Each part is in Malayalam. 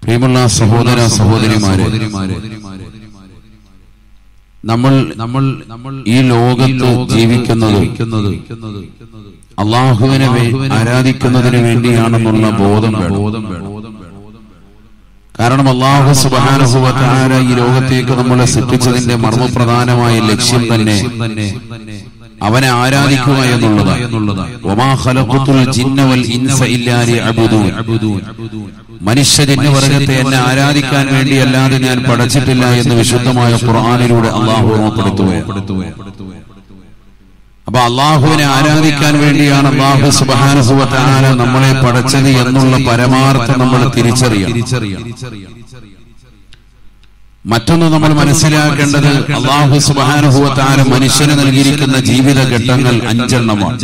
പ്രിയമുള്ള സഹോദര സഹോദരിമാരെ നമ്മൾ നമ്മൾ നമ്മൾ ഈ ലോകത്ത് ജീവിക്കുന്നത് അള്ളാഹുവിനെ വേ- ആരാധിക്കുന്നതിന് വേണ്ടിയാണെന്നുള്ള ബോധം വേണം കാരണം അള്ളാഹു സുബാനുഭവത്താര ഈ ലോകത്തേക്ക് നമ്മളെ സൃഷ്ടിച്ചതിന്റെ മർമ്മപ്രധാനമായ ലക്ഷ്യം തന്നെ അവനെ ആരാധിക്കുക എന്നുള്ളതാണ് ഒമാ ഖലഖത്തുൽ ജിന്ന വൽ ഇൻസ ഇല്ലാ ലിയഅ്ബുദൂൻ. മനുഷ്യജന്യ വർഗത്തെ എന്നെ ആരാധിക്കാൻ വേണ്ടിയല്ലാതെ ഞാൻ പഠിച്ചിട്ടില്ല എന്ന് വിശുദ്ധമായ ഖുർആാനിലൂടെ അള്ളാഹു ഓർമ്മപ്പെടുത്തുകയാണ് അപ്പൊ അള്ളാഹുവിനെ ആരാധിക്കാൻ വേണ്ടിയാണ് അള്ളാഹു സുബാനുഭവത്താല നമ്മളെ പഠിച്ചത് എന്നുള്ള പരമാർത്ഥം നമ്മൾ തിരിച്ചറിയണം മറ്റൊന്ന് നമ്മൾ മനസ്സിലാക്കേണ്ടത് അള്ളാഹു സുബാനുഭവത്താല മനുഷ്യന് നൽകിയിരിക്കുന്ന ജീവിത ഘട്ടങ്ങൾ അഞ്ചെണ്ണമാണ്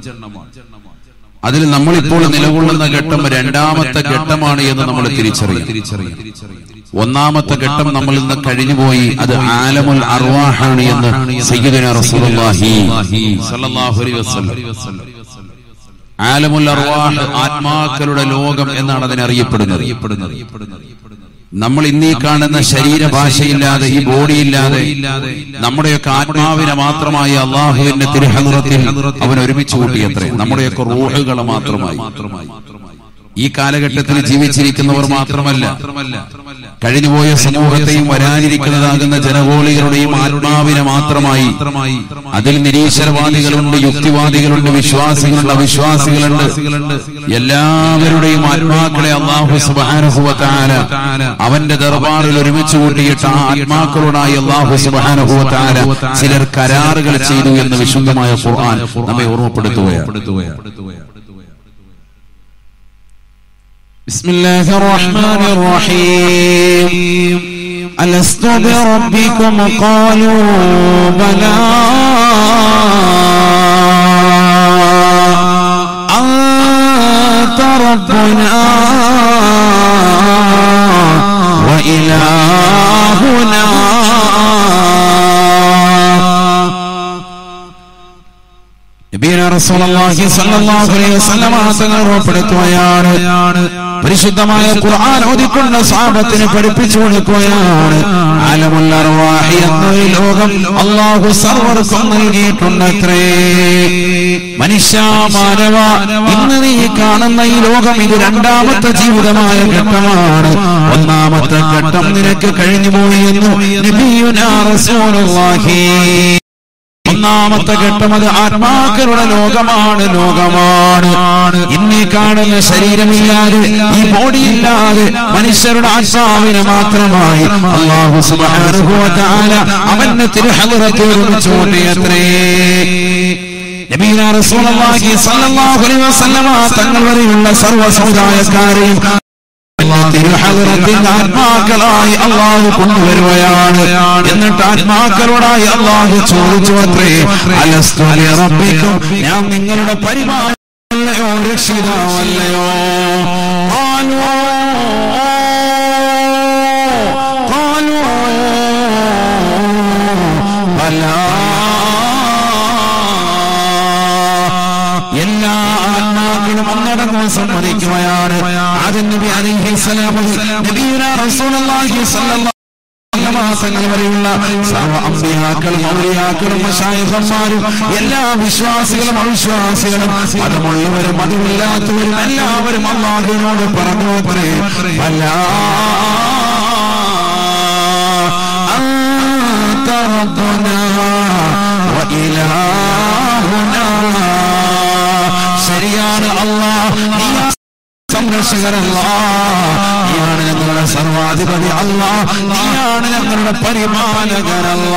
അതിൽ നമ്മളിപ്പോൾ നിലകൊള്ളുന്ന ഘട്ടം രണ്ടാമത്തെ ഘട്ടമാണ് എന്ന് നമ്മൾ തിരിച്ചറിയാം ഒന്നാമത്തെ ഘട്ടം നമ്മൾ ഇന്ന് കഴിഞ്ഞുപോയി അത് ആലമുൽ അർവാഹാണ് എന്ന് സയ്യിദുന റസൂലുള്ളാഹി സ്വല്ലല്ലാഹു അലൈഹി വസല്ലം ആലമുൽ അർവാഹ് ആത്മാക്കളുടെ ലോകം എന്നാണ് അതിനെ അറിയപ്പെടുന്നത് നമ്മൾ ഇന്നീ കാണുന്ന ശരീരഭാഷയില്ലാതെ ഈ ബോഡിയില്ലാതെ നമ്മുടെയൊക്കെ ആത്മാവിനെ മാത്രമായി അള്ളാഹുവിന്റെ തിരുഹനുറത്തിൽ അവൻ ഒരുമിച്ച് കൂട്ടിയത്രേ നമ്മുടെയൊക്കെ റൂഹുകളെ മാത്രമായി ഈ കാലഘട്ടത്തിൽ ജീവിച്ചിരിക്കുന്നവർ മാത്രമല്ല കഴിഞ്ഞുപോയ സമൂഹത്തെയും വരാനിരിക്കുന്നതാകുന്ന ജനകോളികളുടെയും ആത്മാവിനെ മാത്രമായി അതിൽ നിരീശ്വരവാദികളുണ്ട് യുക്തിവാദികളുണ്ട് വിശ്വാസികളുണ്ട് അവിശ്വാസികളുണ്ട് എല്ലാവരുടെയും ആത്മാക്കളെ അള്ളാഹു സുബാനുഭവത്താല അവന്റെ ദർബാറിൽ ഒരുമിച്ച് കൂട്ടിയിട്ട് ആ ആത്മാക്കളോടായി അള്ളാഹു സുബാനുഭവത്താല ചിലർ കരാറുകൾ ചെയ്തു എന്ന് വിശുദ്ധമായ ഖുർആൻ നമ്മെ ഓർമ്മപ്പെടുത്തുകയാണ് بسم الله الرحمن الرحيم ألست بربكم قالوا بلى أنت ربنا وإلهنا നബീന റസൂലുള്ളാഹി സ്വല്ലല്ലാഹു അലൈഹി വസല്ലമ തങ്ങൾ ഉറപ്പെടുത്തുകയാണ് പരിശുദ്ധമായ ഖുർആൻ ഓതിക്കൊണ്ട് സാഹബത്തിന് പഠിപ്പിച്ചു കൊടുക്കുകയാണ് ആലമുൽ അർവാഹി എന്ന ഈ ലോകം അള്ളാഹു സർവർക്കും നൽകിയിട്ടുണ്ടത്രേ മനുഷ്യ മാനവ ഇന്ന് നീ കാണുന്ന ഈ ലോകം ഇത് രണ്ടാമത്തെ ജീവിതമായ ഘട്ടമാണ് ഒന്നാമത്തെ ഘട്ടം നിനക്ക് കഴിഞ്ഞുപോയി എന്ന് നബിയുനാ റസൂലുള്ളാഹി ഒന്നാമത്തെ ഘട്ടം അത് ആത്മാക്കളുടെ ലോകമാണ് ലോകമാണ് ഇന്നീ കാണുന്ന ശരീരമില്ലാതെ ഈ ബോഡിയില്ലാതെ മനുഷ്യരുടെ ആത്മാവിനെ മാത്രമായി അള്ളാഹു സുബ്ഹാനഹു വ തആല അവന്റെ തിരുഹലറത്തിൽ ഒരുമിച്ച് കൂട്ടിയത്രേ നബീന റസൂലുള്ളാഹി സ്വല്ലല്ലാഹു അലൈഹി വസല്ലമ തങ്ങൾ വരെയുള്ള സർവ്വ സമുദായക്കാരെയും തിരുഹലറത്തിൽ ആത്മാക്കളായി അള്ളാഹു കൊണ്ടുവരുകയാണ് എന്നിട്ട് ആത്മാക്കളോടായി അള്ളാഹു ചോദിച്ചു അത്രേ അലസ്തു റബ്ബിക്കും ഞാൻ നിങ്ങളുടെ പരിപാലയോ രക്ഷിതാവല്ലയോ قالوا قالوا بلى എല്ലാ ആത്മാക്കളും ഒന്നടങ്കം സമ്മതിക്കുകയാണ് ആദ്യം നബി അലൈഹിസ്സലാം നബിയുന റസൂലുള്ളാഹി സ്വല്ലല്ലാഹു മാസങ്ങൾ വരെയുള്ള സർവ്വ അമ്പിയാക്കളും ഔലിയാക്കളും മശായിഖന്മാരും എല്ലാ വിശ്വാസികളും അവിശ്വാസികളും മതമുള്ളവരും മതമില്ലാത്തവരും എല്ലാവരും അള്ളാഹുവിനോട് പറഞ്ഞു അത്രേ അല്ല أنت ربنا وإلهنا ശരിയാണ് അള്ളാഹ് സംരക്ഷകരല്ല നീയാണ് ഞങ്ങളുടെ സർവാധിപതി അല്ല നീയാണ് ഞങ്ങളുടെ പരിപാലകരല്ല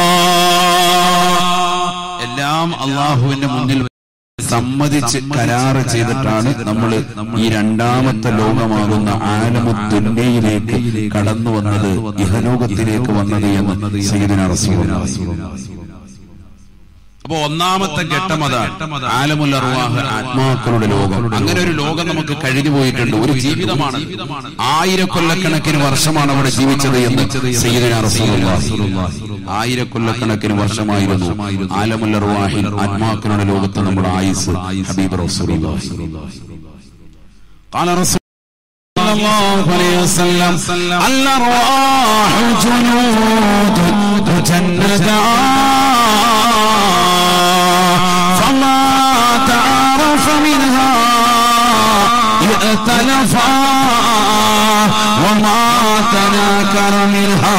എല്ലാം അള്ളാഹുവിന്റെ മുന്നിൽ സമ്മതിച്ച് കരാറ് ചെയ്തിട്ടാണ് നമ്മൾ ഈ രണ്ടാമത്തെ ലോകമാകുന്ന ആലമുദ്ദുന്നയിലേക്ക് കടന്നു വന്നത് ഇഹലോകത്തിലേക്ക് വന്നത് എന്ന് സയ്യിദുനാ റസൂലുള്ളാഹി അപ്പൊ ഒന്നാമത്തെ ഘട്ടം അതാണ് ആലമുൽ അർവാഹ് ആത്മാക്കളുടെ ലോകം അങ്ങനെ ഒരു ലോകം നമുക്ക് കഴിഞ്ഞു പോയിട്ടുണ്ട് ഒരു ജീവിതമാണ് ആയിരക്കൊല്ലക്കണക്കിന് വർഷമാണ് അവിടെ ജീവിച്ചത് എന്ന് സയ്യിദുനാ റസൂലുള്ളാഹി ആയിരക്കൊല്ലക്കണക്കിന് വർഷമായിരുന്നു ആലമുൽ അർവാഹിൽ ആത്മാക്കളുടെ ലോകത്ത് നമ്മുടെ ആയുസ് ഹബീബ് റസൂലുള്ളാഹി قال رسول الله عليه وسلم الأرواح جنود مجندة فما تعرف منها ائتلفا وما تناكر منها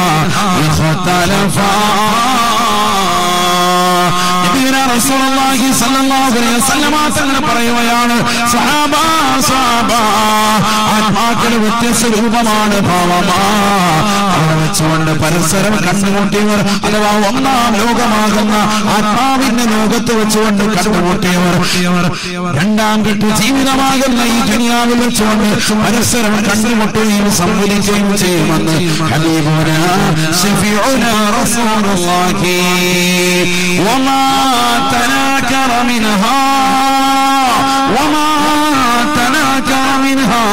اختلفا നബിയുനാ റസൂലുള്ളാഹി സ്വല്ലല്ലാഹു അലൈഹി വസല്ലമ തങ്ങൾ പറയുകയാണ് സഹാബ സഹാബ ആത്മാക്കൾ വ്യത്യസ്ത രൂപമാണ് ഭാവമാ അവിടെ വെച്ചുകൊണ്ട് പരസ്പരം കണ്ടുമുട്ടിയവർ അഥവാ ഒന്നാം ലോകമാകുന്ന ആത്മാവിന്റെ ലോകത്ത് വെച്ചുകൊണ്ട് കണ്ടുമുട്ടിയവർ രണ്ടാം കെട്ട ജീവിതമാകുന്ന ഈ ദുനിയാവിൽ വെച്ചുകൊണ്ട് പരസ്പരം കണ്ടുമുട്ടുകയും സംവദിക്കുകയും ചെയ്യുമെന്ന് ഹബീബുന ഷഫീഉന റസൂലുള്ളാഹി وما تناكر منها وما تناكر منها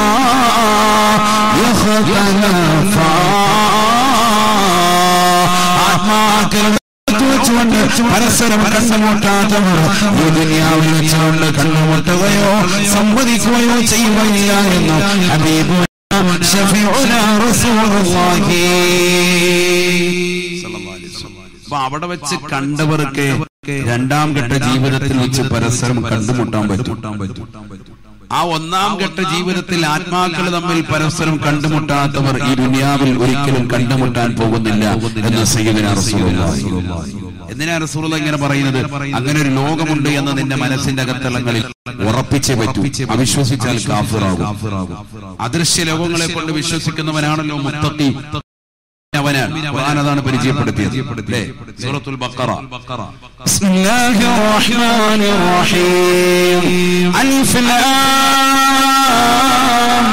يختلفا ആത്മാക്കൾ വെച്ചുകൊണ്ട് പരസ്പരം കണ്ടുമുട്ടാത്തവർ ഈ ദുനിയാവിൽ വെച്ചുകൊണ്ട് കണ്ടുമുട്ടുകയോ സംവദിക്കുകയോ ചെയ്യുകയില്ല എന്ന് ഹബീബു ഷഫീഉന റസൂലുള്ളാഹി അപ്പൊ അവിടെ വെച്ച് കണ്ടവർക്ക് രണ്ടാം ഘട്ട ജീവിതത്തിൽ വെച്ച് പരസ്പരം കണ്ടുമുട്ടാൻ പറ്റും ആ ഒന്നാം ഘട്ട ജീവിതത്തിൽ ആത്മാക്കൾ തമ്മിൽ പരസ്പരം കണ്ടുമുട്ടാത്തവർ ഈ ദുനിയാവിൽ ഒരിക്കലും കണ്ടുമുട്ടാൻ പോകുന്നില്ല എന്ന് സയ്യിദുന റസൂലുള്ളാഹി. എന്തിനാ റസൂലുള്ള ഇങ്ങനെ പറയുന്നത് അങ്ങനെ ഒരു ലോകമുണ്ട് എന്ന് നിന്റെ മനസ്സിന്റെ അകത്തളങ്ങളിൽ ഉറപ്പിച്ചേ പറ്റൂ അവിശ്വസിച്ചാൽ കാഫിറാകും അദൃശ്യ ലോകങ്ങളെ കൊണ്ട് വിശ്വസിക്കുന്നവനാണല്ലോ മുത്തഖി അവനാണ് ഖുർആൻ അതാണ് പരിചയപ്പെടുത്തിയത് അല്ലേ? സൂറത്തുൽ ബഖറ بسم الله الرحمن الرحيم ألف لام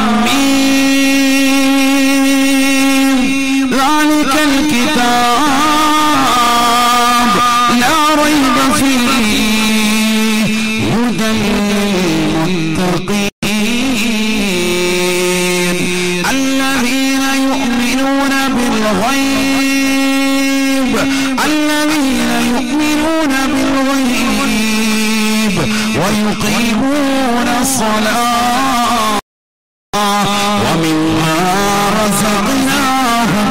ميم ذلك الكتاب لا ريب فيه هدى للمتقين الذين يؤمنون بالغيب الذين يؤمنون بالغيب ويقيمون الصلاة ومما رزقناهم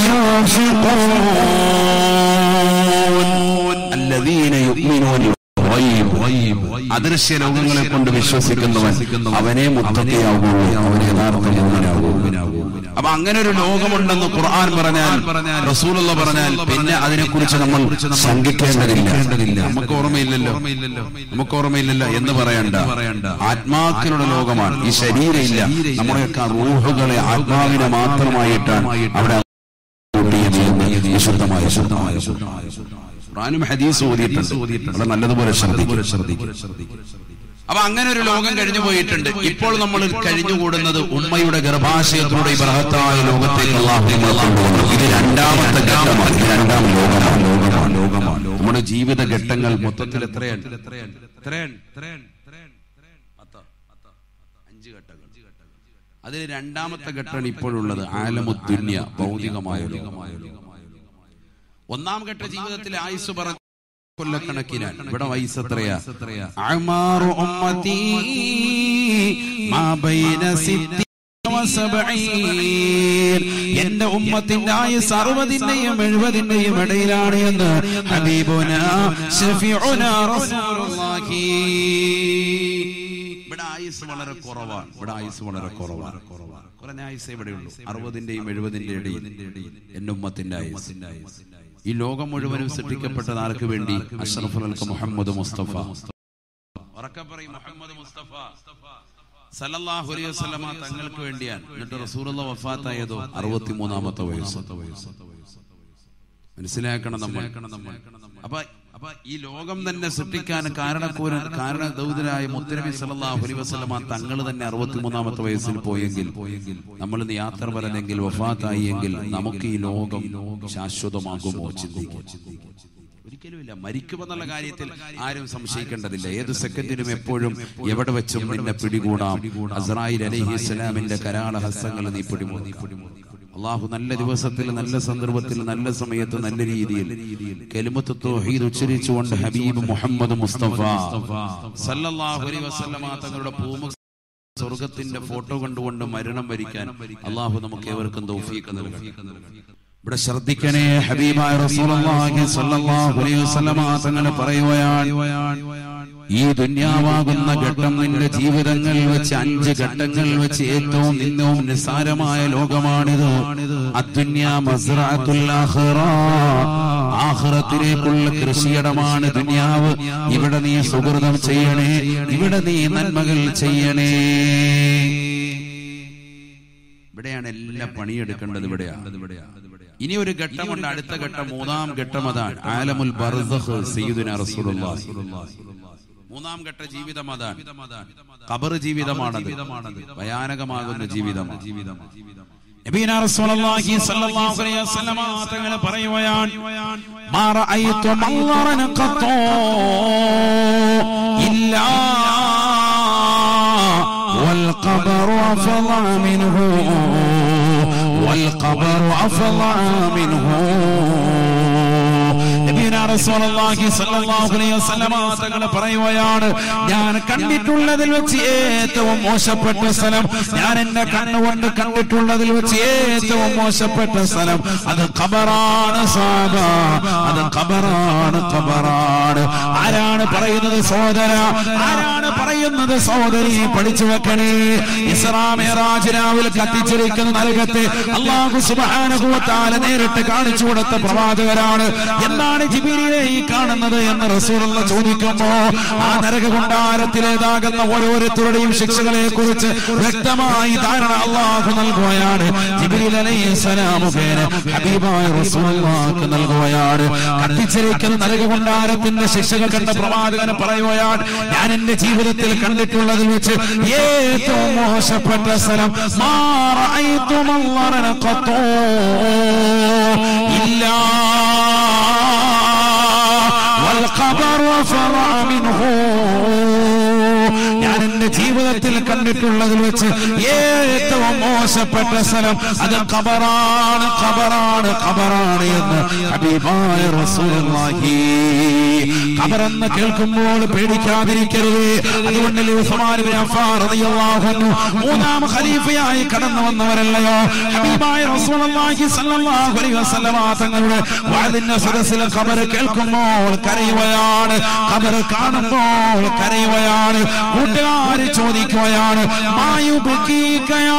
ينفقون الذين يؤمنون بالغيب അദൃശ്യ ലോകങ്ങളെ കൊണ്ട് വിശ്വസിക്കുന്നവൻ അവനെ മുത്തക്കയാകുള്ളൂ അവൻ യഥാർത്ഥ മോഹനാകുള്ളൂ അപ്പൊ അങ്ങനെ ഒരു ലോകമുണ്ടെന്ന് ഖുർആൻ പറഞ്ഞാൽ റസൂലുള്ള പറഞ്ഞാൽ പിന്നെ അതിനെക്കുറിച്ച് നമ്മൾ ശങ്കിക്കേണ്ടതില്ല നമുക്ക് ഓർമ്മയില്ലല്ലോ നമുക്ക് ഓർമ്മയില്ലല്ലോ എന്ന് പറയണ്ട ആത്മാക്കളുടെ ലോകമാണ് ഈ ശരീരമില്ല നമ്മുടെയൊക്കെ റൂഹുകളെ ആത്മാവിനെ മാത്രമായിട്ടാണ് അവിടെ കൂട്ടിയത് എന്ന് വിശുദ്ധമായ ശുദ്ധമായ ഖുർആനും ഹദീസ് ഓതിയിട്ടുണ്ട് വളരെ നല്ലതുപോലെ ശ്രദ്ധിക്കും അപ്പൊ അങ്ങനെ ഒരു ലോകം കഴിഞ്ഞു പോയിട്ടുണ്ട് ഇപ്പോൾ നമ്മൾ കഴിഞ്ഞുകൂടുന്നത് ഉമ്മയുടെ ഗർഭാശയത്തിലൂടെ ഈ ബൃഹത്തായ ലോകത്തേക്ക് അള്ളാഹു നമ്മളെ കൊണ്ടുവന്നു ഇത് രണ്ടാമത്തെ ഘട്ടമാണ് ഇത് രണ്ടാം ലോകമാണ് ലോകമാണ് ലോകമാണ് നമ്മുടെ ജീവിത ഘട്ടങ്ങൾ മൊത്തത്തിൽ എത്രയാണ് എത്രയാണ് എത്രയാണ് അഞ്ച് ഘട്ടങ്ങൾ അതിൽ രണ്ടാമത്തെ ഘട്ടമാണ് ഇപ്പോഴുള്ളത് ആലമുദ്ദുന്യ ഭൗതികമായ ലോകമായ ഒന്നാം ഘട്ട ജീവിതത്തിലെ ആയുസ് പറഞ്ഞ കൊല്ലക്കണക്കിനാണ് ഇവിടെ വയസ്സ് എത്രയാ അഅ്മാറു ഉമ്മത്തി മാ ബൈന സിത്തി വസബഈൻ. എന്റെ ഉമ്മത്തിന്റെ ആയുസ് അറുപതിന്റെയും എഴുപതിന്റെയും ഇടയിലാണ് എന്ന് ഹബീബുന ഷഫീഉന റസൂലുള്ളാഹി ഇവിടെ ആയുസ് വളരെ കുറവാണ് ഇവിടെ ആയുസ് വളരെ കുറവാണ് കുറഞ്ഞ ആയുസ് ഇവിടെയുള്ളൂ അറുപതിന്റെയും എഴുപതിന്റെ ഇടയിൽ എന്റെ ഉമ്മത്തിന്റെ ആയുസ് ഈ ലോകം മുഴുവനും സൃഷ്ടിക്കപ്പെട്ടത് ആർക്ക് വേണ്ടി അഷ്റഫുൽ അൽക്ക് മുഹമ്മദ് മുസ്തഫ ഉറക്കെ പറയും മുഹമ്മദ് മുസ്തഫ സല്ലല്ലാഹു അലൈഹി വസല്ലമ തങ്ങൾക്ക് വേണ്ടിയാണ് എന്നിട്ട് റസൂലുള്ള വഫാത്തായതോ അറുപത്തിമൂന്നാമത്തെ വയസ്സ് മനസ്സിലാക്കണം നമ്മൾ അപ്പൊ അപ്പൊ ഈ ലോകം തന്നെ സൃഷ്ടിക്കാൻ കാരണക്കൂരൻ കാരണ ദൗതനായ മുത്തനബി സല്ലല്ലാഹു അലൈഹി വസല്ലമ തങ്ങൾ തന്നെ അറുപത്തിമൂന്നാമത്തെ വയസ്സിൽ പോയെങ്കിൽ നമ്മൾ ഇന്ന് യാത്ര വരലെങ്കിൽ വഫാത്തായി എങ്കിൽ നമുക്ക് ഈ ലോകം ശാശ്വതമാകുമോ ചിന്തിക്കും ഒരിക്കലുമില്ല മരിക്കുമെന്നുള്ള കാര്യത്തിൽ ആരും സംശയിക്കേണ്ടതില്ല ഏത് സെക്കൻഡിനും എപ്പോഴും എവിടെ വെച്ചും നിന്നെ പിടികൂടാം അസ്രായിൽ അലഹി ഇസ്ലാമിന്റെ കരാള ഹസ്തങ്ങൾ നീ പിടികൂടി അള്ളാഹു നല്ല ദിവസത്തിൽ നല്ല സന്ദർഭത്തിൽ നല്ല സമയത്ത് നല്ല രീതിയിൽ കെലിമത്ത് തൗഹീദ് ഉച്ചരിച്ചുകൊണ്ട് ഹബീബ് മുഹമ്മദ് മുസ്തഫ സല്ലല്ലാഹു അലൈഹി വസല്ലമ തങ്ങളുടെ പൂമുഖ സ്വർഗത്തിന്റെ ഫോട്ടോ കണ്ടുകൊണ്ട് മരണം വരിക്കാൻ അള്ളാഹു നമുക്ക് ഏവർക്കും തൗഫീഖ് നൽകട്ടെ ഇവിടെ ശ്രദ്ധിക്കണേ ഹബീബായ റസൂലുള്ളാഹി സ്വല്ലല്ലാഹു അലൈഹി വസല്ലമ തങ്ങൾ പറയുകയാണ് ഈ ദുന്യാവാകുന്ന ഘട്ടം നിന്റെ ജീവിതങ്ങൾ വെച്ച് അഞ്ച് ഘട്ടങ്ങൾ വെച്ച് ഏറ്റവും നിന്നവും നിസ്സാരമായ ലോകമാണിത് അദ്ദുന്യാ മസ്റഅത്തുൽ ആഖിറ ആഖിറത്തിലേക്കുള്ള കൃഷിയിടമാണ് ദുന്യാവ് ഇവിടെ നീ സുഹൃതം ചെയ്യണേ ഇവിടെ നീ നന്മകൾ ചെയ്യണേ ഇവിടെയാണ് എല്ലാ പണിയെടുക്കേണ്ടത് ഇവിടെയാണ് ഇനി ഒരു ഘട്ടമുണ്ട് അടുത്ത ഘട്ടം മൂന്നാം ഘട്ടം അതാണ് ആലമുൽ ബർസഖ് സയ്യിദുന റസൂലുള്ളാഹി മൂന്നാം ഘട്ട ജീവിതം അതാണ് ഖബർ ജീവിതമാണത് ഭയാനകമാകുന്ന ജീവിതം നബീന റസൂലുള്ളാഹി സ്വല്ലല്ലാഹു അലൈഹി വസല്ലമ തങ്ങൾ പറയുകയാണ് മാ റഅയ്തു മൻളറൻ ഖത്തോ ഇല്ലാ والقبر أفضع منه والقبر أفضع منه നബീന റസൂലുള്ളാഹി സ്വല്ലല്ലാഹു അലൈഹി വസല്ലമ തങ്ങൾ പറയുകയാണ് ഞാൻ കണ്ടിട്ടുള്ളതിൽ വെച്ച് ഏറ്റവും മോശപ്പെട്ട സ്ഥലം ഞാൻ എന്റെ കണ്ണുകൊണ്ട് കണ്ടിട്ടുള്ളതിൽ വെച്ച് ഏറ്റവും മോശപ്പെട്ട സ്ഥലം അത് ഖബറാണ് സാബ അത് ഖബറാണ് ഖബറാണ് ആരാണ് പറയുന്നത് സഹോദര ആരാണ് പറയുന്നത് സഹോദരി പഠിച്ചു വെക്കണേ ഇസ്രാ മിഅ്റാജ് രാവിലെ കത്തിച്ചിരിക്കുന്ന നരകത്തെ അല്ലാഹു സുബ്ഹാനഹു വ തആല നേരിട്ട് കാണിച്ചു കൊടുത്ത പ്രവാചകരാണ് എന്താണ് ജിബിരിയെ ഈ കാണുന്നത് എന്ന് റസൂലുള്ള ചോദിക്കുമ്പോ ആ നരക കൊണ്ടാരത്തിലേതാകുന്ന ഓരോരുത്തരുടെയും ശിക്ഷകളെ കുറിച്ച് വ്യക്തമായി ധാരണ അള്ളാഹു നൽകുകയാണ് ജിബിരിൽ അലൈഹിസ്സലാം മുഖേന ഹബീബായ റസൂലുള്ളാഹിക്ക് നൽകുകയാണ് കത്തിച്ചിരിക്കുന്ന നരക കൊണ്ടാരത്തിന്റെ ശിക്ഷകൾ കണ്ട പ്രവാചകന് പറയുകയാണ് ഞാൻ എന്റെ ജീവിതത്തിൽ കണ്ടിട്ടുള്ളതിൽ വെച്ച് ഏറ്റവും മോശപ്പെട്ട സ്ഥലം മാ റഅയ്തു മൻളറൻ ഖത്തൂ ഇല്ലാ والقبر فرع منه ഞാൻ എന്റെ ജീവിതത്തിൽ കണ്ടിട്ടുള്ളതിൽ വെച്ച് ഏറ്റവും മോശപ്പെട്ട സ്ഥലം അത് ഖബറാണ് ഖബറാണ് ഖബറാണ് എന്ന് ഹബീബായ റസൂലുള്ളാഹി ഖബറെന്ന് കേൾക്കുമ്പോൾ പേടിക്കാതിരിക്കരുത് അതുകൊണ്ടല്ലേ ഉസ്മാൻ ഇബ്നു അഫ്ഫാൻ റളിയല്ലാഹു അൻഹു മൂന്നാം ഖലീഫയായി കടന്നു വന്നവരല്ലയോ ഹബീബായ റസൂലുള്ളാഹി സ്വല്ലല്ലാഹു അലൈഹി വസല്ലമ തങ്ങളുടെ വാദിന്റെ സദസ്സിൽ ഖബർ കേൾക്കുമ്പോൾ കരയുകയാണ് ഖബർ കാണുമ്പോൾ കരയുകയാണ് കൂട്ടുകാര് ചോദിക്കുകയാണ് മായുബിക്കയാ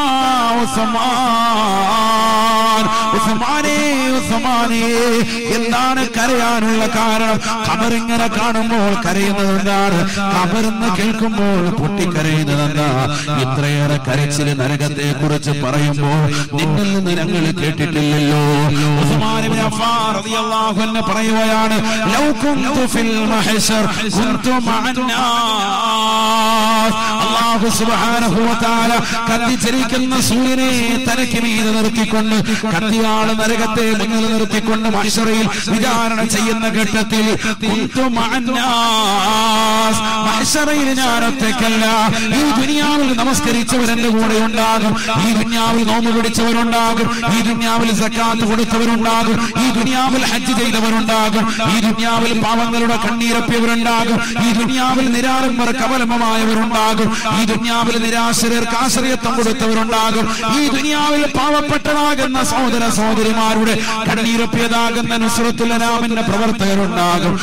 ഉസ്മാൻ ഉസ്മാനേ ഉസ്മാനേ എന്താണ് കരയാനുള്ള കാരണം ഖബറിങ്ങനെ കാണുമ്പോൾ കരയുന്നത് എന്താണ് ഖബറെന്ന് കേൾക്കുമ്പോൾ പൊട്ടിക്കരയുന്നത് എന്താ ഇത്രയേറെ കരച്ചില് നരകത്തെ കുറിച്ച് പറയുമ്പോൾ നിന്നിൽ നിന്ന് ഞങ്ങൾ കേട്ടിട്ടില്ലല്ലോ ഉസ്മാൻ ഇബ്നു അഫ്ഫാൻ റളിയല്ലാഹു അൻഹു പറയുകയാണ് ലൗ കുന്തു ഫിൽ മഹ്ശർ കുന്തു മഅന്നാസ് അല്ലാഹു സുബ്ഹാനഹു വ തആല കത്തിച്ചിരിക്കുന്ന സൂര്യനെ തലയ്ക്ക് മീതെ നിർത്തിക്കൊണ്ട് കത്തിയാള് നരകത്തെ മുന്നിൽ നിർത്തിക്കൊണ്ട് മഹ്ശറയിൽ വിചാരണ ചെയ്യുന്ന ഘട്ടത്തിൽ കുന്തു മഅന്നാസ് മഹ്ശറയിൽ ഞാൻ ഒറ്റയ്ക്കല്ല ഈ ദുനിയാവിൽ നമസ്കരിച്ചവർ എന്റെ കൂടെ ഉണ്ടാകും ഈ ദുനിയാവിൽ നോമ്പ് പിടിച്ചവരുണ്ടാകും ഈ ദുനിയാവിൽ സക്കാത്ത് കൊടുത്തവരുണ്ടാകും ഈ ദുനിയാവിൽ ഹജ്ജ് ചെയ്തവരുണ്ടാകും ഈ ദുനിയാവിൽ പാവങ്ങളുടെ കണ്ണീരപ്പിയവരുണ്ടാകും ഈ ദുനിയാവിൽ നിരാലംബർ കവലമമായവരുണ്ടാകും ഈ ദുനിയാവിൽ നിരാശരർക്ക് ആശ്രയത്വം കൊടുത്തവരുണ്ടാകും ഈ ദുനിയാവിൽ പാവപ്പെട്ടതാകുന്ന സഹോദര സഹോദരിമാരുടെ കണ്ണീരപ്പിയതാകുന്ന നുസ്രത്തുലനാമിന്റെ പ്രവർത്തകരുണ്ടാകും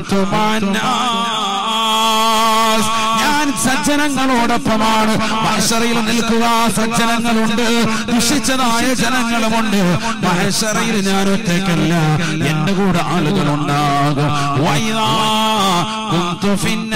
ഉന്തുമാന്നാസ്. ഞാൻ സജ്ജനങ്ങളോടൊപ്പമാണ് മഹശറയിൽ നിൽക്കുക സജ്ജനങ്ങളുണ്ട് ദുഷിച്ചതായ ജനങ്ങളുമുണ്ട് മഹശറയിൽ ഞാൻ ഒറ്റയ്ക്കല്ല എന്റെ കൂടെ ആളുകളുണ്ടാകും വൈദാ കുന്തു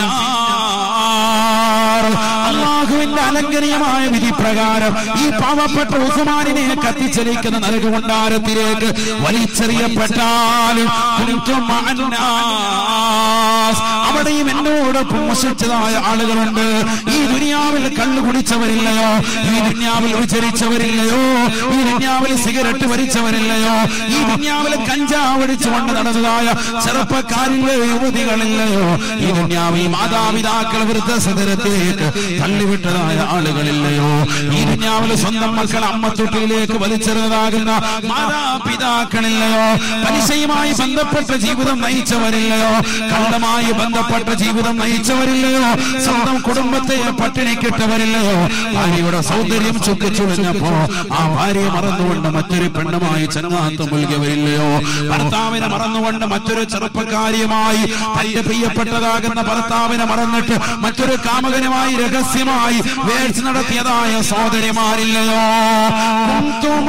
ഫിന്നാർ. അള്ളാഹുവിന്റെ അലങ്കനീയമായ വിധി പ്രകാരം ഈ പാവപ്പെട്ട ഉസ്മാനിനെ കത്തിച്ചലിക്കുന്ന നരകകൊണ്ടാരത്തിലേക്ക് വലിച്ചെറിയപ്പെട്ടാലും കുന്തു മഅന്നാസ്. അവിടെയും എന്നോടൊപ്പം മോശിച്ചതായ ആളുകളുണ്ട് ഈ ദുനിയാവിൽ കള്ളു കുടിച്ചവരില്ലയോ ഈ ദുനിയാവിൽ വിചരിച്ചവരില്ലയോ ഈ ദുനിയാവിൽ സിഗരറ്റ് വലിച്ചവരില്ലയോ ഈ ദുനിയാവിൽ കഞ്ചാവ് അടിച്ചുകൊണ്ട് നടന്നതായ ചെറുപ്പക്കാരിലെ യുവതികളില്ലയോ ഈ ദുനിയാവിൽ മാതാപിതാക്കൾ വൃദ്ധസദനത്തിലേക്ക് തള്ളിവിട്ടതായ ആളുകളില്ലയോ ഈ ദുനിയാവില് സ്വന്തം മക്കൾ അമ്മത്തൊട്ടിയിലേക്ക് വലിച്ചെറിഞ്ഞതാകുന്ന മാതാപിതാക്കളില്ലയോ പലിശയുമായി ബന്ധപ്പെട്ട ജീവിതം നയിച്ചവരില്ലയോ കള്ളമായി ബന്ധപ്പെട്ട ജീവിതം നയിച്ചവരില്ലയോ സ്വന്തം കുടുംബത്തെ പട്ടിണിക്കിട്ടവരില്ലയോ ഭാര്യയുടെ സൗന്ദര്യം ചുക്കിച്ചുളിഞ്ഞപ്പോ ആ ഭാര്യയെ മറന്നുകൊണ്ട് മറ്റൊരു പെണ്ണുമായി ചങ്ങാത്തം മുൽകിയവരില്ലയോ ഭർത്താവിനെ മറന്നുകൊണ്ട് മറ്റൊരു ചെറുപ്പക്കാരിയുമായി തന്റെ പ്രിയപ്പെട്ടതാകുന്ന ഭർത്താവിനെ മറന്നിട്ട് മറ്റൊരു കാമകനുമായി രഹസ്യമായി വേഴ്ച നടത്തിയതായ സഹോദരിമാരില്ലയോ കുന്തുമ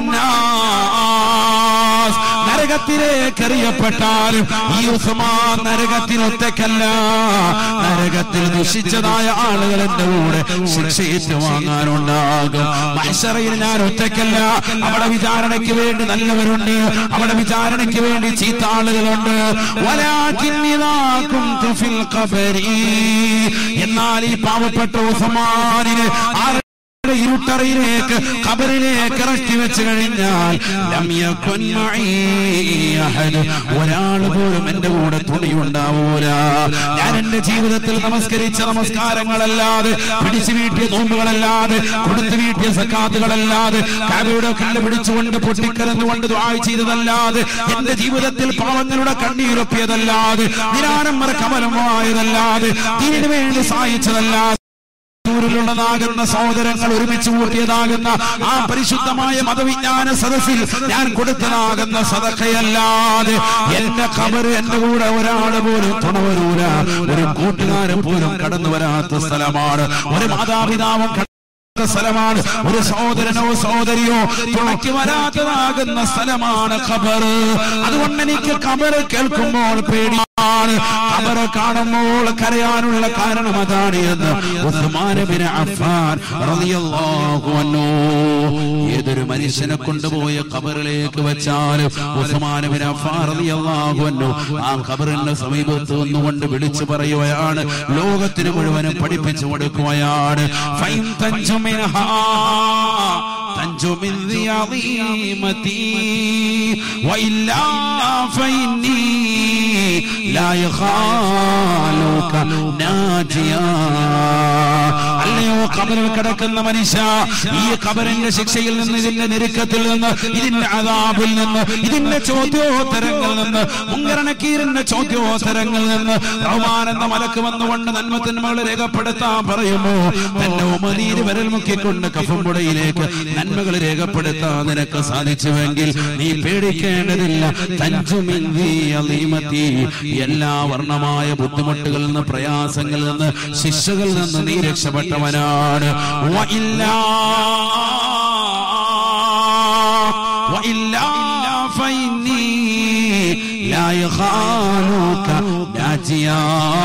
അന്നാസ്. നരകത്തിലേക്ക് എറിയപ്പെട്ടാലും ഈ ഉസ്മാൻ നരകത്തിനൊറ്റക്കല്ല നരകത്തിൽ ദുഷിച്ചതായ ആളുകൾ എന്റെ കൂടെ ശിക്ഷയേറ്റ് വാങ്ങാനുണ്ടാകും മത്സരയിൽ ഞാൻ ഒറ്റക്കല്ല അവിടെ വിചാരണയ്ക്ക് വേണ്ടി നല്ലവരുണ്ട് അവിടെ വിചാരണയ്ക്ക് വേണ്ടി ചീത്ത ആളുകളുണ്ട് വലാകിന്നിതാക്കും തുഫിൽ ഖബരി. എന്നാൽ ഈ പാവപ്പെട്ട ഉസ്മാനിന് ആരുടെ ഇരുട്ടറയിലേക്ക് കബറിലേക്ക് ഇറക്കി വെച്ച് കഴിഞ്ഞാൽ ലം യകുൻ മഈ അഹദ്. ഒരാൾ പോലും എന്റെ കൂടെ തുണിയുണ്ടാവൂല ഞാൻ എന്റെ ജീവിതത്തിൽ നമസ്കരിച്ച നമസ്കാരങ്ങളല്ലാതെ പിടിച്ചു വീട്ടിയ നോമ്പുകളല്ലാതെ കൊടുത്തു വീട്ടിയ സക്കാത്തുകളല്ലാതെ കാബയുടെ കല്ല് പിടിച്ചുകൊണ്ട് പൊട്ടിക്കരന്നുകൊണ്ട് ദ്വായ ചെയ്തതല്ലാതെ എന്റെ ജീവിതത്തിൽ പാവങ്ങളുടെ കണ്ണീരൊപ്പിയതല്ലാതെ നിരാനംബര കമലമായതല്ലാതെ ഇതിനു വേണ്ടി സഹായിച്ചതല്ലാതെ ൂരിലുള്ളതാകുന്ന സഹോദരങ്ങൾ ഒരുമിച്ച് കൂട്ടിയതാകുന്ന ആ പരിശുദ്ധമായ മതവിജ്ഞാന സദസ്സിൽ ഞാൻ കൊടുത്തതാകുന്ന സദക്കയല്ലാതെ എന്റെ കബറ് എന്റെ കൂടെ ഒരാൾ പോലും തുണവരൂല ഒരു കൂട്ടുകാരൻ പോലും കടന്നു വരാത്ത സ്ഥലമാണ് ഒരു മാതാപിതാവും കട- സ്ഥലമാണ് ഒരു സഹോദരനോ സഹോദരിയോ തുണയ്ക്ക് വരാത്തതാകുന്ന സ്ഥലമാണ് ഖബർ അതുകൊണ്ട് എനിക്ക് ഖബർ കേൾക്കുമ്പോൾ പേടിയാണ് ഖബർ കാണുമ്പോൾ കരയാനുള്ള കാരണം അതാണ് എന്ന് ഉസ്മാൻ ബിൻ അഫ്ഫാൻ റളിയല്ലാഹു അൻഹു ഏതൊരു മനുഷ്യനെ കൊണ്ടുപോയ ഖബറിലേക്ക് വെച്ചാലും ഉസ്മാൻ ബിൻ അഫ്ഫാൻ റളിയല്ലാഹു അൻഹു ആ ഖബറിന്റെ സമീപത്ത് നിന്നുകൊണ്ട് വിളിച്ചു പറയുകയാണ് ലോകത്തിന് മുഴുവനും പഠിപ്പിച്ചു കൊടുക്കുകയാണ് ഫൈൻ തഞ്ചു മിൻഹാ تنجو من ذي عظيمتي وإلا فإني لا يخالك ناجيا അല്ലയോ കബറിൽ കിടക്കുന്ന മനുഷ്യ ഈ കബറിന്റെ ശിക്ഷയിൽ നിന്ന് ഇതിന്റെ ഞെരുക്കത്തിൽ നിന്ന് ഇതിന്റെ അതാബിൽ നിന്ന് ഇതിന്റെ ചോദ്യോത്തരങ്ങളിൽ നിന്ന് മുങ്കരണക്കീറിന്റെ ചോദ്യോത്തരങ്ങളിൽ നിന്ന് റഹ്മാനെന്ന മലക്ക് വന്നുകൊണ്ട് നന്മത്തിന്മകൾ രേഖപ്പെടുത്താൻ പറയുമോ തന്റെ ഉമനീര് വിരൽ മുക്കിക്കൊണ്ട് കഫമ്പുടയിലേക്ക് നന്മകൾ രേഖപ്പെടുത്താൻ നിനക്ക് സാധിച്ചുവെങ്കിൽ നീ പേടിക്കേണ്ടതില്ല തഞ്ചുമിന്തി അലീമത്തി എല്ലാ വർണ്ണമായ ബുദ്ധിമുട്ടുകളിൽ നിന്ന് പ്രയാസങ്ങളിൽ നിന്ന് ശിക്ഷകളിൽ നിന്ന് നീ രക്ഷപ്പെട്ടവനാണ് വഇല്ലാ وإلا فإني لا يخالك ناجيا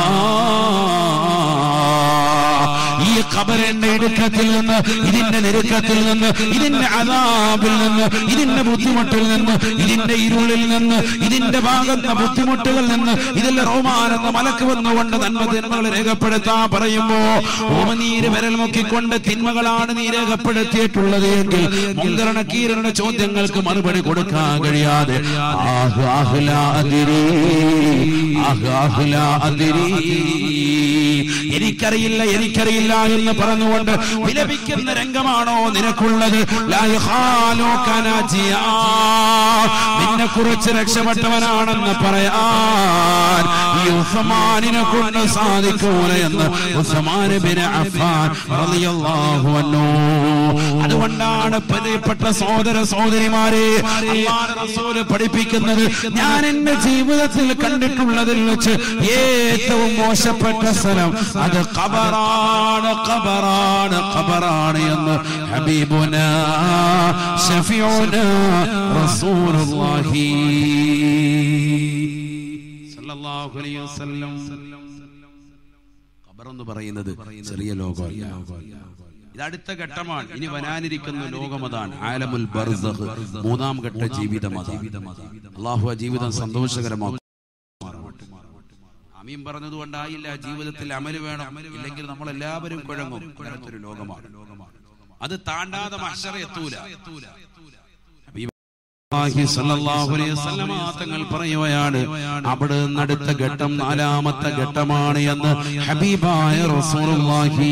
ഈ ഖബറിന്റെ ഇടുക്കത്തിൽ നിന്ന് ഇതിന്റെ നെരുക്കത്തിൽ നിന്ന് ഇതിന്റെ അതാബിൽ നിന്ന് ഇതിന്റെ ബുദ്ധിമുട്ടിൽ നിന്ന് ഇതിന്റെ ഇരുളിൽ നിന്ന് ഇതിന്റെ ഭാഗത്തെ ബുദ്ധിമുട്ടുകളിൽ നിന്ന് ഇതിൽ റോമാനെന്ന മലക്ക് വന്നുകൊണ്ട് നന്മ തിന്മകൾ രേഖപ്പെടുത്താൻ പറയുമ്പോ ഓമനീര് വിരൽ മുക്കിക്കൊണ്ട് തിന്മകളാണ് നീ രേഖപ്പെടുത്തിയിട്ടുള്ളത് എങ്കിൽ മുങ്കരണക്കീരനുടെ ചോദ്യങ്ങൾക്ക് മറുപടി കൊടുക്കാൻ കഴിയാതെ ആഹ് ആഹ്ലാ അതിരി ആഹ് ആഹ്ലാ അതിരി എനിക്കറിയില്ല എനിക്കറിയില്ല എന്ന് പറഞ്ഞുകൊണ്ട് വിലപിക്കുന്ന രംഗമാണോ നിനക്കുള്ളത് ലാ യഖാലുക നാജിയാ. നിന്നെ കുറിച്ച് രക്ഷപ്പെട്ടവനാണെന്ന് പറയാൻ ഈ ഉസ്മാനിനെ കൊണ്ട് സാധിക്കൂല എന്ന് ഉസ്മാൻ ബിൻ അഫ്ഫാൻ റളിയല്ലാഹു അൻഹു അതുകൊണ്ടാണ് പ്രിയപ്പെട്ട സഹോദര സഹോദരിമാരെ അല്ലാഹുവിന്റെ റസൂല് പഠിപ്പിക്കുന്നത് ഞാൻ എന്റെ ജീവിതത്തിൽ കണ്ടിട്ടുള്ളതിൽ വെച്ച് ഏറ്റവും മോശപ്പെട്ട സ്ഥലം അത് ഖബറാണ് ഖബറാണ് ഖബറാണ് എന്ന് ഹബീബുന ഷഫിഉന റസൂലുള്ളാഹി സല്ലല്ലാഹു അലൈഹി വസല്ലം ഖബർ എന്ന് പറയുന്നത് ചെറിയ ലോകമല്ല ഇത് അടുത്ത ഘട്ടമാണ് ഇനി വരാനിരിക്കുന്ന ലോകം അതാണ് ആലമുൽ ബർസഖ് മൂന്നാം ഘട്ട ജീവിതം അതാണ് അള്ളാഹു ആ ജീവിതം സന്തോഷകരമാക്കും അമീൻ പറഞ്ഞതുകൊണ്ടായില്ല ജീവിതത്തിൽ അമല് വേണം ഇല്ലെങ്കിൽ നമ്മൾ എല്ലാവരും കുഴങ്ങും അങ്ങനത്തൊരു ലോകമാണ് അത് താണ്ടാതെ മഷറ എത്തൂല റസൂലുള്ളാഹി സ്വല്ലല്ലാഹു അലൈഹി വസല്ലമ തങ്ങൾ പറയുകയാണ് അവിടെ നിന്നടുത്ത ഘട്ടം നാലാമത്തെ ഘട്ടമാണ് എന്ന് ഹബീബായ റസൂലുള്ളാഹി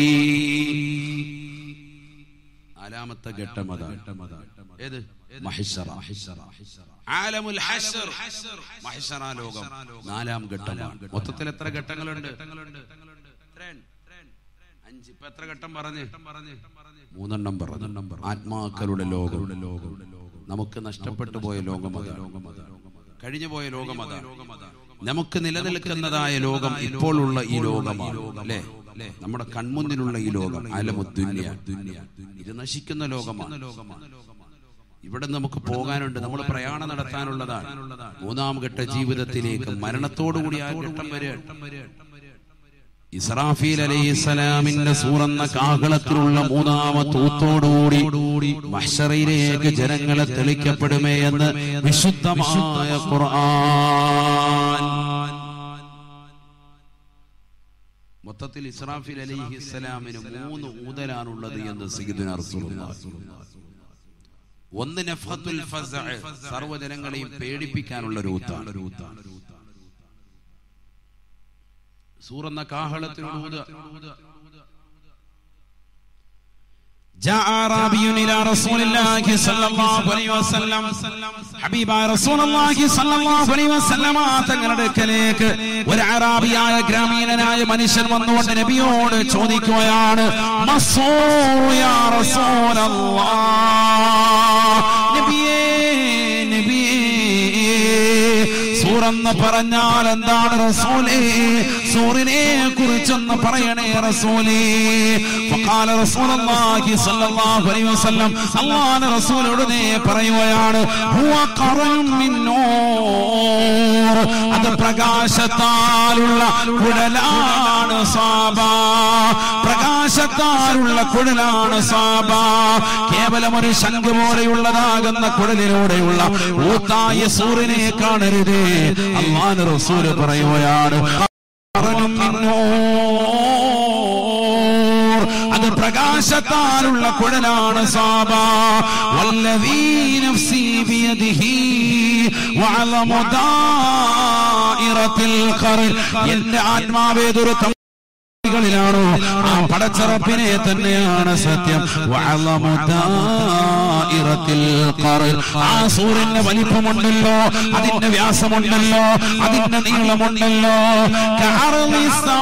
നാലാമത്തെ ഘട്ടം അതാണ് ഏത് മഹിഷറ ആലമുൽ ഹശ്ർ മഹിഷറ ലോകം നാലാം ഘട്ടമാണ് മൊത്തത്തിൽ എത്ര ഘട്ടങ്ങളുണ്ട് എത്രയാണ്? അഞ്ച് ഇപ്പൊ എത്ര ഘട്ടം പറഞ്ഞ് മൂന്നെണ്ണം പറഞ്ഞു ആത്മാക്കളുടെ ലോകം നമുക്ക് നഷ്ടപ്പെട്ടു പോയ ലോകം അതാണ്. കഴിഞ്ഞു പോയ ലോകം അതാണ് നമുക്ക് നിലനിൽക്കുന്നതായ ലോകം ഇപ്പോഴുള്ള ഈ ലോകമാണ് അല്ലേ നമ്മുടെ കൺമുന്നിലുള്ള ഈ ലോകം അലമുദ്ദുന്യ ഇത് നശിക്കുന്ന ലോകമാണ് ഇവിടെ നമുക്ക് പോകാനുണ്ട് നമ്മൾ പ്രയാണം നടത്താനുള്ളതാണ് മൂന്നാം ഘട്ട ജീവിതത്തിലേക്ക് മരണത്തോടുകൂടി ആ ഘട്ടം വരെ ഇസ്രാഫീൽ അലൈഹിസ്സലാമിന്റെ സൂറന്ന കാഹളത്തിലുള്ള മൂന്നാമത്തെ ഊത്തോടുകൂടി മഹ്ശറയിലേക്ക് ജനങ്ങളെ തെളിക്കപ്പെടുമേ എന്ന് വിശുദ്ധമായ ഖുർആൻ മൊത്തത്തിൽ ഇസ്രാഫിൽ അലൈഹിസ്സലാമിന് മൂന്ന് ഊതലാണുള്ളത് എന്ന് സയ്യിദുനാ റസൂലുള്ളാഹി ഒന്ന് നഫ്ഹത്തുൽ ഫസഅ സർവ്വജനങ്ങളെയും പേടിപ്പിക്കാനുള്ള ഒരു ഊത്താണ് സൂറന്ന കാഹളത്തിനോട് جاء أعرابي إلى رسول الله صلى الله عليه وسلم حبيبا رسول الله صلى الله عليه وسلم തങ്ങളുടെ അടുക്കലേക്ക് ഒരു അറാബിയായ ഗ്രാമീണനായ മനുഷ്യൻ വന്നുകൊണ്ട് നബിയോട് ചോദിക്കുകയാണ് മസ്ഊർ യാ റസൂലല്ലാഹ് നബിയേ നബിയേ സൂറെന്ന് പറഞ്ഞാൽ എന്താണ് റസൂലേ സൂറിനെ കുറിച്ചൊന്ന് പറയണേ റസൂലേ ഫഖാല റസൂലുള്ളാഹി സ്വല്ലല്ലാഹു അലൈഹി വസല്ലം അല്ലാഹുവിന്റെ റസൂൽ ഉടനെ പറയുകയാണ് ഹുവ ഖറൻ മിൻ നൂർ അത് പ്രകാശത്താലുള്ള കുഴലാണ് സാബ പ്രകാശത്താലുള്ള കുഴലാണ് സാബ കേവലം ഒരു ശംഖ് പോലെയുള്ളതാകുന്ന കുഴലിലൂടെയുള്ള ഊത്തായ സൂറിനെ കാണരുതേ അള്ളാൻ റസൂല് പറയുകയാണ് ഖറനും മിൻ നൂർ. അത് പ്രകാശത്താലുള്ള കുഴലാണ് സാബ വല്ലദീ നഫ്സി ബിയദിഹി വഅലമു ദാഇറത്തിൽ ഖർൻ എന്റെ ആത്മാവേതൊരു കളിലാണോ ആ പടച്ചറപ്പിനെ തന്നെയാണ് സത്യം വഅലമു ദാഇറത്തിൽ ഖർൻ. ആ സൂര്യന്റെ വലിപ്പമുണ്ടല്ലോ അതിന്റെ വ്യാസമുണ്ടല്ലോ അതിന്റെ നീളമുണ്ടല്ലോ കഅർളി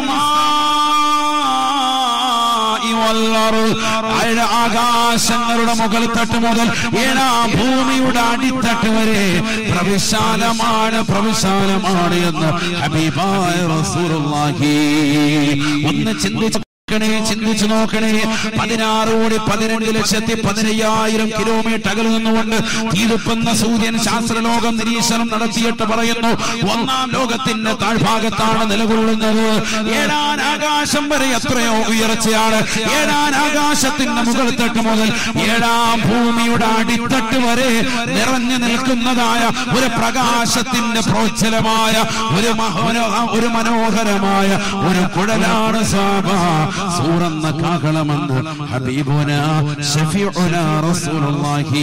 സമാഇ വല്ലർദ്. ആഴ- ആകാശങ്ങളുടെ മുകൾ തട്ട് മുതൽ ഏഴാം ഭൂമിയുടെ അടിത്തട്ട് വരെ പ്രവിശാലമാണ് പ്രവിശാലമാണ് എന്ന് ഹബീബായ റസൂലുള്ളാഹി ഒന്ന് ചിന്തിച്ചു നോക്കണേ ചിന്തിച്ചു നോക്കണേ പതിനാറ് കോടി പതിനെട്ട് ലക്ഷത്തി പതിനയ്യായിരം കിലോമീറ്റർ അകലിൽ നിന്നുകൊണ്ട് തീരുപ്പുന്ന സൂര്യൻ ശാസ്ത്രലോകം നിരീക്ഷണം നടത്തിയിട്ട് പറയുന്നു ഒന്നാം ലോകത്തിന്റെ താഴ്ഭാഗത്താണ് നിലകൊള്ളുന്നത് ഏഴാൻ ആകാശം വരെ എത്രയോ ഉയർച്ചയാണ് ഏഴാൻ ആകാശത്തിന്റെ മുകൾ തട്ട് മുതൽ ഏഴാം ഭൂമിയുടെ അടിത്തട്ട് വരെ നിറഞ്ഞു നിൽക്കുന്നതായ ഒരു പ്രകാശത്തിന്റെ പ്രോജ്വലമായ ഒരു മഹോന- ഒരു മനോഹരമായ ഒരു കുഴലാണ് സാബ സൂറന്ന കാഹളമെന്ന് ഹബീബുന ഷഫീഉന റസൂലുള്ളാഹി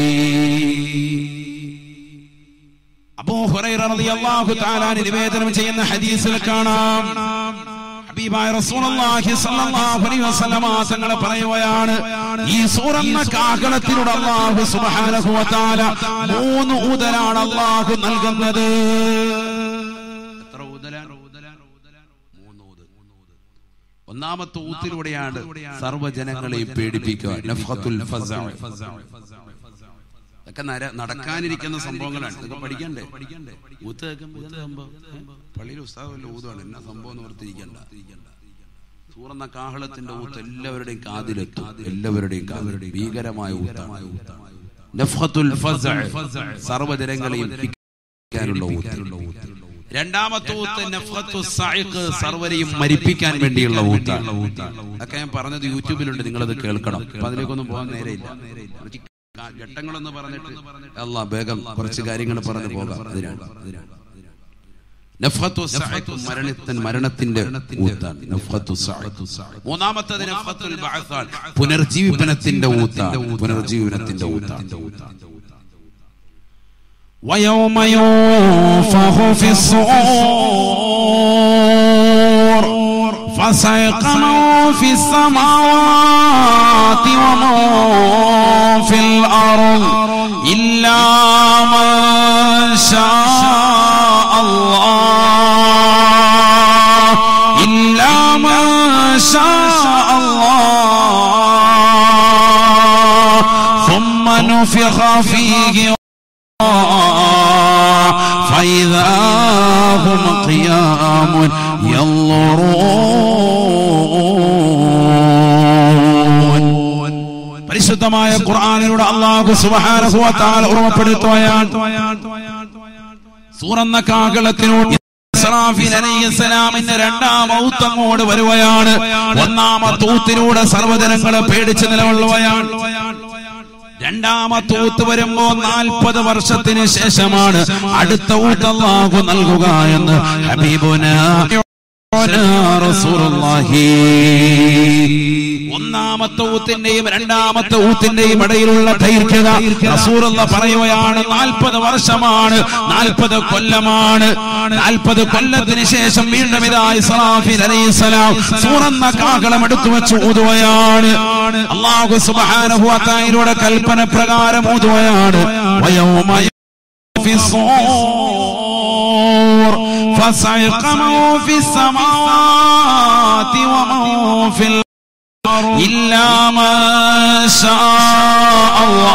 അബൂ ഹുറൈറ റളിയല്ലാഹു തആല അൻഹു നിവേദനം ചെയ്യുന്ന ഹദീസിൽ കാണാം ഹബീബായ റസൂലുള്ളാഹി സ്വല്ലല്ലാഹു അലൈഹി വസല്ലമ തങ്ങൾ പറയുകയാണ് ഈ സൂറന്ന കാഹളത്തിലൂടെ അല്ലാഹു സുബ്ഹാനഹു വ തആല മൂന്ന് ഊതലാണ് അല്ലാഹു നൽകുന്നത് എത്ര ഊതലാണ് മൂന്ന് ഊത് ഒന്നാമത്തെ ഊത്തിലൂടെയാണ് സർവ്വജനങ്ങളെയും പേടിപ്പിക്കുക നഫ്ഹത്തുൽ ഫസഅ. ഇതൊക്കെ നര- നടക്കാനിരിക്കുന്ന സംഭവങ്ങളാണ് ഇതൊക്കെ പഠിക്കണ്ടേ ഊത്ത് കേൾക്കുമ്പോ ഇതെന്താ സംഭവം ഏ? പള്ളിയിൽ ഉസ്താദ് വല്ല ഊതാണ് എന്നാ സംഭവം എന്ന് ഓർത്തിരിക്കണ്ട സൂറന്ന കാഹളത്തിന്റെ ഊത്ത് എല്ലാവരുടെയും കാതിലെത്തും എല്ലാവരുടെയും കാതിലുടെയും ഭീകരമായ ഊത്താണ് നഫ്ഹത്തുൽ ഫസഅ. സർവ്വജനങ്ങളെയും പ്പിക്കാനുള്ള ഊത്ത് രണ്ടാമത്തെ ഊത്ത് നഫ്ഹത്തു സഅഖ് സർവരെയും മരിപ്പിക്കാൻ വേണ്ടിയുള്ള ഊത്താണ് അതൊക്കെ ഞാൻ പറഞ്ഞത് യൂട്യൂബിലുണ്ട് നിങ്ങളത് കേൾക്കണം അപ്പൊ അതിലേക്കൊന്നും പോകാൻ നേരെയില്ല കുറച്ച് കാ- ഘട്ടങ്ങളൊന്ന് പറഞ്ഞിട്ട് അല്ല വേഗം കുറച്ച് കാര്യങ്ങൾ പറഞ്ഞു പോകാം അതിനാണ് നഫ്ഹത്തു സഅഖ് മരണത്തിൻ മരണത്തിന്റെ ഊത്താണ് നഫ്ഹത്തു സഅഖ് മൂന്നാമത്തത് നഫ്ഹത്തുൽ ബഅസാൻ പുനർജീവനത്തിന്റെ ഊത്താണ് പുനർജീവനത്തിന്റെ ഊത്താണ് ويوم ينفخ في الصور فسيق من في السماوات ومن في الأرض إلا من شاء الله إلا من شاء الله ثم نفخ فيه فإذا هم قيام ينظرون പരിശുദ്ധമായ ഖുർആനിലൂടെ അള്ളാഹു സുബ്ഹാനഹു വ തആല ഓർമ്മപ്പെടുത്തുകയാണ് സൂറന്ന കാകളത്തിലൂടെ ഇസ്രാഫീൽ അലൈഹിസ്സലാമിന്റെ രണ്ടാം ഔത്ത് അങ്ങോട്ട് വരുകയാണ് ഒന്നാമത്തെ ഊത്തിലൂടെ സർവ്വജനങ്ങളെ പേടിച്ച് നിലകൊള്ളുകയാണ് രണ്ടാമത്തെ ഊത്ത് വരുമ്പോ നാൽപ്പത് വർഷത്തിന് ശേഷമാണ് അടുത്ത ഊത്ത് അള്ളാഹു നൽകുക എന്ന് ഹബീബുന റസൂലുള്ളാഹി ഒന്നാമത്തെ ഊത്തിന്റെയും രണ്ടാമത്തെ ഊത്തിന്റെയും ഇടയിലുള്ള ദൈർഘ്യത റസൂലുള്ള പറയുകയാണ് നാൽപ്പത് വർഷമാണ് നാൽപ്പത് കൊല്ലമാണ് നാൽപ്പത് കൊല്ലത്തിന് ശേഷം വീണ്ടും ഇതാ ഇസ്രാഫിൽ അലൈഹിസ്സലാം സൂറന്ന കാകളം എടുത്തു വെച്ച് ഊതുകയാണ് അള്ളാഹു സുബ്ഹാനഹു വ തആലയുടെ കൽപ്പന പ്രകാരം ഊതുകയാണ് വയൗമ في الصور فصعق من في السماوات ومن في الأرض إلا ما شاء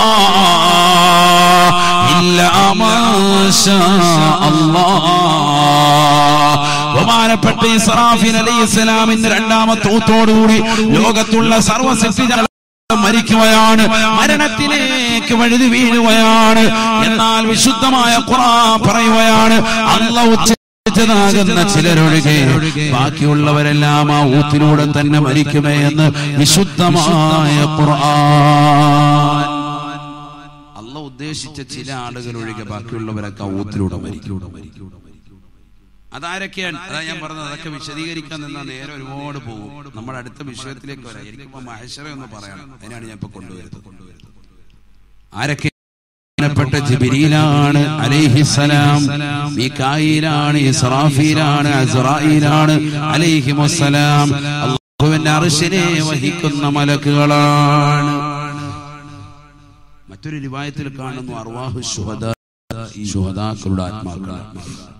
الله إلا ما شاء الله ബഹുമാനപ്പെട്ട ഇസ്രാഫിൽ അലൈഹി ഇസ്ലാമിന്റെ രണ്ടാമത്തെ ഊത്തോടുകൂടി ലോകത്തുള്ള സർവ്വ സൃഷ്ടിജന മരിക്കുകയാണ് മരണത്തിലേക്ക് വഴുതി വീഴുകയാണ് എന്നാൽ വിശുദ്ധമായ ഖുർആൻ പറയുകയാണ് അല്ല ഉച്ചരിച്ചതാകുന്ന ചിലരൊഴികെ ബാക്കിയുള്ളവരെല്ലാം ആ ഊത്തിലൂടെ തന്നെ മരിക്കുമേ എന്ന് വിശുദ്ധമായ ഖുർആൻ അല്ല ഉദ്ദേശിച്ച ചില ആളുകൾ ഒഴികെ ബാക്കിയുള്ളവരൊക്കെ ആ ഊത്തിലൂടെ മരിക്കും അതാരൊക്കെയാണ് അതാ ഞാൻ പറഞ്ഞത് അതൊക്കെ വിശദീകരിക്കാൻ നിന്നാൽ നേരെ ഒരുപാട് പോകും നമ്മുടെ അടുത്ത വിഷയത്തിലേക്ക് വരാം എനിക്കിപ്പോ മഹേശ്വര എന്ന് പറയണം അതിനാണ് ഞാൻ ഇപ്പൊ കൊണ്ടുവരുന്നത് ആരൊക്കെ പ്പെട്ട ജിബിരിയിലാണ് അലൈഹിസലാം മീകായിലാണ് ഇസ്രാഫീലാണ് അസ്രായിലാണ് അലൈഹിമുസ്സലാം അള്ളാഹുവിന്റെ അർശിനെ വഹിക്കുന്ന മലക്കുകളാണ് മറ്റൊരു റിവായത്തിൽ കാണുന്നു അർവാഹു ശുഹദ ശുഹദാക്കളുടെ ആത്മാക്കളാണ്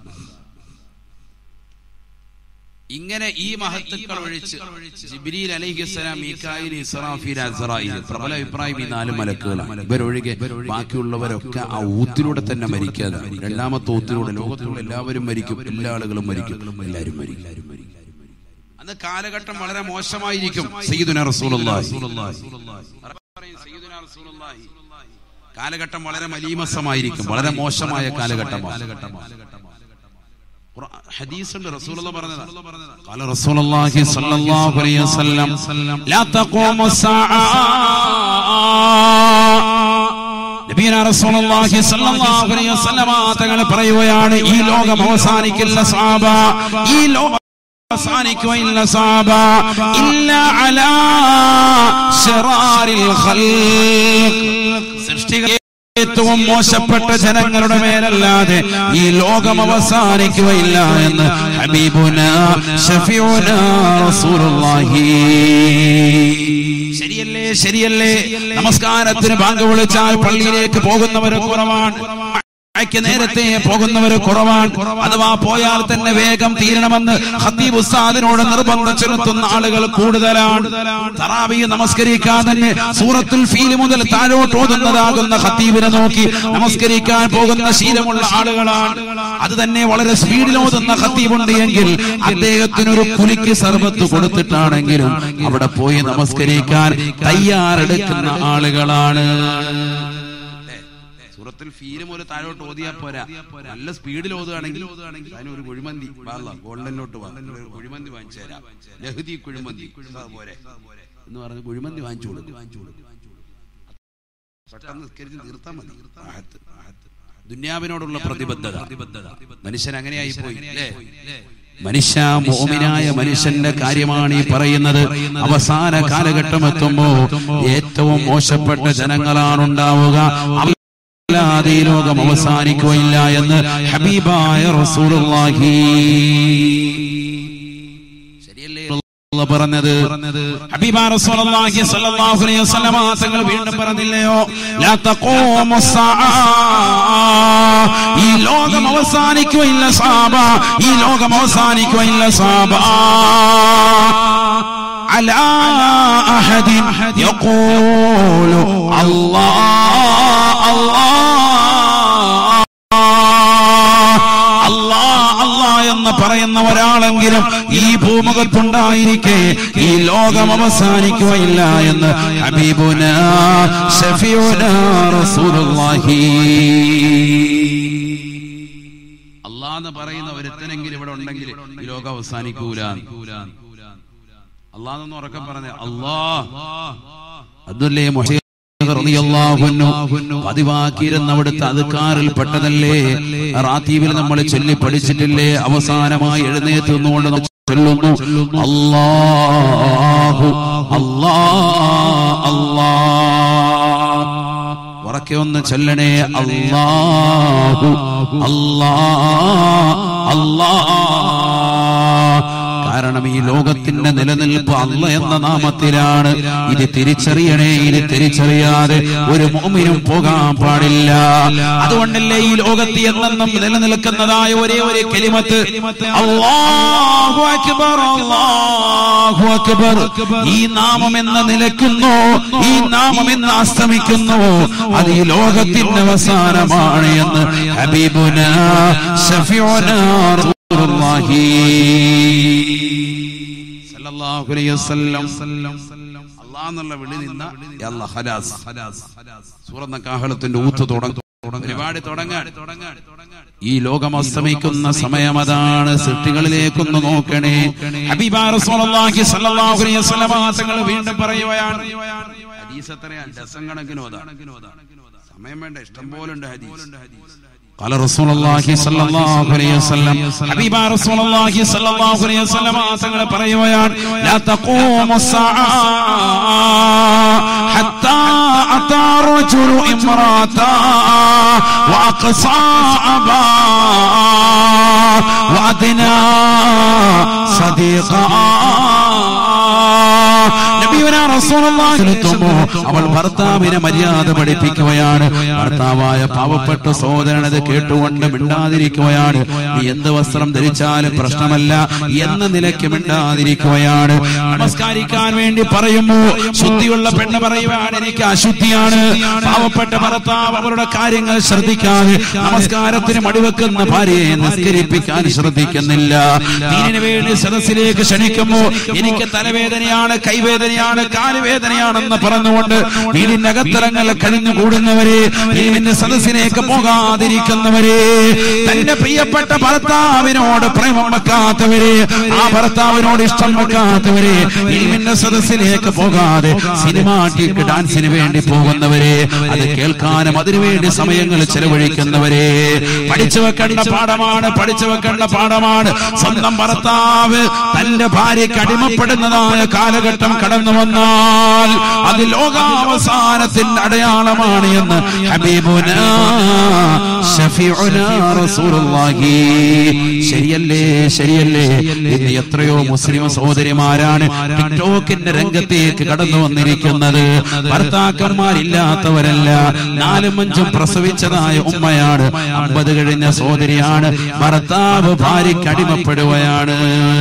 ഇങ്ങനെ ഈ മഹത്തുക്കൾ ഒഴിച്ച് ജിബ്രീൽ അലൈഹിസ്സലാം മീകായിൽ ഇസ്രാഫീൽ അസ്റായിൽ പ്രബല അഭിപ്രായം ഈ നാല് മലക്കുകളാണ് ഇവരൊഴികെ ബാക്കിയുള്ളവരൊക്കെ ആ ഊത്തിലൂടെ തന്നെ മരിക്കാതെ രണ്ടാമത്തെ ഊത്തിലൂടെ ലോകത്തിലുള്ള എല്ലാവരും മരിക്കും എല്ലാ ആളുകളും മരിക്കും എല്ലാവരും മരിക്കും അന്ന് കാലഘട്ടം വളരെ മോശമായിരിക്കും സയ്യിദുന റസൂലുള്ളാഹി സയ്യിദുന റസൂലുള്ളാഹി കാലഘട്ടം വളരെ മലീമസമായിരിക്കും വളരെ മോശമായ കാലഘട്ടമാണ് حديث الرسول الله برنا قال رسول الله صلى الله عليه وسلم لا تقوم الساعة നബീന റസൂലുള്ളാഹി സ്വല്ലല്ലാഹു അലൈഹി വസല്ലമ തങ്ങൾ പറയുകയാണ് ഈ ലോകം അവസാനിക്കില്ല സഹാബ ഈ ലോകം അവസാനിക്കുകയില്ല സഹാബ ഇല്ല അലാ ശറാരിൽ ഖൽഖ് സൃഷ്ടികൾ ഏറ്റവും മോശപ്പെട്ട ജനങ്ങളുടെ മേലല്ലാതെ ഈ ലോകം അവസാനിക്കുകയില്ല എന്ന് ഹബീബുന ഷഫീഉന റസൂലുള്ളാഹി ശരിയല്ലേ ശരിയല്ലേ നമസ്കാരത്തിന് ബാങ്ക് വിളിച്ചാൽ പള്ളിയിലേക്ക് പോകുന്നവർ കുറവാണ് ക്ക് നേരത്തെ പോകുന്നവർ കുറവാണ് അഥവാ പോയാൽ തന്നെ വേഗം തീരണമെന്ന് ഖത്തീബ് ഉസ്താദിനോട് നിർബന്ധം ചെലുത്തുന്ന ആളുകൾ കൂടുതലാണ് തറാവി നമസ്കരിക്കാൻ തന്നെ സൂറത്തുൽ ഫീൽ മുതൽ താഴോട്ട് ഓതുന്നതാകുന്ന ഖത്തീബിനെ നോക്കി നമസ്കരിക്കാൻ പോകുന്ന ശീലമുള്ള ആളുകളാണ് അത് തന്നെ വളരെ സ്പീഡിൽ ഓതുന്ന ഖത്തീബുണ്ട് എങ്കിൽ അദ്ദേഹത്തിനൊരു കുലിക്ക് സർബത്ത് കൊടുത്തിട്ടാണെങ്കിലും അവിടെ പോയി നമസ്കരിക്കാൻ തയ്യാറെടുക്കുന്ന ആളുകളാണ് സൂറത്തിൽ ഫീല് പോലെ താഴോട്ട് ഓതിയാ പോരാ നല്ല സ്പീഡിൽ ഓതുകയാണെങ്കിൽ അതിന് ഒരു കുഴിമന്തി ഗോൾഡനിലോട്ട് വാ ഒരു കുഴിമന്തി വാങ്ങിച്ചു തരാം ലഹുദി കുഴിമന്തി പോരെ എന്ന് പറഞ്ഞ് കുഴിമന്തി വാങ്ങിച്ചു കൊടുക്കും പെട്ടെന്ന് നിസ്കരിച്ച് തീർത്താൽ മതി റാഹത്ത്. ദുന്യാവിനോടുള്ള പ്രതിബദ്ധത മനുഷ്യൻ അങ്ങനെയായി പോയി അല്ലേ മനുഷ്യ മോമിനായ മനുഷ്യന്റെ കാര്യമാണ് ഈ പറയുന്നത് അവസാന കാലഘട്ടം എത്തുമ്പോ ഏറ്റവും മോശപ്പെട്ട ജനങ്ങളാണ് ഉണ്ടാവുക മേലല്ലാതെ ഈ ലോകം അവസാനിക്കുകയില്ല എന്ന് ഹബീബായ റസൂലുള്ളാഹി ശരിയല്ലേ അള്ളാഹ് പറഞ്ഞത് ഹബീബ റസൂലുള്ളാഹി സ്വല്ലല്ലാഹു അലൈഹി വസല്ലമ തങ്ങൾ വീണ്ടും പറഞ്ഞില്ലയോ ലാ തഖൂമു സ്സാഅ ഈ ലോകം അവസാനിക്കുകയില്ല സാബ ഈ ലോകം അവസാനിക്കുകയില്ല സാബ على أحد يقول الله الله അല്ലാ അല്ലാ എന്ന് പറയുന്ന ഒരാളെങ്കിലും ഈ ഭൂമുഖത്തുണ്ടായിരിക്കെ ഈ ലോകം അവസാനിക്കുകയില്ല എന്ന് ഹബീബുന ഷഫിയുന റസൂലുള്ളാഹി അല്ലാന്ന് പറയുന്ന ഒരുത്തനെങ്കിലും ഇവിടെ ഉണ്ടെങ്കിൽ ഈ ലോകം അവസാനിക്കൂല അള്ളാന്ന് ഉറക്കം പറഞ്ഞ അല്ലാ അതല്ലേ മുഹ പതിവാക്കിയിരുന്ന അവിടുത്തെ അതുക്കാറിൽ പെട്ടതല്ലേ റാത്തീവിൽ നമ്മൾ ചൊല്ലി പഠിച്ചിട്ടില്ലേ അവസാനമായി എഴുന്നേറ്റ് നിന്നുകൊണ്ട് നമ്മൾ ചൊല്ലുന്നു അല്ലാഹു അല്ലാ അല്ലാ ഉറക്കെ ഒന്ന് ചൊല്ലണേ അല്ലാഹു അല്ലാ അല്ലാ കാരണം ഈ ലോകത്തിന്റെ നിലനിൽപ്പ് അല്ല എന്ന നാമത്തിലാണ് ഇത് തിരിച്ചറിയണേ ഇത് തിരിച്ചറിയാതെ ഒരു മോമിനും പോകാൻ പാടില്ല അതുകൊണ്ടല്ലേ ഈ ലോകത്ത് എന്നെന്നും നിലനിൽക്കുന്നതായ ഒരേ ഒരു കെലിമത്ത് അല്ലാഹു അക്ബർ അല്ലാഹു അക്ബർ ഈ നാമം എന്ന് നിലയ്ക്കുന്നു ഈ നാമം എന്ന് അസ്തമിക്കുന്നു അത് ഈ ലോകത്തിന്റെ അവസാനമാണ് എന്ന് ഹബീബുന ഷഫിഉന റസൂലുള്ളാഹി സല്ലല്ലാഹു അലൈഹി വസല്ലം അല്ലാഹ് എന്നുള്ള വിളി നിന്ന യല്ലാ ഖലാസ് സൂറന്ന കാഹളത്തിന്റെ ഊത്ത് തുടങ്ങും പരിപാടി തുടങ്ങാൻ ഈ ലോകം അസ്തമിക്കുന്ന സമയം അതാണ് സൃഷ്ടികളിലേക്കൊന്ന് നോക്കണേ ഹബീബ റസൂലുള്ളാഹി സ്വല്ലല്ലാഹു അലൈഹി വസല്ലം തങ്ങൾ വീണ്ടും പറയുകയാണ് ഹദീസ് എത്രയാണ് ഡസൻ കണക്കിന് ഓതാ സമയം വേണ്ട ഇഷ്ടം പോലെ ഉണ്ട് ഹദീസ് قال رسول الله صلى الله عليه وسلم حبيب رسول الله صلى الله عليه وسلم തങ്ങൾ പറയുകയാണ് لا تقوم الساعة حتى أتى رجل امرأة وأقصى أبا وأدنى صديقا നബിയുനാ റസൂലുള്ളാഹി എത്തുമ്പോ അവൾ ഭർത്താവിനെ മര്യാദ പഠിപ്പിക്കുകയാണ് ഭർത്താവായ പാവപ്പെട്ട സഹോദരനത് കേട്ടുകൊണ്ട് മിണ്ടാതിരിക്കുകയാണ് നീ എന്ത് വസ്ത്രം ധരിച്ചാലും പ്രശ്നമല്ല എന്ന നിലയ്ക്ക് മിണ്ടാതിരിക്കുകയാണ് നമസ്കാരിക്കാൻ വേണ്ടി പറയുമ്പോ ശുദ്ധിയുള്ള പെണ്ണ് പറയുവാണ് എനിക്ക് അശുദ്ധിയാണ് പാവപ്പെട്ട ഭർത്താവ് അവരുടെ കാര്യങ്ങൾ ശ്രദ്ധിക്കാതെ നമസ്കാരത്തിന് മടിവെക്കുന്ന ഭാര്യയെ നിസ്കരിപ്പിക്കാൻ ശ്രദ്ധിക്കുന്നില്ല ദീനിന് വേണ്ടി സദസ്സിലേക്ക് ക്ഷണിക്കുമ്പോ എനിക്ക് തലവേദനയാണ് കൈവേദനയാണ് കാലുവേദനയാണെന്ന് പറഞ്ഞുകൊണ്ട് വീടിന്റെ അകത്തരങ്ങൾ കഴിഞ്ഞു കൂടുന്നവരെ ദീനിന്റെ സദസ്സിലേക്ക് പോകാതിരിക്കുന്നവരെ തന്റെ പ്രിയപ്പെട്ട ഭർത്താവിനോട് പ്രേമം വെക്കാത്തവരെ ആ ഭർത്താവിനോട് ഇഷ്ടം വെക്കാത്തവരെ ദീനിന്റെ സദസ്സിലേക്ക് പോകാതെ സിനിമാറ്റിക് ഡാൻസിന് വേണ്ടി പോകുന്നവരെ അത് കേൾക്കാനും അതിനുവേണ്ടി സമയങ്ങൾ ചെലവഴിക്കുന്നവരെ പഠിച്ചു വെക്കേണ്ട പാഠമാണ് പഠിച്ചു വെക്കേണ്ട പാഠമാണ് സ്വന്തം ഭർത്താവ് തന്റെ ഭാര്യയ്ക്ക് അടിമപ്പെടുന്നതായ കാലഘട്ടം കടന്നു വന്നാൽ അത് ലോകാവസാനത്തിന്റെ അടയാളമാണ് എന്ന് ഹബീബുന ഷഫീഉന റസൂലുള്ളാഹി ശരിയല്ലേ ശരിയല്ലേ ഇന്ന് എത്രയോ മുസ്ലിം സഹോദരിമാരാണ് ടിക്ടോക്കിന്റെ രംഗത്തേക്ക് കടന്നു വന്നിരിക്കുന്നത് ഭർത്താക്കന്മാരില്ലാത്തവരല്ല നാലും അഞ്ചും പ്രസവിച്ചതായ ഉമ്മയാണ് അമ്പത് കഴിഞ്ഞ സഹോദരിയാണ് ഭർത്താവ് ഭാര്യയ്ക്ക് അടിമപ്പെടുകയാണ്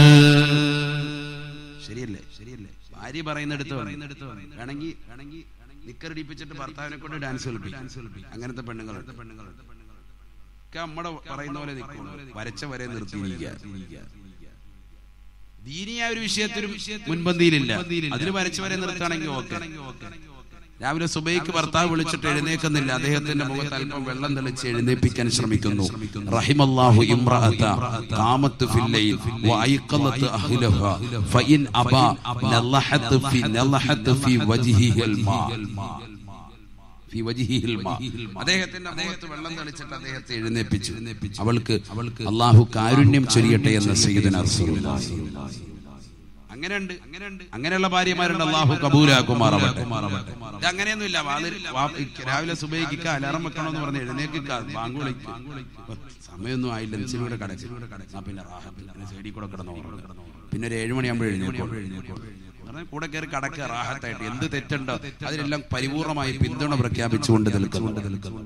ശരിയല്ലേ ശരിയല്ലേ ഭാര്യ പറയുന്നിടത്ത് വേണമെങ്കിൽ വേണമെങ്കിൽ നിക്കറിടിപ്പിച്ചിട്ട് ഭർത്താവിനെ കൊണ്ട് ഡാൻസ് കളിപ്പിക്കും അങ്ങനത്തെ പെണ്ണുങ്ങൾ പെണ്ണുങ്ങളുണ്ട് നമ്മുടെ പറയുന്ന പോലെ നിൽക്കും വരച്ച വരെ നിർത്തിയിരിക്കുക ദീനിയായ ഒരു വിഷയത്തിലും മുൻപന്തിയിലില്ല അതിന് വരച്ച വരെ നിർത്തുകയാണെങ്കിൽ ഓക്കെ രാവിലെ സുബൈക്ക് ഭർത്താവ് വിളിച്ചിട്ട് എഴുന്നേക്കുന്നില്ല അദ്ദേഹത്തിന്റെ മുഖത്ത് അല്പം വെള്ളം തെളിച്ച് എഴുന്നേൽപ്പിക്കാൻ ശ്രമിക്കുന്നു റഹിമല്ലാഹു ഇംറഅത ഖാമത്ത് ഫിൽ ലൈൽ വഅയ്ഖലത് അഹ്ലഹ ഫഇൻ അബാ നലഹത് ഫി നലഹത് ഫി വജ്ഹിഹിൽ മാ ഫി വജ്ഹിഹിൽ മാ അദ്ദേഹത്തിന്റെ മുഖത്ത് വെള്ളം തെളിച്ചിട്ട് അദ്ദേഹത്തെ എഴുന്നേൽപ്പിച്ചു അവൾക്ക് അവൾക്ക് അള്ളാഹു കാരുണ്യം ചൊരിയട്ടെ എന്ന് സയ്യിദുനാ റസൂലുള്ളാഹി അങ്ങനെയുണ്ട് അങ്ങനെയുള്ള ഭാര്യമാരുണ്ട് അള്ളാഹു കബൂലാക്കുമാറാവട്ടെ ഇത് അങ്ങനെയൊന്നുമില്ല വാതിൽ വാ- രാവിലെ സുബൈക്ക് അലാറം വെക്കണമെന്ന് പറഞ്ഞ് എഴുന്നേക്കിക്ക ബാങ്ക് വിളിക്ക് സമയമൊന്നും ആയില്ല ഇച്ചിരി കടച്ച് ആ പിന്നെ റാഹത്ത് പിന്നെ സൈഡിൽ കൂടെ കിടന്നു പിന്നെ ഒരു ഏഴുമണിയാകുമ്പോൾ എഴുന്നേക്കോളൂ പറഞ്ഞാൽ കൂടെ കയറി കടക്കുക റാഹത്തായിട്ട് എന്ത് തെറ്റുണ്ടോ അതിലെല്ലാം പരിപൂർണമായി പിന്തുണ പ്രഖ്യാപിച്ചുകൊണ്ട് നിൽക്കുന്നുണ്ട്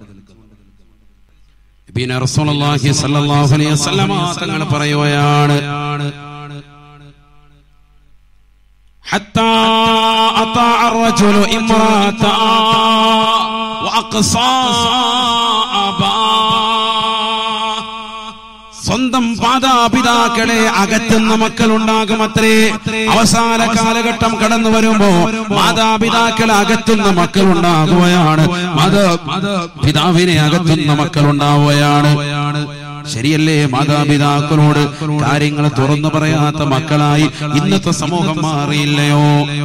പിന്നെ റസൂലുള്ളാഹി സ്വല്ലല്ലാഹു അലൈഹി വസല്ലമ തങ്ങൾ പറയുകയാണ് حتى أطاع الرجل امرأة وأقصى أباه സ്വന്തം മാതാപിതാക്കളെ അകറ്റുന്ന മക്കളുണ്ടാകും അത്രേ അവസാന കാലഘട്ടം കടന്നു വരുമ്പോ മാതാപിതാക്കളെ അകറ്റുന്ന മക്കളുണ്ടാകുകയാണ് മാതാ പിതാവിനെ അകറ്റുന്ന മക്കളുണ്ടാവുകയാണ് ശരിയല്ലേ മാതാപിതാക്കളോട് കാര്യങ്ങൾ തുറന്നു പറയാത്ത മക്കളായി ഇന്നത്തെ സമൂഹം മാറിയില്ലയോ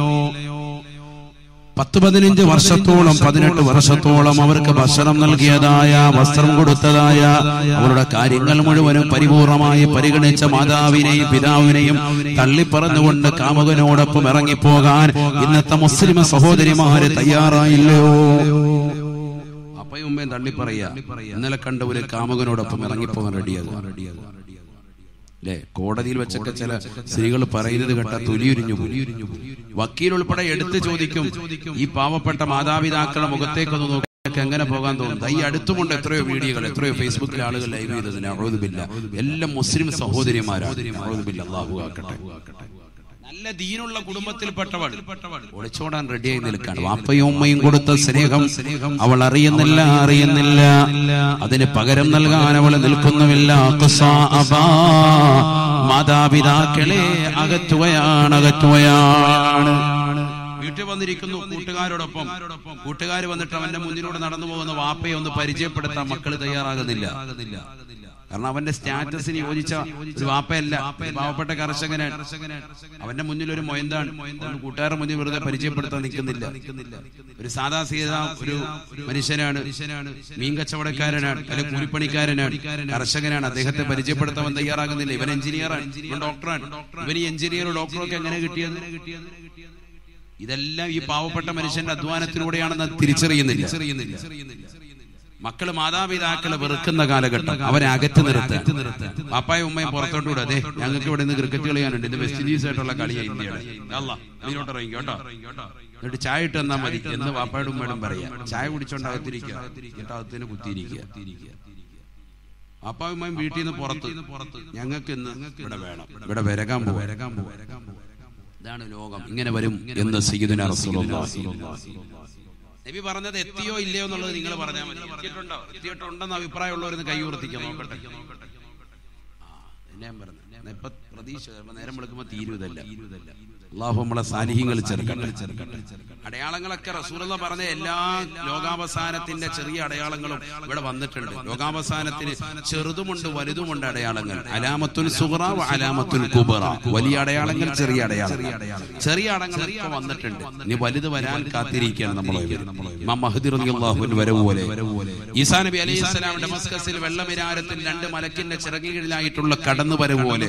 പത്ത് പതിനഞ്ച് വർഷത്തോളം പതിനെട്ട് വർഷത്തോളം അവർക്ക് ഭക്ഷണം നൽകിയതായ വസ്ത്രം കൊടുത്തതായ അവരുടെ കാര്യങ്ങൾ മുഴുവനും പരിപൂർണമായി പരിഗണിച്ച മാതാവിനെയും പിതാവിനെയും തള്ളിപ്പറഞ്ഞുകൊണ്ട് കാമുകനോടൊപ്പം ഇറങ്ങിപ്പോകാൻ ഇന്നത്തെ മുസ്ലിം സഹോദരിമാര് തയ്യാറായില്ലയോ അപ്പയും ഉമ്മയും തള്ളി പറയാ ഇന്നലെ കണ്ട ഒരു കാമുകനോടൊപ്പം ഇറങ്ങിപ്പോകാൻ റെഡിയാകും അല്ലെ കോടതിയിൽ വെച്ചൊക്കെ ചില സ്ത്രീകൾ പറയുന്നത് കേട്ട തൊലിയുരിഞ്ഞു പോകും. വക്കീൽ ഉൾപ്പെടെ എടുത്തു ചോദിക്കും ഈ പാവപ്പെട്ട മാതാപിതാക്കളുടെ മുഖത്തേക്കൊന്ന് നോക്കി എങ്ങനെ പോകാൻ തോന്നുന്നു ഈ അടുത്തുമുണ്ട് എത്രയോ വീഡിയോകൾ എത്രയോ ഫേസ്ബുക്കിൽ ആളുകൾ ലൈവ് ചെയ്തതിന് അഴുതുമില്ല എല്ലാം മുസ്ലിം സഹോദരിമാരാണ് അഴുതുമില്ല അള്ളാഹു ആക്കട്ടെ നല്ല ദീനുള്ള കുടുംബത്തിൽപ്പെട്ടവൾ ഒളിച്ചോടാൻ റെഡിയായി നിൽക്കാണ് വാപ്പയും ഉമ്മയും കൊടുത്ത സ്നേഹം അവൾ അറിയുന്നില്ല അറിയുന്നില്ല അതിന് പകരം നൽകാൻ അവൾ നിൽക്കുന്നുമില്ല ഖുസാ അബാ. മാതാപിതാക്കളെ അകറ്റുകയാണ് അകറ്റുകയാണ് വീട്ടിൽ വന്നിരിക്കുന്നു കൂട്ടുകാരോടൊപ്പം കൂട്ടുകാർ വന്നിട്ട് അവന്റെ മുന്നിലൂടെ നടന്നു പോകുന്ന വാപ്പയെ ഒന്ന് പരിചയപ്പെടുത്താൻ മക്കൾ തയ്യാറാകുന്നില്ല കാരണം അവന്റെ സ്റ്റാറ്റസിന് യോജിച്ച ഒരു വാപ്പയല്ല ഒരു പാവപ്പെട്ട കർഷകനാണ് അവന്റെ മുന്നിൽ ഒരു മൊയന്താണ് ഒന്ന് കൂട്ടുകാരുടെ മുന്നിൽ വെറുതെ പരിചയപ്പെടുത്താൻ നിൽക്കുന്നില്ല ഒരു സാധാ സീത ഒരു മനുഷ്യനാണ് മീൻ കച്ചവടക്കാരനാണ് അല്ലെങ്കിൽ കൂലിപ്പണിക്കാരനാണ് കർഷകനാണ് അദ്ദേഹത്തെ പരിചയപ്പെടുത്താൻ അവൻ തയ്യാറാകുന്നില്ല ഇവൻ എഞ്ചിനീയറാണ് ഇവൻ ഡോക്ടറാണ് ഇവൻ ഈ എഞ്ചിനീയറും ഡോക്ടറും ഒക്കെ എങ്ങനെ കിട്ടിയത് ഇതെല്ലാം ഈ പാവപ്പെട്ട മനുഷ്യന്റെ അധ്വാനത്തിലൂടെയാണെന്ന് തിരിച്ചറിയുന്നില്ല മക്കള് മാതാപിതാക്കളെ വെറുക്കുന്ന കാലഘട്ടം അവരെ അകറ്റി നിർത്തുക പാപ്പായും ഉമ്മയും പുറത്തോട്ട് വിടുക അതെ ഞങ്ങൾക്ക് ഇവിടെ നിന്ന് ക്രിക്കറ്റ് കളിയാനുണ്ട് ഇത് വെസ്റ്റ് ഇൻഡീസ് ആയിട്ടുള്ള കളിയാണ് ഇന്ത്യയുടെ അല്ല നീരോട്ട് ഇറങ്ങി കേട്ടോ എന്നിട്ട് ചായ ഇട്ട് തന്നാ മതി എന്ന് പാപ്പായുടെ ഉമ്മയോടും പറയാ ചായ കുടിച്ചോണ്ട് അകത്തിരിക്കുക എന്നിട്ട് അകത്തിന് കുത്തിയിരിക്കുക പാപ്പായും ഉമ്മയും വീട്ടിൽ നിന്ന് പുറത്ത് ഞങ്ങൾക്ക് ഇന്ന് ഇവിടെ വേണം ഇവിടെ വരകാൻ പോകും വരകാൻ പോകും ഇതാണ് ലോകം ഇങ്ങനെ വരും എന്ന് സയ്യിദുനാ റസൂലുള്ളാഹി നബി പറഞ്ഞത് എത്തിയോ ഇല്ലയോ എന്നുള്ളത് നിങ്ങൾ പറഞ്ഞാൽ മതി എത്തിയിട്ടുണ്ടോ എത്തിയിട്ടുണ്ടെന്ന് അഭിപ്രായമുള്ളവരെന്ന് കൈ ഉയർത്തിക്കാം നോക്കട്ടെ ആ, എന്നെ ഞാൻ പറഞ്ഞു ഞാൻ ഇപ്പൊ പ്രതീക്ഷ ചിലപ്പോ നേരം വിളിക്കുമ്പോ തീരുവതല്ല അള്ളാഹു നമ്മളെ സാന്നിധ്യങ്ങൾ ചെറുക്കട്ടെ അടയാളങ്ങളൊക്കെ റസൂലുള്ള പറഞ്ഞ എല്ലാ ലോകാവസാനത്തിന്റെ ചെറിയ അടയാളങ്ങളും ഇവിടെ വന്നിട്ടുണ്ട് ലോകാവസാനത്തിന് ചെറുതുമുണ്ട് വലുതുമുണ്ട് അടയാളങ്ങൾ അലാമത്തുൽ സുഹറ അലാമത്തുൽ കുബറ വലിയ അടയാളങ്ങൾ ചെറിയ അടയാളങ്ങൾ ചെറിയ അടയാളങ്ങൾ ഇപ്പൊ വന്നിട്ടുണ്ട് ഇനി വലുത് വരാൻ കാത്തിരിക്കുകയാണ് നമ്മൾ മഹദിറിയാഹുവിൻ വരവ് പോലെ ഈസാ നബി അലൈഹി സ്വലാം ഡമസ്കസിൽ വെള്ളമിരാരത്തിൽ രണ്ട് മലക്കിന്റെ ചിറകുകളിലായിട്ടുള്ള കടന്നു വരവ് പോലെ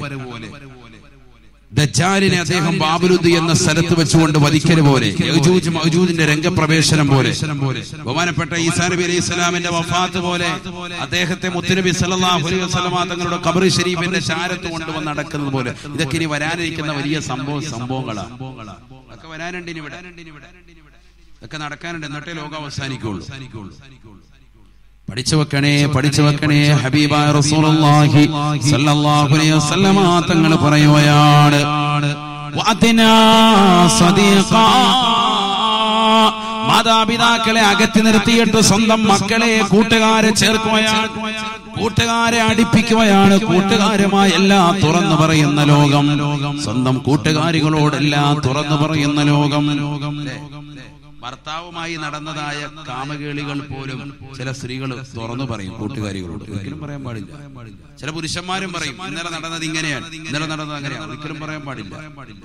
ദജ്ജാലിനെ അദ്ദേഹം ബാബുലുദ് എന്ന സ്ഥലത്ത് വെച്ചുകൊണ്ട് വധിക്കല് പോലെ യജൂജ് മഅജൂജിന്റെ രംഗപ്രവേശനം പോലെ ബഹുമാനപ്പെട്ട ഈസാ നബി അലൈഹി സ്വലാമിന്റെ വഫാത്ത് പോലെ അദ്ദേഹത്തെ മുത്തുനബി സല്ലല്ലാഹു അലൈഹി വസല്ലമ തങ്ങളുടെ ഖബർ ഷരീഫിന്റെ ചാരത്ത് കൊണ്ടുവന്ന് നടക്കുന്നത് പോലെ ഇതൊക്കെ ഇനി വരാനിരിക്കുന്ന വലിയ സംഭവ സംഭവങ്ങളാണ് ഒക്കെ വരാനുണ്ട് ഇനി ഇവിടെ ഇതൊക്കെ നടക്കാനുണ്ട് എന്നിട്ടേ ലോകം അവസാനിക്കുള്ളൂ പഠിച്ചു വെക്കണേ പഠിച്ചു വെക്കണേ ഹബീബായ റസൂലുള്ളാഹി സല്ലല്ലാഹു അലൈഹി വസല്ലമ തങ്ങൾ പറയുകയാണ് വഅദ്നാ സദീഖാ മാതാപിതാക്കളെ അകറ്റി നിർത്തിയിട്ട് സ്വന്തം മക്കളെ കൂട്ടുകാരെ ചേർക്കുകയാണ് കൂട്ടുകാരെ അടുപ്പിക്കുകയാണ് കൂട്ടുകാരുമായി എല്ലാം തുറന്നു പറയുന്ന ലോകം സ്വന്തം കൂട്ടുകാരികളോടെല്ലാം തുറന്നു പറയുന്ന ലോകം ഭർത്താവുമായി നടന്നതായ കാമകേളികൾ പോലും ചില സ്ത്രീകൾ തുറന്നു പറയും കൂട്ടുകാരികളോട് ഒരിക്കലും പറയാൻ പാടില്ല ചില പുരുഷന്മാരും പറയും ഇന്നലെ നടന്നത് ഇങ്ങനെയാണ് ഇന്നലെ നടന്നത് അങ്ങനെയാണ് ഒരിക്കലും പറയാൻ പാടില്ല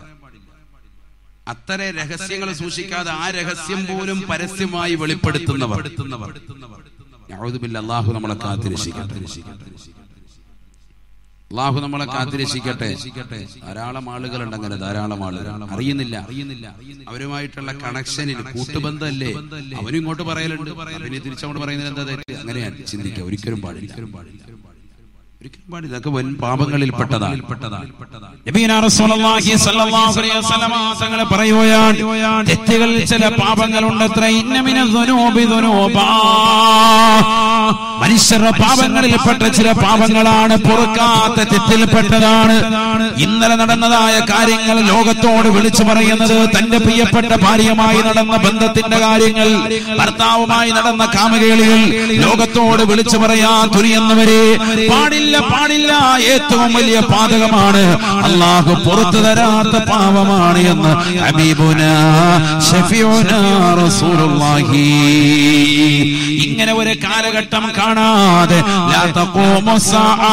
അത്തരം രഹസ്യങ്ങൾ സൂക്ഷിക്കാതെ ആ രഹസ്യം പോലും പരസ്യമായി വെളിപ്പെടുത്തുന്നവർ യഊദു ബില്ലാഹ്, അല്ലാഹു നമ്മളെ കാത്തിരക്ഷിക്കട്ടെ അള്ളാഹു നമ്മളെ കാത്തിരക്ഷിക്കട്ടെ ധാരാളം ആളുകളുണ്ട് അങ്ങനെ ധാരാളം ആളുകൾ അറിയുന്നില്ല അറിയുന്നില്ല അവരുമായിട്ടുള്ള കണക്ഷനിൽ കൂട്ടുബന്ധമല്ലേ അവരും ഇങ്ങോട്ട് പറയലുണ്ട് പിന്നെ തിരിച്ചങ്ങോട്ട് പറയുന്നത് എന്താ തെറ്റ് അങ്ങനെയാണ് ചിന്തിക്കുക ഒരിക്കലും പാടില്ല ഒരിക്കലും പാടില്ല ഇതൊക്കെ വൻ പാപങ്ങളിൽ പെട്ടതാണ് നബീന റസൂലുള്ളാഹി സ്വല്ലല്ലാഹു അലൈഹി വസല്ലമ തങ്ങൾ പറയുകയാണ് തെറ്റുകളിൽ ചില പാപങ്ങളുണ്ടത്ര ഇന്നമിന ദുനൂബി ദുനൂബാ മനുഷ്യരുടെ പാപങ്ങളിൽപ്പെട്ട ചില പാപങ്ങളാണ് പൊറുക്കാത്ത തെറ്റിൽപ്പെട്ടതാണ് ഇന്നലെ നടന്നതായ കാര്യങ്ങൾ ലോകത്തോട് വിളിച്ചു പറയുന്നത് തന്റെ പ്രിയപ്പെട്ട ഭാര്യയുമായി നടന്ന ബന്ധത്തിന്റെ കാര്യങ്ങൾ ഭർത്താവുമായി നടന്ന കാമകേളികൾ ലോകത്തോട് വിളിച്ചു പറയാൻ തുനിയുന്നവരെ പാടില്ല പാടില്ല ഏറ്റവും വലിയ പാതകമാണ് അള്ളാഹു പുറത്തു തരാത്ത പാവമാണ് എന്ന് ഹബീബുന ഷഫീഉന റസൂലുള്ളാഹി ഇങ്ങനെ ഒരു കാലഘട്ടം കാണാതെ ലാ തഖൂമു സാആ.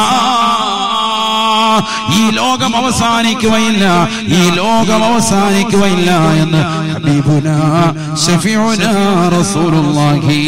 ഈ ലോകം അവസാനിക്കുകയില്ല ഈ ലോകം അവസാനിക്കുകയില്ല എന്ന് ഹബീബുന ഷഫീഉന റസൂലുള്ളാഹി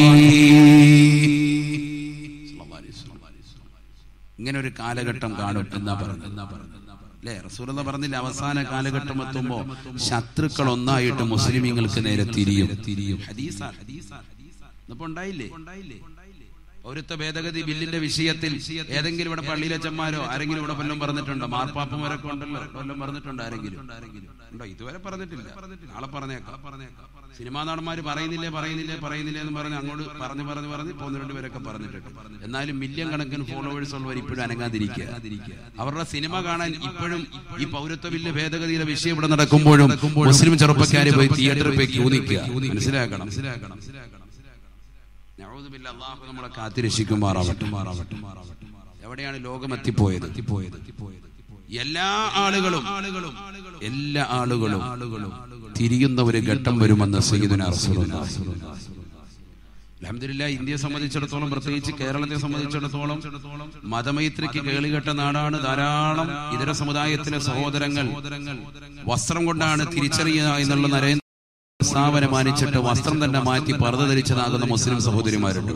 ഇങ്ങനെ ഒരു കാലഘട്ടം കാണും എന്നാ പറഞ്ഞു അല്ലേ റസൂലെന്ന് പറഞ്ഞില്ല അവസാന കാലഘട്ടം എത്തുമ്പോ ശത്രുക്കൾ ഒന്നായിട്ട് മുസ്ലിമീങ്ങൾക്ക് നേരെ തിരിയും തിരിയും ഇന്നിപ്പോ ഉണ്ടായില്ലേ പൗരത്വ ഭേദഗതി ബില്ലിന്റെ വിഷയത്തിൽ ഏതെങ്കിലും ഇവിടെ പള്ളിയിലച്ചന്മാരോ ആരെങ്കിലും ഇവിടെ വല്ലതും പറഞ്ഞിട്ടുണ്ടോ മാർപ്പാപ്പന്മാരൊക്കെ ഉണ്ടല്ലോ വല്ലതും പറഞ്ഞിട്ടുണ്ടോ ആരെങ്കിലും ഉണ്ടോ ഇതുവരെ പറഞ്ഞിട്ടില്ല നാളെ പറഞ്ഞേക്കാം സിനിമാ നടന്മാര് പറയുന്നില്ലേ പറയുന്നില്ലേ പറയുന്നില്ലേ എന്ന് പറഞ്ഞ് അങ്ങോട്ട് പറഞ്ഞു പറഞ്ഞു പറഞ്ഞ് ഇപ്പൊ ഒന്ന് രണ്ട് പേരൊക്കെ പറഞ്ഞിട്ടുണ്ട് എന്നാലും മില്യൺ കണക്കിന് ഫോളോവേഴ്സ് ഉള്ളവർ ഇപ്പോഴും അനങ്ങാതിരിക്കുക അവരുടെ സിനിമ കാണാൻ ഇപ്പോഴും ഈ പൗരത്വ ബില്ല് ഭേദഗതിയുടെ വിഷയം ഇവിടെ നടക്കുമ്പോഴും മുസ്ലിം ചെറുപ്പക്കാര് പോയി തിയേറ്ററിൽ പോയി ക്യൂ നിൽക്കുക മനസ്സിലാക്കണം മനസ്സിലാക്കണം നഊദുബില്ല, അള്ളാഹു നമ്മളെ കാത്തിരക്ഷിക്കുമാറാവട്ടെ എവിടെയാണ് ലോകം എത്തിപ്പോയത് എത്തിപ്പോയത് എല്ലാ ആളുകളും എല്ലാ ആളുകളും തിരിയുന്ന ഒരു ഘട്ടം വരുമെന്ന് സയ്യിദുന റസൂലുള്ളാഹി അൽഹംദുലില്ലാ ഇന്ത്യയെ സംബന്ധിച്ചിടത്തോളം പ്രത്യേകിച്ച് കേരളത്തെ സംബന്ധിച്ചിടത്തോളം മതമൈത്രിക്ക് കേളികെട്ട നാടാണ് ധാരാളം ഇതര സമുദായത്തിലെ സഹോദരങ്ങൾ വസ്ത്രം കൊണ്ടാണ് തിരിച്ചറിയുക എന്നുള്ള നരേന്ദ്ര പ്രസ്താവന മാനിച്ചിട്ട് വസ്ത്രം തന്നെ മാറ്റി പർദ്ദ ധരിച്ചതാകുന്ന മുസ്ലിം സഹോദരിമാരുണ്ട്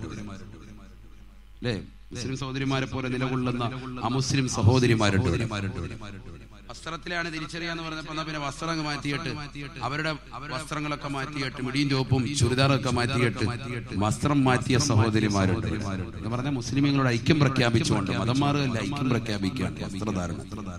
അല്ലേ മുസ്ലിം സഹോദരിമാരെ പോലെ നിലകൊള്ളുന്ന അമുസ്ലിം സഹോദരിമാരുണ്ട് വസ്ത്രത്തിലാണ് തിരിച്ചറിയാന്ന് പറഞ്ഞപ്പോ എന്നാ പിന്നെ വസ്ത്രം അങ്ങ് മാറ്റിയിട്ട് അവരുടെ വസ്ത്രങ്ങളൊക്കെ മാറ്റിയിട്ട് മിടിയും ചോപ്പും ചുരിദാറൊക്കെ മാറ്റിയിട്ട് വസ്ത്രം മാറ്റിയ സഹോദരിമാരുണ്ട് എന്ന് പറഞ്ഞാൽ മുസ്ലിമീങ്ങളോട് ഐക്യം പ്രഖ്യാപിച്ചുകൊണ്ട് മതം മാറുകയല്ല ഐക്യം പ്രഖ്യാപിക്കുകയാണ് വസ്ത്രധാരണ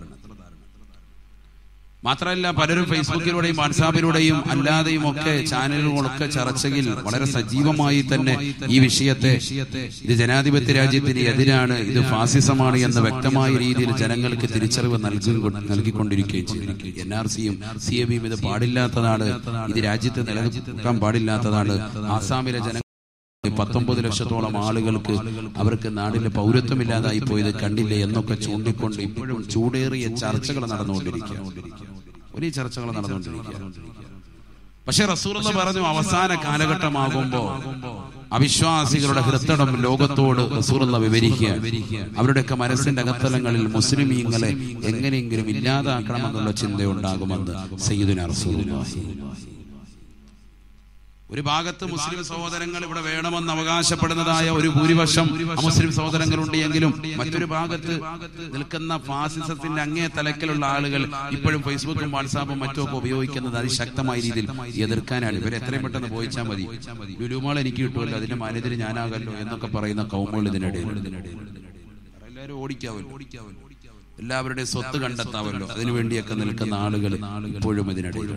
മാത്രമല്ല പലരും ഫേസ്ബുക്കിലൂടെയും വാട്സാപ്പിലൂടെയും അല്ലാതെയും ഒക്കെ ചാനലുകളൊക്കെ ചർച്ചയിൽ വളരെ സജീവമായി തന്നെ ഈ വിഷയത്തെ ഇത് ജനാധിപത്യ രാജ്യത്തിന് എതിരാണ് ഇത് ഫാസിസമാണ് എന്ന വ്യക്തമായ രീതിയിൽ ജനങ്ങൾക്ക് തിരിച്ചറിവ് നൽകി നൽകിക്കൊണ്ടിരിക്കുകയും ചെയ്തു എൻ ആർ സിയും സി എ ബിയും ഇത് പാടില്ലാത്തതാണ് ഇത് രാജ്യത്ത് നിലനിൽക്കാൻ പാടില്ലാത്തതാണ് ആസാമിലെ ജന പത്തൊമ്പത് ലക്ഷത്തോളം ആളുകൾക്ക് അവർക്ക് നാടിന്റെ പൗരത്വമില്ലാതായി പോയത് കണ്ടില്ലേ എന്നൊക്കെ ചൂണ്ടിക്കൊണ്ട് ഇപ്പോഴും ചൂടേറിയ ചർച്ചകൾ നടന്നുകൊണ്ടിരിക്കുക വലിയ ചർച്ചകൾ നടന്നുകൊണ്ടിരിക്കുക പക്ഷെ റസൂർ പറഞ്ഞു അവസാന കാലഘട്ടമാകുമ്പോ അവിശ്വാസികളുടെ ഹൃത്തടം ലോകത്തോട് റസൂറുള്ള വിവരിക്കുക അവരുടെയൊക്കെ മനസ്സിന്റെ അകത്തലങ്ങളിൽ മുസ്ലിമീങ്ങളെ എങ്ങനെയെങ്കിലും ഇല്ലാതാക്കണമെന്നുള്ള ചിന്തയുണ്ടാകുമെന്ന് സയ്യിദുന റസൂലുള്ളാഹി ഒരു ഭാഗത്ത് മുസ്ലിം സഹോദരങ്ങൾ ഇവിടെ വേണമെന്ന് അവകാശപ്പെടുന്നതായ ഒരു ഭൂരിപക്ഷം മുസ്ലിം സഹോദരങ്ങളുണ്ട് എങ്കിലും മറ്റൊരു ഭാഗത്ത് നിൽക്കുന്ന ഫാസിസത്തിന്റെ അങ്ങേ തലക്കിലുള്ള ആളുകൾ ഇപ്പോഴും ഫേസ്ബുക്കും വാട്സാപ്പും മറ്റുമൊക്കെ ഉപയോഗിക്കുന്നത് അതിശക്തമായ രീതിയിൽ എതിർക്കാനാണ് ഇവർ എത്രയും പെട്ടെന്ന് പോയിച്ചാൽ മതി ലുലുമാൾ എനിക്ക് കിട്ടുമല്ലോ അതിന്റെ മാനേജർ ഞാനാകല്ലോ എന്നൊക്കെ പറയുന്ന കൗമുകൾ ഇതിനിടയിൽ എല്ലാവരും ഓടിക്കാവല്ലോ എല്ലാവരുടെയും സ്വത്ത് കണ്ടെത്താവല്ലോ അതിനുവേണ്ടിയൊക്കെ നിൽക്കുന്ന ആളുകൾ ഇപ്പോഴും ഇതിനിടയിൽ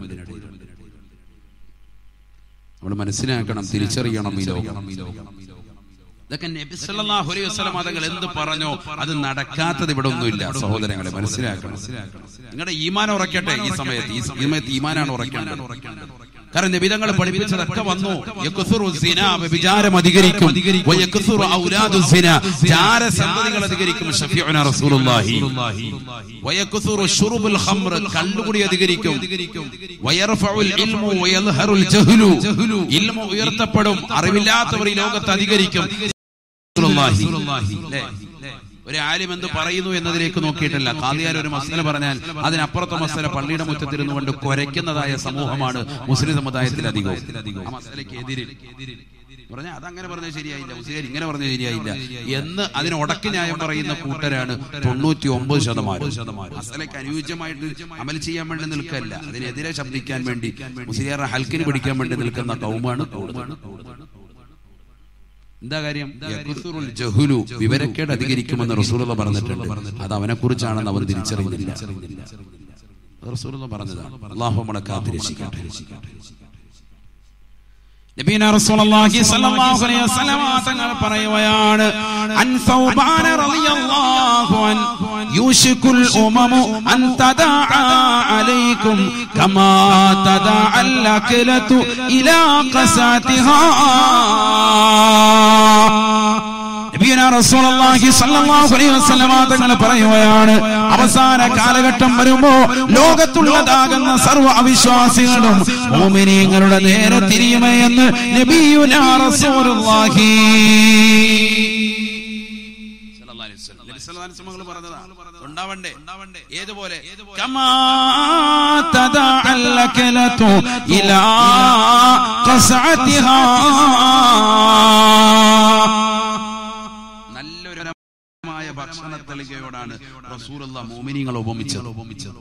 നമ്മൾ മനസ്സിലാക്കണം തിരിച്ചറിയണം ഈ ലോകം ഇതൊക്കെ നബി സല്ലല്ലാഹു അലൈഹി വസല്ലം തങ്ങൾ എന്ത് പറഞ്ഞോ അത് നടക്കാത്തത് ഇവിടെ ഒന്നുമില്ല സഹോദരങ്ങളെ മനസ്സിലാക്കണം നിങ്ങളുടെ ഈമാൻ ഉറക്കട്ടെ ഈ സമയത്ത് ഈ സമയത്ത് ഈമാനാണ് ഉറക്കേണ്ടത് കാരണം നബിതങ്ങൾ പഠിപ്പിച്ചതൊക്കെ വന്നു യക്സുറു സിന വ്യഭിചാരം അധികരിക്കും വയക്സുറു ഔലാദു സിന ജാരസന്തതികൾ അധികരിക്കും ഷഫീഉന റസൂലുള്ളാഹി വയക്സുറു ശുറുബുൽ ഖംർ കള്ളുകുടി അധികരിക്കും വയർഫഉൽ ഇൽമു വയൽഹറുൽ ജഹ്ലു ഇൽമു ഉയർത്തപ്പെടും അറിവില്ലാത്തവർ ഈ ലോകത്ത് അധികരിക്കും റസൂലുള്ളാഹി ല്ലേ? ഒരു ആലിം എന്ത് പറയുന്നു എന്നതിലേക്ക് നോക്കിയിട്ടല്ല കാദിയാർ ഒരു മസല പറഞ്ഞാൽ അതിനപ്പുറത്തെ മസല പള്ളിയുടെ മുറ്റത്തിരുന്നു കൊണ്ട് കുരയ്ക്കുന്നതായ സമൂഹമാണ് മുസ്ലിം സമുദായത്തിൽ അധികവും ആ മസലയ്ക്ക് എതിരിൽ പറഞ്ഞാൽ അതങ്ങനെ പറഞ്ഞത് ശരിയായില്ല മുസ്ലിയാർ ഇങ്ങനെ പറഞ്ഞത് ശരിയായില്ല എന്ന് അതിന് ഉടക്കി ന്യായം പറയുന്ന കൂട്ടരാണ് തൊണ്ണൂറ്റി ഒമ്പത് ശതമാനം അസലയ്ക്ക് അനുയോജ്യമായിട്ട് അമൽ ചെയ്യാൻ വേണ്ടി നിൽക്കല്ല അതിനെതിരെ ശബ്ദിക്കാൻ വേണ്ടി മുസ്ലിയാറെ ഹൽക്കിന് പിടിക്കാൻ വേണ്ടി നിൽക്കുന്ന കൗമാണ് കൂടുതൽ എന്താ കാര്യം യഖ്സുറുൽ ജഹുലു വിവരക്കേട് അധികരിക്കുമെന്ന് റസൂലുള്ള പറഞ്ഞിട്ടുണ്ട് അത് അവനെ കുറിച്ചാണെന്ന് അവൻ തിരിച്ചറിയുന്നില്ല അത് റസൂലുള്ള പറഞ്ഞതാണ് അള്ളാഹു നമ്മളെ കാത്തിരക്ഷിക്കട്ടെ നബീന റസൂലുള്ളാഹി സ്വല്ലല്ലാഹു അലൈഹി വസല്ലമ തങ്ങൾ പറയുകയാണ് അൻ സൗബാന റളിയല്ലാഹു അൻ യൂഷിക്കുൽ ഉമമു അൻ തദാഅ അലൈക്കും കമാ തദാഅൽ അക്ലതു ഇലാ ഖസാതിഹാ നബിയുനാ റസൂലുള്ളാഹി സ്വല്ലല്ലാഹു അലൈഹി വസല്ലമ തങ്ങൾ പറയുകയാണ് അവസാന കാലഘട്ടം വരുമ്പോ ലോകത്തുള്ളതാകുന്ന സർവ്വ അവിശ്വാസികളും മോമിനീങ്ങളുടെ നേരെ തിരിയുമേ എന്ന് നബിയുനാ റസൂലുള്ളാഹി ഉണ്ടാവണ്ടേ ഏതുപോലെ കമാ തദഅൽ അക്ലതു ഇലാ ഖസഅതിഹാ നല്ലൊരു മായ ഭക്ഷണ തളികയോടാണ് റസൂലുള്ള മോമിനിങ്ങൾ ഉപമിച്ചത്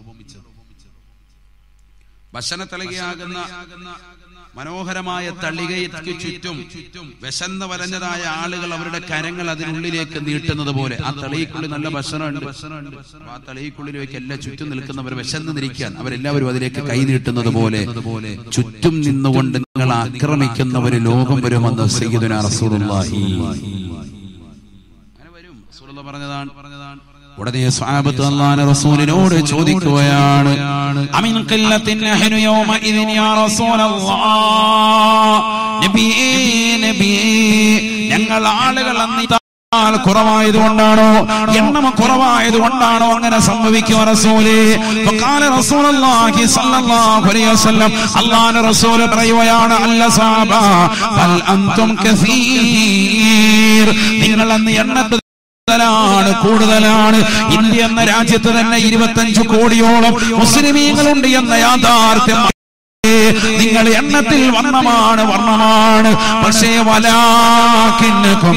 ഭക്ഷണ തളികയാകുന്ന മനോഹരമായ തളികയ്ക്ക് ചുറ്റും വിശന്ന് വരഞ്ഞതായ ആളുകൾ അവരുടെ കരങ്ങൾ അതിനുള്ളിലേക്ക് നീട്ടുന്നത് പോലെ ആ തളികയ്ക്കുള്ളിൽ നല്ല ഭക്ഷണമുണ്ട് അപ്പൊ ആ തളികയ്ക്കുള്ളിലേക്ക് എല്ലാം ചുറ്റും നിൽക്കുന്നവർ വിശന്ന് നിരിക്കാൻ അവരെല്ലാവരും അതിലേക്ക് കൈ നീട്ടുന്നത് പോലെ ചുറ്റും നിന്നുകൊണ്ട് നിങ്ങൾ ആക്രമിക്കുന്നവര് ലോകം വരുമെന്ന് സയ്യിദുനാ റസൂലുള്ളാഹി അങ്ങനെ വരും റസൂലുള്ള പറഞ്ഞതാണ് പറഞ്ഞതാണ് ഉടനെ സ്വഹാബത്ത് അള്ളാഹുവിന്റെ റസൂലിനോട് ചോദിക്കുകയാണ് അമിൻ ഖില്ലത്തിൻ നഹ്നു യൗമഇദിൻ യാ റസൂലല്ലാഹ് നബിയേ നബിയേ ഞങ്ങൾ ആളുകൾ അന്ന് ഇതാൽ കുറവായതുകൊണ്ടാണോ എണ്ണം കുറവായതുകൊണ്ടാണോ അങ്ങനെ സംഭവിക്കുക റസൂലേ ഫഖാല റസൂലുള്ളാഹി സ്വല്ലല്ലാഹു അലൈഹി വസല്ലം അല്ലാഹുവിന്റെ റസൂൽ പറയുകയാണ് അല്ല സാബ ബൽ അൻതും കസീർ നിങ്ങൾ അന്ന് എണ്ണത്തിൽ കൂടുതലാണ് കൂടുതലാണ് ഇന്ത്യ എന്ന രാജ്യത്ത് തന്നെ ഇരുപത്തഞ്ചു കോടിയോളം മുസ്ലിമീങ്ങളുണ്ട് എന്ന യാഥാർത്ഥ്യം നിങ്ങൾ എണ്ണത്തിൽ വർണ്ണമാണ് വർണ്ണമാണ് പക്ഷേ വലാക്കിന്നക്കും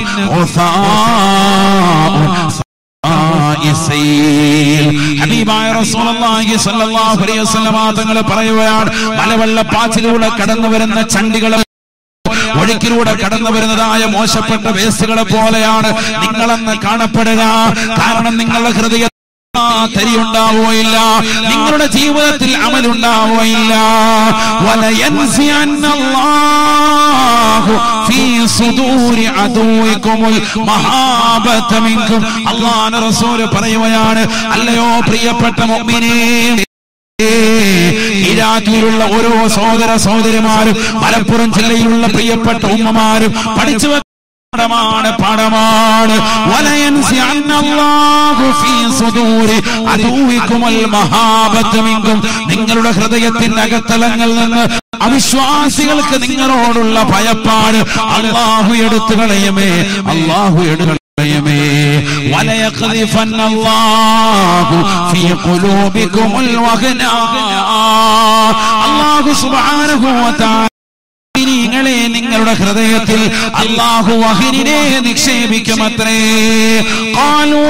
ഹബീബായ റസൂലുള്ളാഹി സ്വല്ലല്ലാഹു അലൈഹി വസല്ലമ തങ്ങൾ പറയുകയാണ് മലവെള്ളപ്പാച്ചിലൂടെ കടന്നു വരുന്ന ചണ്ടികളെ ഒഴുക്കിലൂടെ കടന്നു വരുന്നതായ മോശപ്പെട്ട വേസ്റ്റുകളെ പോലെയാണ് നിങ്ങളെന്ന് കാണപ്പെടുക കാരണം നിങ്ങളുടെ ഹൃദയ തരിയുണ്ടാവുകയില്ല നിങ്ങളുടെ ജീവിതത്തിൽ അമലുണ്ടാവുകയില്ല വലയൻസിയന്നല്ലാഹു ഫീ സുദൂരി അദൂയിക്കുമുൽ മഹാബത മിൻകും അല്ലാഹുവിന്റെ റസൂൽ പറയുകയാണ് അല്ലയോ പ്രിയപ്പെട്ട മുഅ്മിനേ ഇരാക്കിലുള്ള ഓരോ സഹോദര സഹോദരിമാരും മലപ്പുറം ജില്ലയിലുള്ള പ്രിയപ്പെട്ട ഉമ്മമാരും പഠിച്ചു വെക്ക- പാഠമാണ് പാഠമാണ് വലയൻസിഅന്നല്ലാഹു ഫീ സുദൂരി അദൂവിക്കുമൽ മഹാബത്ത് മിൻകും നിങ്ങളുടെ ഹൃദയത്തിന്റെ അകത്തളങ്ങളിൽ നിന്ന് അവിശ്വാസികൾക്ക് നിങ്ങളോടുള്ള ഭയപ്പാട് അള്ളാഹു എടുത്തു കളയുമേ അള്ളാഹു എടുത്തു കളയുമേ വലയഖ്ദിഫന്ന അല്ലാഹു ഫീ ഖുലൂബിക്കുമുൽ വഹന അല്ലാഹു സുബ്ഹാനഹു വ തആല നിങ്ങളെ നിങ്ങളുടെ ഹൃദയത്തിൽ അള്ളാഹു വഹിനെ നിക്ഷേപിക്കുമത്രേ കാലൂ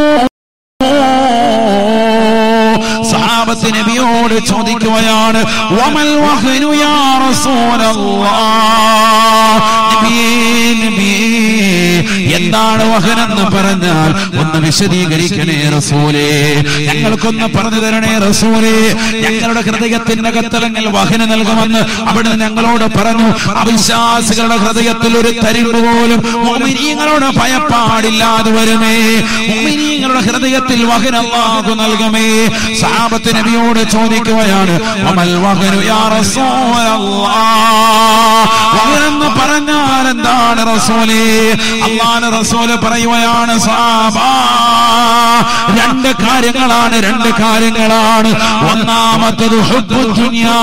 സഹാബത്ത് നബിയോട് ചോദിക്കുകയാണ് വമൽ വഹ്നു യാ റസൂലല്ലാഹ് നബിയേ നബിയേ എന്താണ് വഹനെന്ന് പറഞ്ഞാൽ ഒന്ന് വിശദീകരിക്കണേ റസൂലേ ഞങ്ങൾക്കൊന്ന് പറഞ്ഞു തരണേ റസൂലേ ഞങ്ങളുടെ ഹൃദയത്തിന്റെ അകത്തലങ്ങൾ വഹന നൽകുമെന്ന് അവിടെ ഞങ്ങളോട് പറഞ്ഞു അവിശ്വാസികളുടെ ഹൃദയത്തിൽ ഒരു തരിമ്പ് പോലും മോമിനീങ്ങളുടെ ഭയപ്പാടില്ലാതെ വരുമേ മോമിനീങ്ങളുടെ ഹൃദയത്തിൽ വഹന അല്ലാഹു നൽകുമേ സാബത്ത് നബിയോട് ചോദിക്കുകയാണ് അമൽ വഹനു യാ റസൂലല്ലാഹ് വഹനെന്ന് പറഞ്ഞാൽ എന്താണ് റസൂലേ അള്ളാൻ അള്ളാഹ് റസൂല് പറയുകയാണ് സാബാ രണ്ട് കാര്യങ്ങളാണ് രണ്ട് കാര്യങ്ങളാണ് ഒന്നാമത്തത് ഹുബ്ബു ദുനിയാ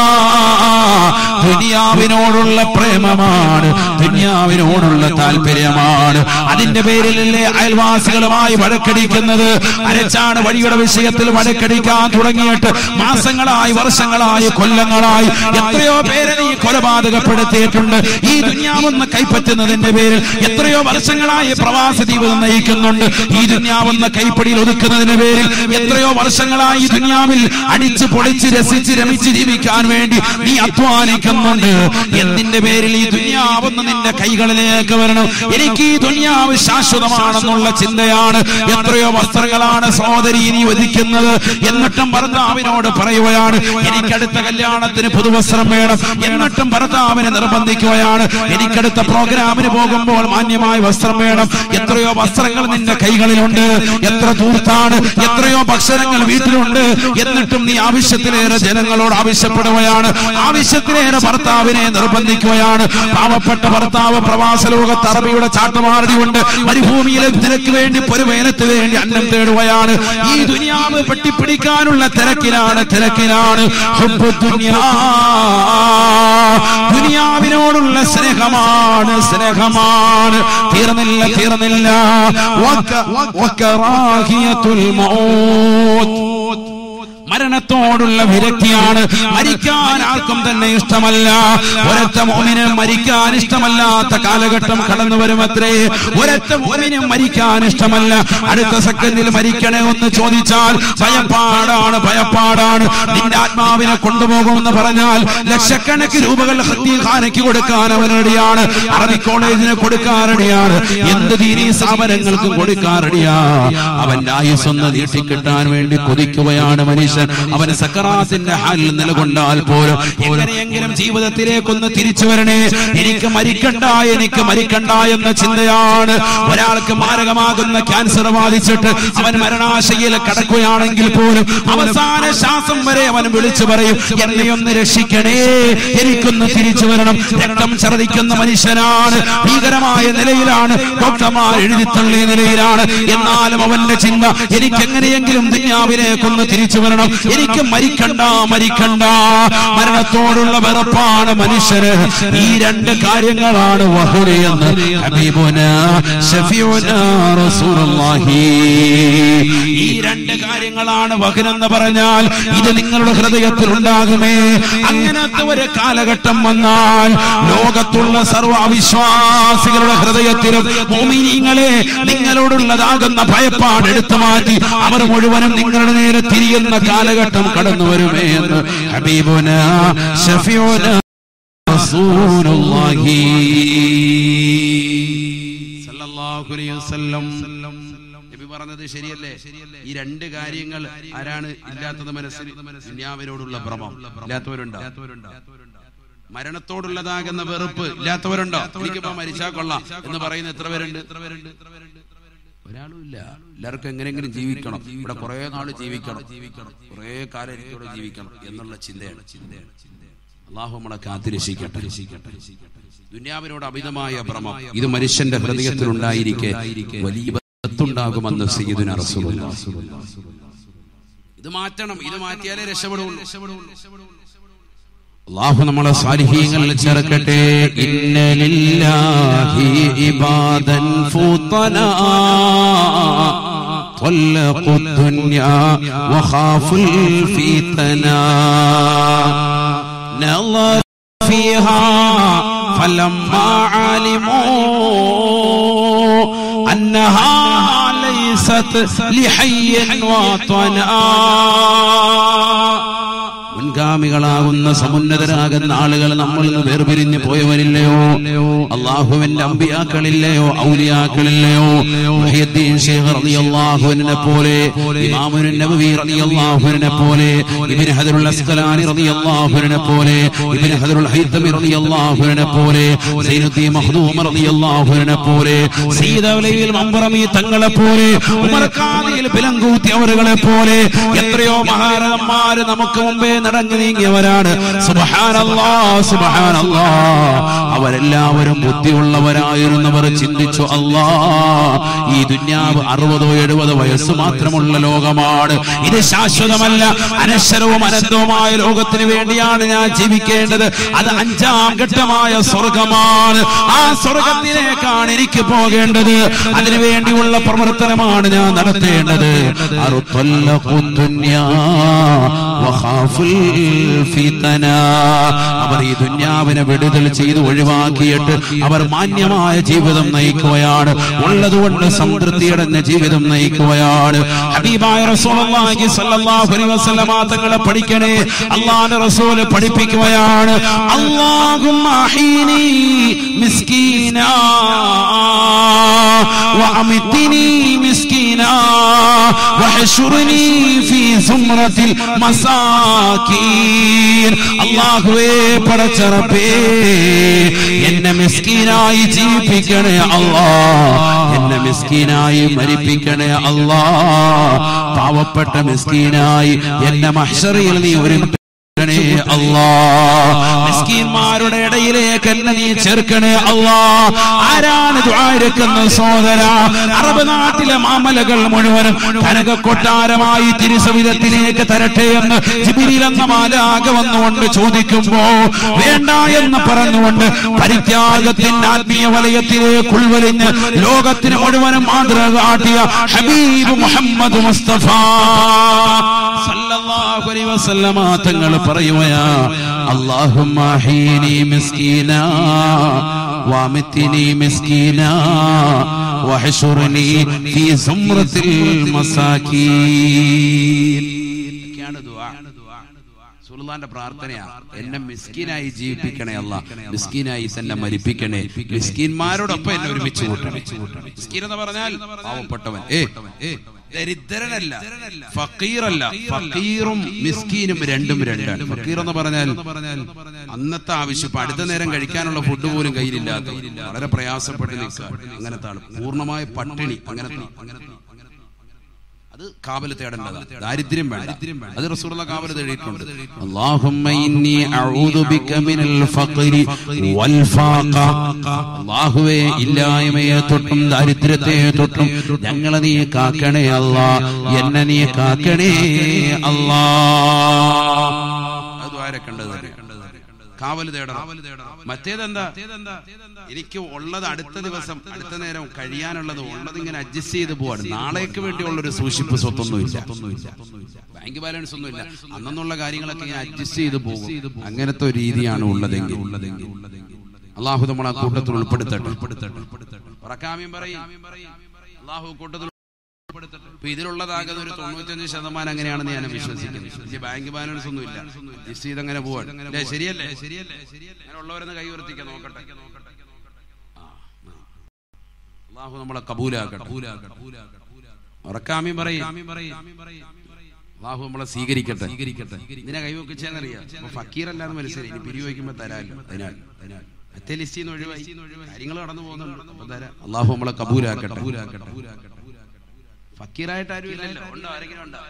ദുനിയാവിനോടുള്ള പ്രേമമാണ് ദുനിയാവിനോടുള്ള താല്പര്യമാണ് അതിന്റെ പേരിലല്ലേ അയൽവാസികളുമായി വഴക്കടിക്കുന്നത് അരച്ചാണ് വഴിയുടെ വിഷയത്തിൽ വഴക്കടിക്കാൻ തുടങ്ങിയിട്ട് മാസങ്ങളായി വർഷങ്ങളായി കൊല്ലങ്ങളായി എത്രയോ പേരെ നീ കൊലപാതകപ്പെടുത്തിയിട്ടുണ്ട് ഈ ദുന്യാവെന്ന് കൈപ്പറ്റുന്നതിന്റെ പേരിൽ എത്രയോ വർഷങ്ങളായി പ്രവാസ ജീവിതം നയിക്കുന്നുണ്ട് ഈ ദുന്യാവെന്ന കൈപ്പടിയിൽ ഒതുക്കുന്നതിന്റെ പേരിൽ എത്രയോ വർഷങ്ങളായി ഈ ദുന്യാവിൽ അടിച്ച് പൊളിച്ച് രസിച്ച് രമിച്ച് ജീവിക്കാൻ വേണ്ടി നീ അധ്വാനിക്കുന്നുണ്ട് എന്തിന്റെ പേരിൽ ഈ ദുന്യാവെന്ന് നിന്റെ കൈകളിലേക്ക് വരണം എനിക്ക് ഈ ദുന്യാവ് ശാശ്വതമാണെന്നുള്ള ചിന്തയാണ് എത്രയോ വസ്ത്രങ്ങളാണ് സഹോദരി നീ ഒതുക്കുന്നത് എന്നിട്ടും ഭർത്താവിനോട് പറയുകയാണ് എനിക്കടുത്ത കല്യാണത്തിന് പുതുവസ്ത്രം വേണം എന്നിട്ടും ഭർത്താവിനെ നിർബന്ധിക്കുകയാണ് എനിക്കടുത്ത പ്രോഗ്രാമിന് പോകുമ്പോൾ മാന്യമായ വസ്ത്രം വേണം എത്രയോ വസ്ത്രങ്ങൾ നിന്റെ കൈകളിലുണ്ട് എത്ര ദൂർത്താണ് എത്രയോ ഭക്ഷണങ്ങൾ വീട്ടിലുണ്ട് എന്നിട്ടും നീ ആവശ്യത്തിലേറെ ജനങ്ങളോട് ആവശ്യപ്പെടുകയാണ് ആവശ്യത്തിലേറെ ഭർത്താവിനെ നിർബന്ധിക്കുകയാണ് പാവപ്പെട്ട ഭർത്താവ് പ്രവാസ ലോകത്ത് അറബിയുടെ ചാട്ടമാരടി കൊണ്ട് മരുഭൂമിയിലെ നിനക്ക് വേണ്ടി പൊരുവേനത്ത് വേണ്ടി അന്നം തേടുകയാണ് ഈ ദുനിയാവ് പെട്ടിപ്പിടിക്കാനുള്ള തിരക്കിലാണ് തിരക്കിലാണ് ഹുബ്ബു ദുനിയാ. ദുനിയാവിനോടുള്ള സ്നേഹമാണ് സ്നേഹമാണ് തീർന്നില്ല തീർന്നില്ല വക- വകറാഹിയത്തുൽ മൗത്ത് മരണത്തോടുള്ള വിരക്തിയാണ് മരിക്കാൻ ആർക്കും തന്നെ ഇഷ്ടമല്ല ഒരൊറ്റ മോമിന് മരിക്കാൻ ഇഷ്ടമല്ലാത്ത കാലഘട്ടം കടന്നു വരുമത്രേ ഒരൊറ്റ മോമിന് മരിക്കാൻ ഇഷ്ടമല്ല അടുത്ത സെക്കൻഡിൽ മരിക്കണേ എന്ന് ചോദിച്ചാൽ ഭയപ്പാടാണ് ഭയപ്പാടാണ് നിന്റെ ആത്മാവിനെ കൊണ്ടുപോകുമെന്ന് പറഞ്ഞാൽ ലക്ഷക്കണക്കിന് രൂപകൾ ഹത്തീഖാനയ്ക്ക് കൊടുക്കാൻ അവനടിയാണ് അറബി കോളേജിന് കൊടുക്കാറടിയാണ് എന്ത് ദീനീ സ്ഥാപനങ്ങൾക്കും കൊടുക്കാറടിയാ അവന്റെ ആയുസ്സൊന്ന് നീട്ടിക്കിട്ടാൻ വേണ്ടി കൊതിക്കുകയാണ് മനുഷ്യൻ അവൻ സക്കറാത്തിന്റെ ഹാലിൽ നിലകൊണ്ടാൽ പോലും എങ്ങനെയെങ്കിലും ജീവിതത്തിലേക്കൊന്ന് തിരിച്ചു വരണേ എനിക്ക് മരിക്കണ്ട എനിക്ക് മരിക്കണ്ട എന്ന ചിന്തയാണ് ഒരാൾക്ക് മാരകമാകുന്ന ക്യാൻസർ ബാധിച്ചിട്ട് അവൻ മരണാശയിൽ കടക്കുകയാണെങ്കിൽ പോലും അവസാന ശ്വാസം വരെ അവൻ വിളിച്ചു പറയും എന്നെ ഒന്ന് രക്ഷിക്കണേ എനിക്കൊന്ന് തിരിച്ചു വരണം രക്തം ഛർദിക്കുന്ന മനുഷ്യനാണ് ഭീകരമായ നിലയിലാണ് ഡോക്ടർമാർ എഴുതി തള്ളിയ നിലയിലാണ് എന്നാലും അവന്റെ ചിന്ത എനിക്ക് എങ്ങനെയെങ്കിലും ദുന്യാവിലേക്കൊന്ന് തിരിച്ചു വരണം എനിക്ക് മരിക്കണ്ട മരിക്കണ്ട മരണത്തോടുള്ള വെറുപ്പാണ് മനുഷ്യന് ഈ രണ്ട് കാര്യങ്ങളാണ് വഹുരയെന്ന് ഹബീബുന ഷഫീഉന റസൂലുള്ളാഹി ഈ രണ്ട് കാര്യങ്ങളാണ് വഹനെന്ന് പറഞ്ഞാൽ ഇത് നിങ്ങളുടെ ഹൃദയത്തിൽ ഉണ്ടാകുമേ അങ്ങനത്തെ ഒരു കാലഘട്ടം വന്നാൽ ലോകത്തുള്ള സർവ്വ അവിശ്വാസികളുടെ ഹൃദയത്തിലും മോമിനിങ്ങളെ നിങ്ങളോടുള്ളതാകുന്ന ഭയപ്പാട് എടുത്തു മാറ്റി അവർ മുഴുവനും നിങ്ങളുടെ നേരെ തിരിയുന്ന കാലഘട്ടം കടന്നു വരുമേ എന്ന് ഹബീബുന ഷഫിയുന റസൂലുള്ളാഹി സല്ലല്ലാഹു അലൈഹി വസല്ലം നബി പറഞ്ഞത് ശരിയല്ലേ ഈ രണ്ട് കാര്യങ്ങൾ ആരാണ് ഇല്ലാത്തത് മനസ്സിൽ ദുനിയാവിനോടുള്ള ഭ്രമം ഇല്ലാത്തവരുണ്ടോ മരണത്തോടുള്ളതാകുന്ന വെറുപ്പ് ഇല്ലാത്തവരുണ്ടോ എനിക്കിപ്പോ മരിച്ചാ കൊള്ളാം എന്ന് പറയുന്ന എത്ര പേരുണ്ട് ഒരാളും ഇല്ല എല്ലാവർക്കും എങ്ങനെയെങ്കിലും ജീവിക്കണം ഇവിടെ കുറെ നാള് ജീവിക്കണം ജീവിക്കണം കുറെ കാലം എനിക്കിവിടെ ജീവിക്കണം എന്നുള്ള ചിന്തയാണ് ചിന്തയാണ് അള്ളാഹു നമ്മളെ കാത്തിരക്ഷിക്കട്ടെ രക്ഷിക്കട്ടെ ദുന്യാവിനോട് അമിതമായ ഭ്രമം ഇത് മനുഷ്യന്റെ ഹൃദയത്തിൽ ഉണ്ടായിരിക്കെ വലിയ ബത്തുണ്ടാകുമെന്ന് സയ്യിദുന റസൂലുള്ളാഹി ഇത് മാറ്റണം ഇത് മാറ്റിയാലേ രക്ഷപ്പെടുള്ളൂ അള്ളാഹു നമ്മളെ സാലിഹീങ്ങളിൽ ചേർക്കട്ടെ ഇന്നലില്ലാഹി ഇബാദൻ ഫൂത്തനാ طلقوا الدنيا وخافوا الفتنا نظر فيها فلما علموا أنها ليست لحي وطنا മുൻഗാമികളാകുന്ന സമുന്നതരാകുന്ന ആളുകൾ നമ്മൾ നിന്ന് വേർപിരിഞ്ഞ് പോയവരില്ലയോ അള്ളാഹുവിന്റെ അമ്പിയാക്കളില്ലയോ ഔലിയാക്കളില്ലയോ മുഹ്യിദ്ദീൻ ശൈഖ് റളിയല്ലാഹുവിനെ പോലെ ഇമാമുൻ നബവി റളിയല്ലാഹുവിനെ പോലെ ഇബ്നു ഹദറുൽ അസ്ഖലാനി റളിയല്ലാഹുവിനെ പോലെ ഇബ്നു ഹദറുൽ ഹൈതമി റളിയല്ലാഹുവിനെ പോലെ സൈനുദ്ദീൻ മഖ്ദൂം റളിയല്ലാഹുവിനെ പോലെ സയ്യിദ് അലയിൽ മംബറമി തങ്ങളെ പോലെ ഉമർ ഖാദിയിൽ ബിലങ്കൂത്തി അവരുകളെ പോലെ എത്രയോ മഹാരഥന്മാര് നമുക്ക് മുമ്പേ നട നടന്നു നീങ്ങിയവരാണ് സുബ്ഹാനല്ലാ സുബ്ഹാനല്ലാ അവരെല്ലാവരും ബുദ്ധിയുള്ളവരായിരുന്നവർ ചിന്തിച്ചു അല്ലാ ഈ ദുന്യാവ് അറുപതോ എഴുപതോ വയസ്സ് മാത്രമുള്ള ലോകമാണ് ഇത് ശാശ്വതമല്ല അനശ്വരവും അനന്തവുമായ ലോകത്തിന് വേണ്ടിയാണ് ഞാൻ ജീവിക്കേണ്ടത് അത് അഞ്ചാം ഘട്ടമായ സ്വർഗമാണ് ആ സ്വർഗത്തിലേക്കാണ് എനിക്ക് പോകേണ്ടത് അതിനു വേണ്ടിയുള്ള പ്രവർത്തനമാണ് ഞാൻ നടത്തേണ്ടത് അറുത്തൊല്ലഖു ദുന്യാ വഖാഫുൽ ഫിതന. അവർ ഈ ദുന്യാവിനെ വിടുതൽ ചെയ്ത് ഒഴിവാക്കിയിട്ട് അവർ മാന്യമായ ജീവിതം നയിക്കുകയാണ് ഉള്ളതുകൊണ്ട് സംതൃപ്തിയടഞ്ഞ ജീവിതം നയിക്കുകയാണ് ഹബീബായ റസൂലുള്ളാഹി സ്വല്ലല്ലാഹു അലൈഹി വസല്ലമ തങ്ങളെ പഠിക്കണേ അള്ളാഹുവിന്റെ റസൂല് പഠിപ്പിക്കുകയാണ് അല്ലാഹുമ്മ അഹീനി മിസ്കീനാ വഅമിത്നി മിസ്കീനാ വഹശുർനി ഫീ സുംറത്തിൽ മസാകീൻ അല്ലാഹുവേ പടച്ചറപ്പേ എന്നെ മിസ്കീനായി ജീവിപ്പിക്കണേ അല്ലാ എന്നെ മിസ്കീനായി മരിപ്പിക്കണേ അല്ലാ പാവപ്പെട്ട മിസ്കീനായി എന്നെ മഹ്ശറിയിൽ നീ ഒരു ചേർക്കണേ അല്ലാ മിസ്കീന്മാരുടെ ഇടയിലേക്ക് എന്നെ നീ ചേർക്കണേ അല്ലാ ആരാണ് ദ്വാരക്കുന്ന സോദര അറബ് നാട്ടിലെ മാമലകൾ മുഴുവനും കനക കൊട്ടാരമായി തിരുസവിധത്തിലേക്ക് തരട്ടെ എന്ന് ജിബിരിൽ എന്ന മാലാക വന്നുകൊണ്ട് ചോദിക്കുമ്പോ വേണ്ട എന്ന് പറഞ്ഞുകൊണ്ട് പരിത്യാഗത്തിന്റെ ആത്മീയ വലയത്തിലേക്ക് ഉൾവലിഞ്ഞ് ലോകത്തിന് മുഴുവനും മാതൃക കാട്ടിയ ഹബീബ് മുഹമ്മദ് മുസ്തഫ സല്ലല്ലാഹു അലൈഹി വസല്ലമ തങ്ങൾ പറയുകയാ അല്ലാഹുമ്മ ഹീനി മിസ്കീന വാമിത്തിനി മിസ്കീന വഹശുർനി ഫീ സുംറത്തിൽ മസാകീൻ ഒക്കെയാണ് ദുആ. സുൽത്താന്റെ പ്രാർത്ഥനയാ എന്നെ മിസ്കീനായി ജീവിപ്പിക്കണേ അല്ല മിസ്കീനായി തന്നെ മരിപ്പിക്കണേ മിസ്കീന്മാരോടൊപ്പം എന്നെ ഒരുമിച്ച് കൂട്ടണേ മിസ്കീൻ എന്ന് പറഞ്ഞാൽ പാവപ്പെട്ടവൻ ഏ ഏ ദരിദ്രനല്ല ഫക്കീറല്ല ഫക്കീറും മിസ്കീനും രണ്ടും രണ്ടാണ് ഫക്കീർ എന്ന് പറഞ്ഞാൽ അന്നത്തെ ആവശ്യം ഇപ്പൊ അടുത്ത നേരം കഴിക്കാനുള്ള ഫുഡ് പോലും കയ്യിലില്ലാത്ത വളരെ പ്രയാസപ്പെട്ട് നിൽക്കുക അങ്ങനത്തെ ആള് പൂർണ്ണമായ പട്ടിണി അങ്ങനത്തെ അങ്ങനത്തെ അത് കാവല് തേടേണ്ടതാണ് ദാരിദ്ര്യം വേണ്ട അത് റസൂലുള്ള കാവല് തേടിയിട്ടുണ്ട് اللهم إني أعوذ بك من الفقر والفاقة അള്ളാഹുവേ ഇല്ലായ്മയെ തൊട്ടും ദാരിദ്ര്യത്തെ തൊട്ടും ഞങ്ങളെ നീ കാക്കണേ അല്ലാ എന്നെ നീ കാക്കണേ അല്ലാ അത് ദ്വാരക്കേണ്ടത് തന്നെ കാവല് തേടണം മറ്റേതെന്താ എനിക്ക് ഉള്ളത് അടുത്ത ദിവസം അടുത്ത നേരം കഴിയാനുള്ളത് ഉള്ളത് ഇങ്ങനെ അഡ്ജസ്റ്റ് ചെയ്ത് പോവാണ് നാളേക്ക് വേണ്ടിയുള്ള ഒരു സൂക്ഷിപ്പ് സ്വത്തൊന്നുമില്ല ബാങ്ക് ബാലൻസ് ഒന്നുമില്ല അന്നുള്ള കാര്യങ്ങളൊക്കെ ഇങ്ങനെ അഡ്ജസ്റ്റ് ചെയ്ത് പോകും അങ്ങനത്തെ ഒരു രീതിയാണ് ഉള്ളതെങ്കിൽ അള്ളാഹു നമ്മളെ കൂട്ടത്തിൽ ഉൾപ്പെടുത്തട്ടെ ഉറക്കാമ്യം പറയും അള്ളാഹു കൂട്ടത്തിൽ ഇപ്പൊ ഇതിലുള്ളതാകുന്ന ഒരു തൊണ്ണൂറ്റഞ്ച് ശതമാനം അങ്ങനെയാണെന്ന് ഞാൻ വിശ്വസിക്കുന്നു വലിയ ബാങ്ക് ബാലൻസ് ഒന്നും ഇല്ല ജസ്റ്റ് ചെയ്ത് അങ്ങനെ പോവാണ് അല്ലേ ശരിയല്ലേ ശരിയല്ലേ അങ്ങനെ ഉള്ളവരെന്ന് കൈ ഉയർത്തിക്കാൻ നോക്കട്ടെ ആ, മതി. അള്ളാഹു നമ്മളെ കബൂലാക്കട്ടെ ഉറക്കാമി പറയും അള്ളാഹു നമ്മളെ സ്വീകരിക്കട്ടെ സ്വീകരിക്കട്ടെ ഇതിനെ കൈവക്കിച്ചെന്നറിയാം അപ്പൊ ഫക്കീറല്ലാന്ന് മനസ്സിലായി ഇനി പിരിവ് വയ്ക്കുമ്പോ തരാല്ലോ അതിനാൽ അതിനാൽ മറ്റേ ലിസ്റ്റിൽ നിന്ന് ഒഴിവായി കാര്യങ്ങൾ കടന്നു പോകുന്നുണ്ട് അപ്പൊ തരാം അള്ളാഹു നമ്മളെ കബൂലാക്കട്ടെ ഫക്കീറായിട്ട് ആരും ഇല്ലല്ലോ ഉണ്ടോ ആരെങ്കിലും ഉണ്ടോ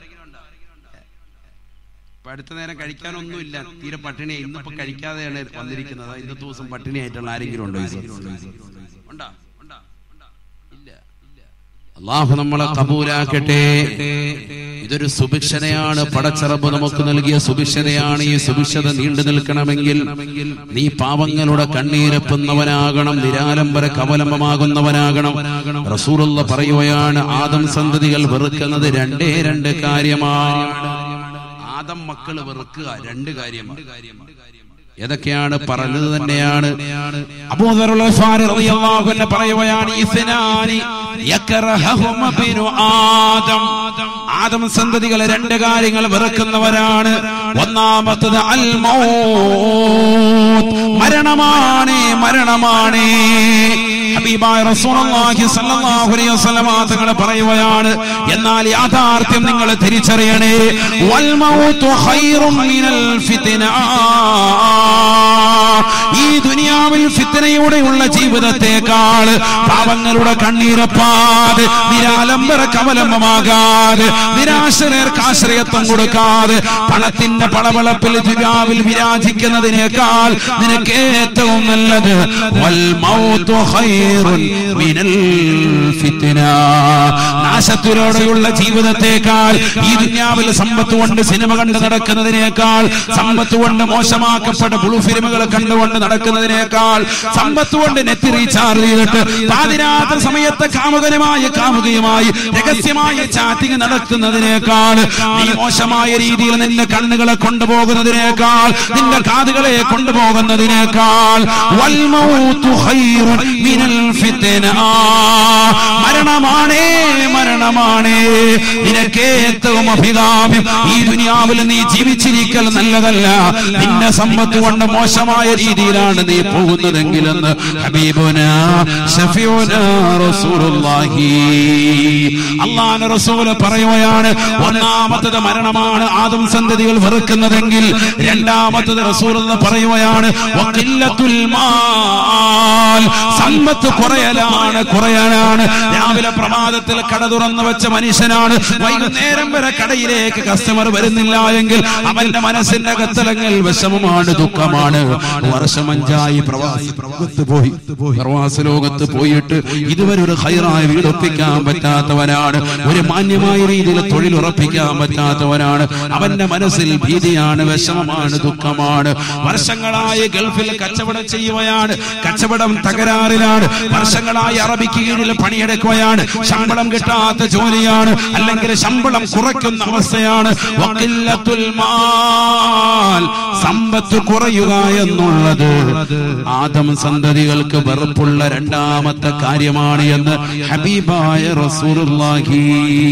ഇപ്പൊ അടുത്ത നേരം കഴിക്കാനൊന്നുമില്ല തീരെ പട്ടിണിയായി ഇന്നിപ്പോ കഴിക്കാതെയാണ് വന്നിരിക്കുന്നത് ഇന്നത്തെ ദിവസം പട്ടിണിയായിട്ടുള്ള ആരെങ്കിലും ഉണ്ടോ ഈ സ്ഥലത്ത്? ഉണ്ടോ ഉണ്ടോ ഉണ്ടോ? ഇല്ല അള്ളാഹു നമ്മളെ കബൂലാക്കട്ടെ ഇതൊരു സുഭിക്ഷതയാണ് പടച്ചറബ് നമുക്ക് നൽകിയ സുഭിക്ഷതയാണ് ഈ സുഭിക്ഷത നീണ്ടു നിൽക്കണമെങ്കിൽ നീ പാവങ്ങളുടെ കണ്ണീരപ്പുന്നവനാകണം നിരാലംബര കവലംബമാകുന്നവനാകണം റസൂലുള്ള പറയുകയാണ് ആദം സന്തതികൾ വെറുക്കുന്നത് രണ്ടേ രണ്ട് കാര്യമാണ് ആദം മക്കള് വെറുക്കുക രണ്ട് കാര്യമാണ് ഏതൊക്കെയാണ് പറഞ്ഞത് തന്നെയാണ് അബൂദറുൽ ഗഫാരി റളിയല്ലാഹു അൻഹു പറയുകയാണ് ഇസ്നാനി യക്റഹുമ ബിനു ആദം ആദം സന്തതികളെ രണ്ട് കാര്യങ്ങൾ വെറുക്കുന്നവരാണ് ഒന്നാമത്തത് അൽ മൗത്ത് മരണമാണ് മരണമാണ് ഹബീബായ റസൂലുള്ളാഹി സ്വല്ലല്ലാഹു അലൈഹി വസല്ലമ തങ്ങൾ പറയുകയാണ് എന്നാൽ യാഥാർത്ഥ്യം നിങ്ങൾ തിരിച്ചറിയണേ വൽ മൗതു ഖൈറും മിനൽ ഫിത്ന ഈ ദുനിയാവിൽ ഫിത്തനയോടെയുള്ള ജീവിതത്തെക്കാൾ പാവങ്ങളുടെ കണ്ണീരപ്പാതെ നിരാലംബര കവലംബമാകാതെ നിരാശരർക്ക് ആശ്രയത്വം കൊടുക്കാതെ പണത്തിന്റെ പളവളപ്പിൽ ദുനിയാവിൽ വിരാജിക്കുന്നതിനേക്കാൾ നിനക്ക് ഏറ്റവും നല്ലത് വൽ മൗതു ഖൈറുൻ മിനൽ ഫിത്ന നാശത്തിലൂടെയുള്ള ജീവിതത്തെക്കാൾ ഈ ദുനിയാവിൽ സമ്പത്ത് കൊണ്ട് സിനിമ കണ്ട് നടക്കുന്നതിനേക്കാൾ സമ്പത്ത് കൊണ്ട് മോശമാക്കപ്പെട്ട പുളു ഫിലിമുകൾ കണ്ടുകൊണ്ട് നടക്കുന്നതിനേക്കാൾ സമ്പത്ത് കൊണ്ട് നെറ്റ് റീചാർജ് ചെയ്തിട്ട് പാതിരാത്ര സമയത്ത് കാമുകനുമായി കാമുകയുമായി രഹസ്യമായ ചാറ്റിംഗ് നടത്തുന്നതിനേക്കാൾ നീ മോശമായ രീതിയിൽ നിന്റെ കണ്ണുകളെ കൊണ്ടുപോകുന്നതിനേക്കാൾ നിന്റെ കാതുകളെ കൊണ്ടുപോകുന്നതിനേക്കാൾ വൽ മൗതു ഖൈറുൻ മിനൽ ഫിത്ന മരണമാണേ മരണമാണേ നിനക്ക് ഏറ്റവും അഭികാമ്യം ഈ ദുനിയാവിൽ നീ ജീവിച്ചിരിക്കൽ നല്ലതല്ല നിന്റെ സമ്പത്ത് കൊണ്ട് മോശമായ രീതിയിലാണ് നീ പോകുന്നതെങ്കിലെന്ന് ഹബീബുന ഷഫിയുന റസൂലുള്ളാഹി അള്ളാഹ് റസൂല് പറയുകയാണ് ഒന്നാമത്തത് മരണമാണ് ആദം സന്തതികൾ വെറുക്കുന്നതെങ്കിൽ രണ്ടാമത്തത് റസൂൽ എന്ന് പറയുകയാണ് വഖില്ലത്തുൽ മാൽ സമ്പത്ത് കുറയലാണ് കുറയാനാണ് രാവിലെ പ്രമാദത്തിൽ കട തുറന്നു വെച്ച മനുഷ്യനാണ് വൈകുന്നേരം വരെ കടയിലേക്ക് കസ്റ്റമർ വരുന്നില്ല എങ്കിൽ അവന്റെ മനസ്സിന്റെ കത്തലങ്ങൾ വിഷമമാണ് ദുഃഖമാണ് വർഷം അഞ്ചായി പ്രവാസി ലോകത്ത് പോയി പ്രവാസ ലോകത്ത് പോയിട്ട് ഇതുവരെ ഒരു ഹൈറായ വീടൊപ്പിക്കാൻ പറ്റാത്തവനാണ് ഒരു മാന്യമായ രീതിയിൽ തൊഴിൽ ഉറപ്പിക്കാൻ പറ്റാത്തവനാണ് അവന്റെ മനസ്സിൽ ഭീതിയാണ് വിഷമമാണ് ദുഃഖമാണ് വർഷങ്ങളായി ഗൾഫിൽ കച്ചവടം ചെയ്യുകയാണ് കച്ചവടം തകരാറിലാണ് വർഷങ്ങളായി അറബിക്ക് കീഴിൽ പണിയെടുക്കുകയാണ് ശമ്പളം കിട്ടാത്ത ജോലിയാണ് അല്ലെങ്കിൽ ശമ്പളം കുറയ്ക്കുന്ന അവസ്ഥയാണ് വക്കില്ലത്തുൽ മാൽ സമ്പത്ത് കുറയുക എന്നുള്ളത് ആദം സന്തതികൾക്ക് വെറുപ്പുള്ള രണ്ടാമത്തെ കാര്യമാണ് എന്ന് ഹബീബായ റസൂലുള്ളാഹി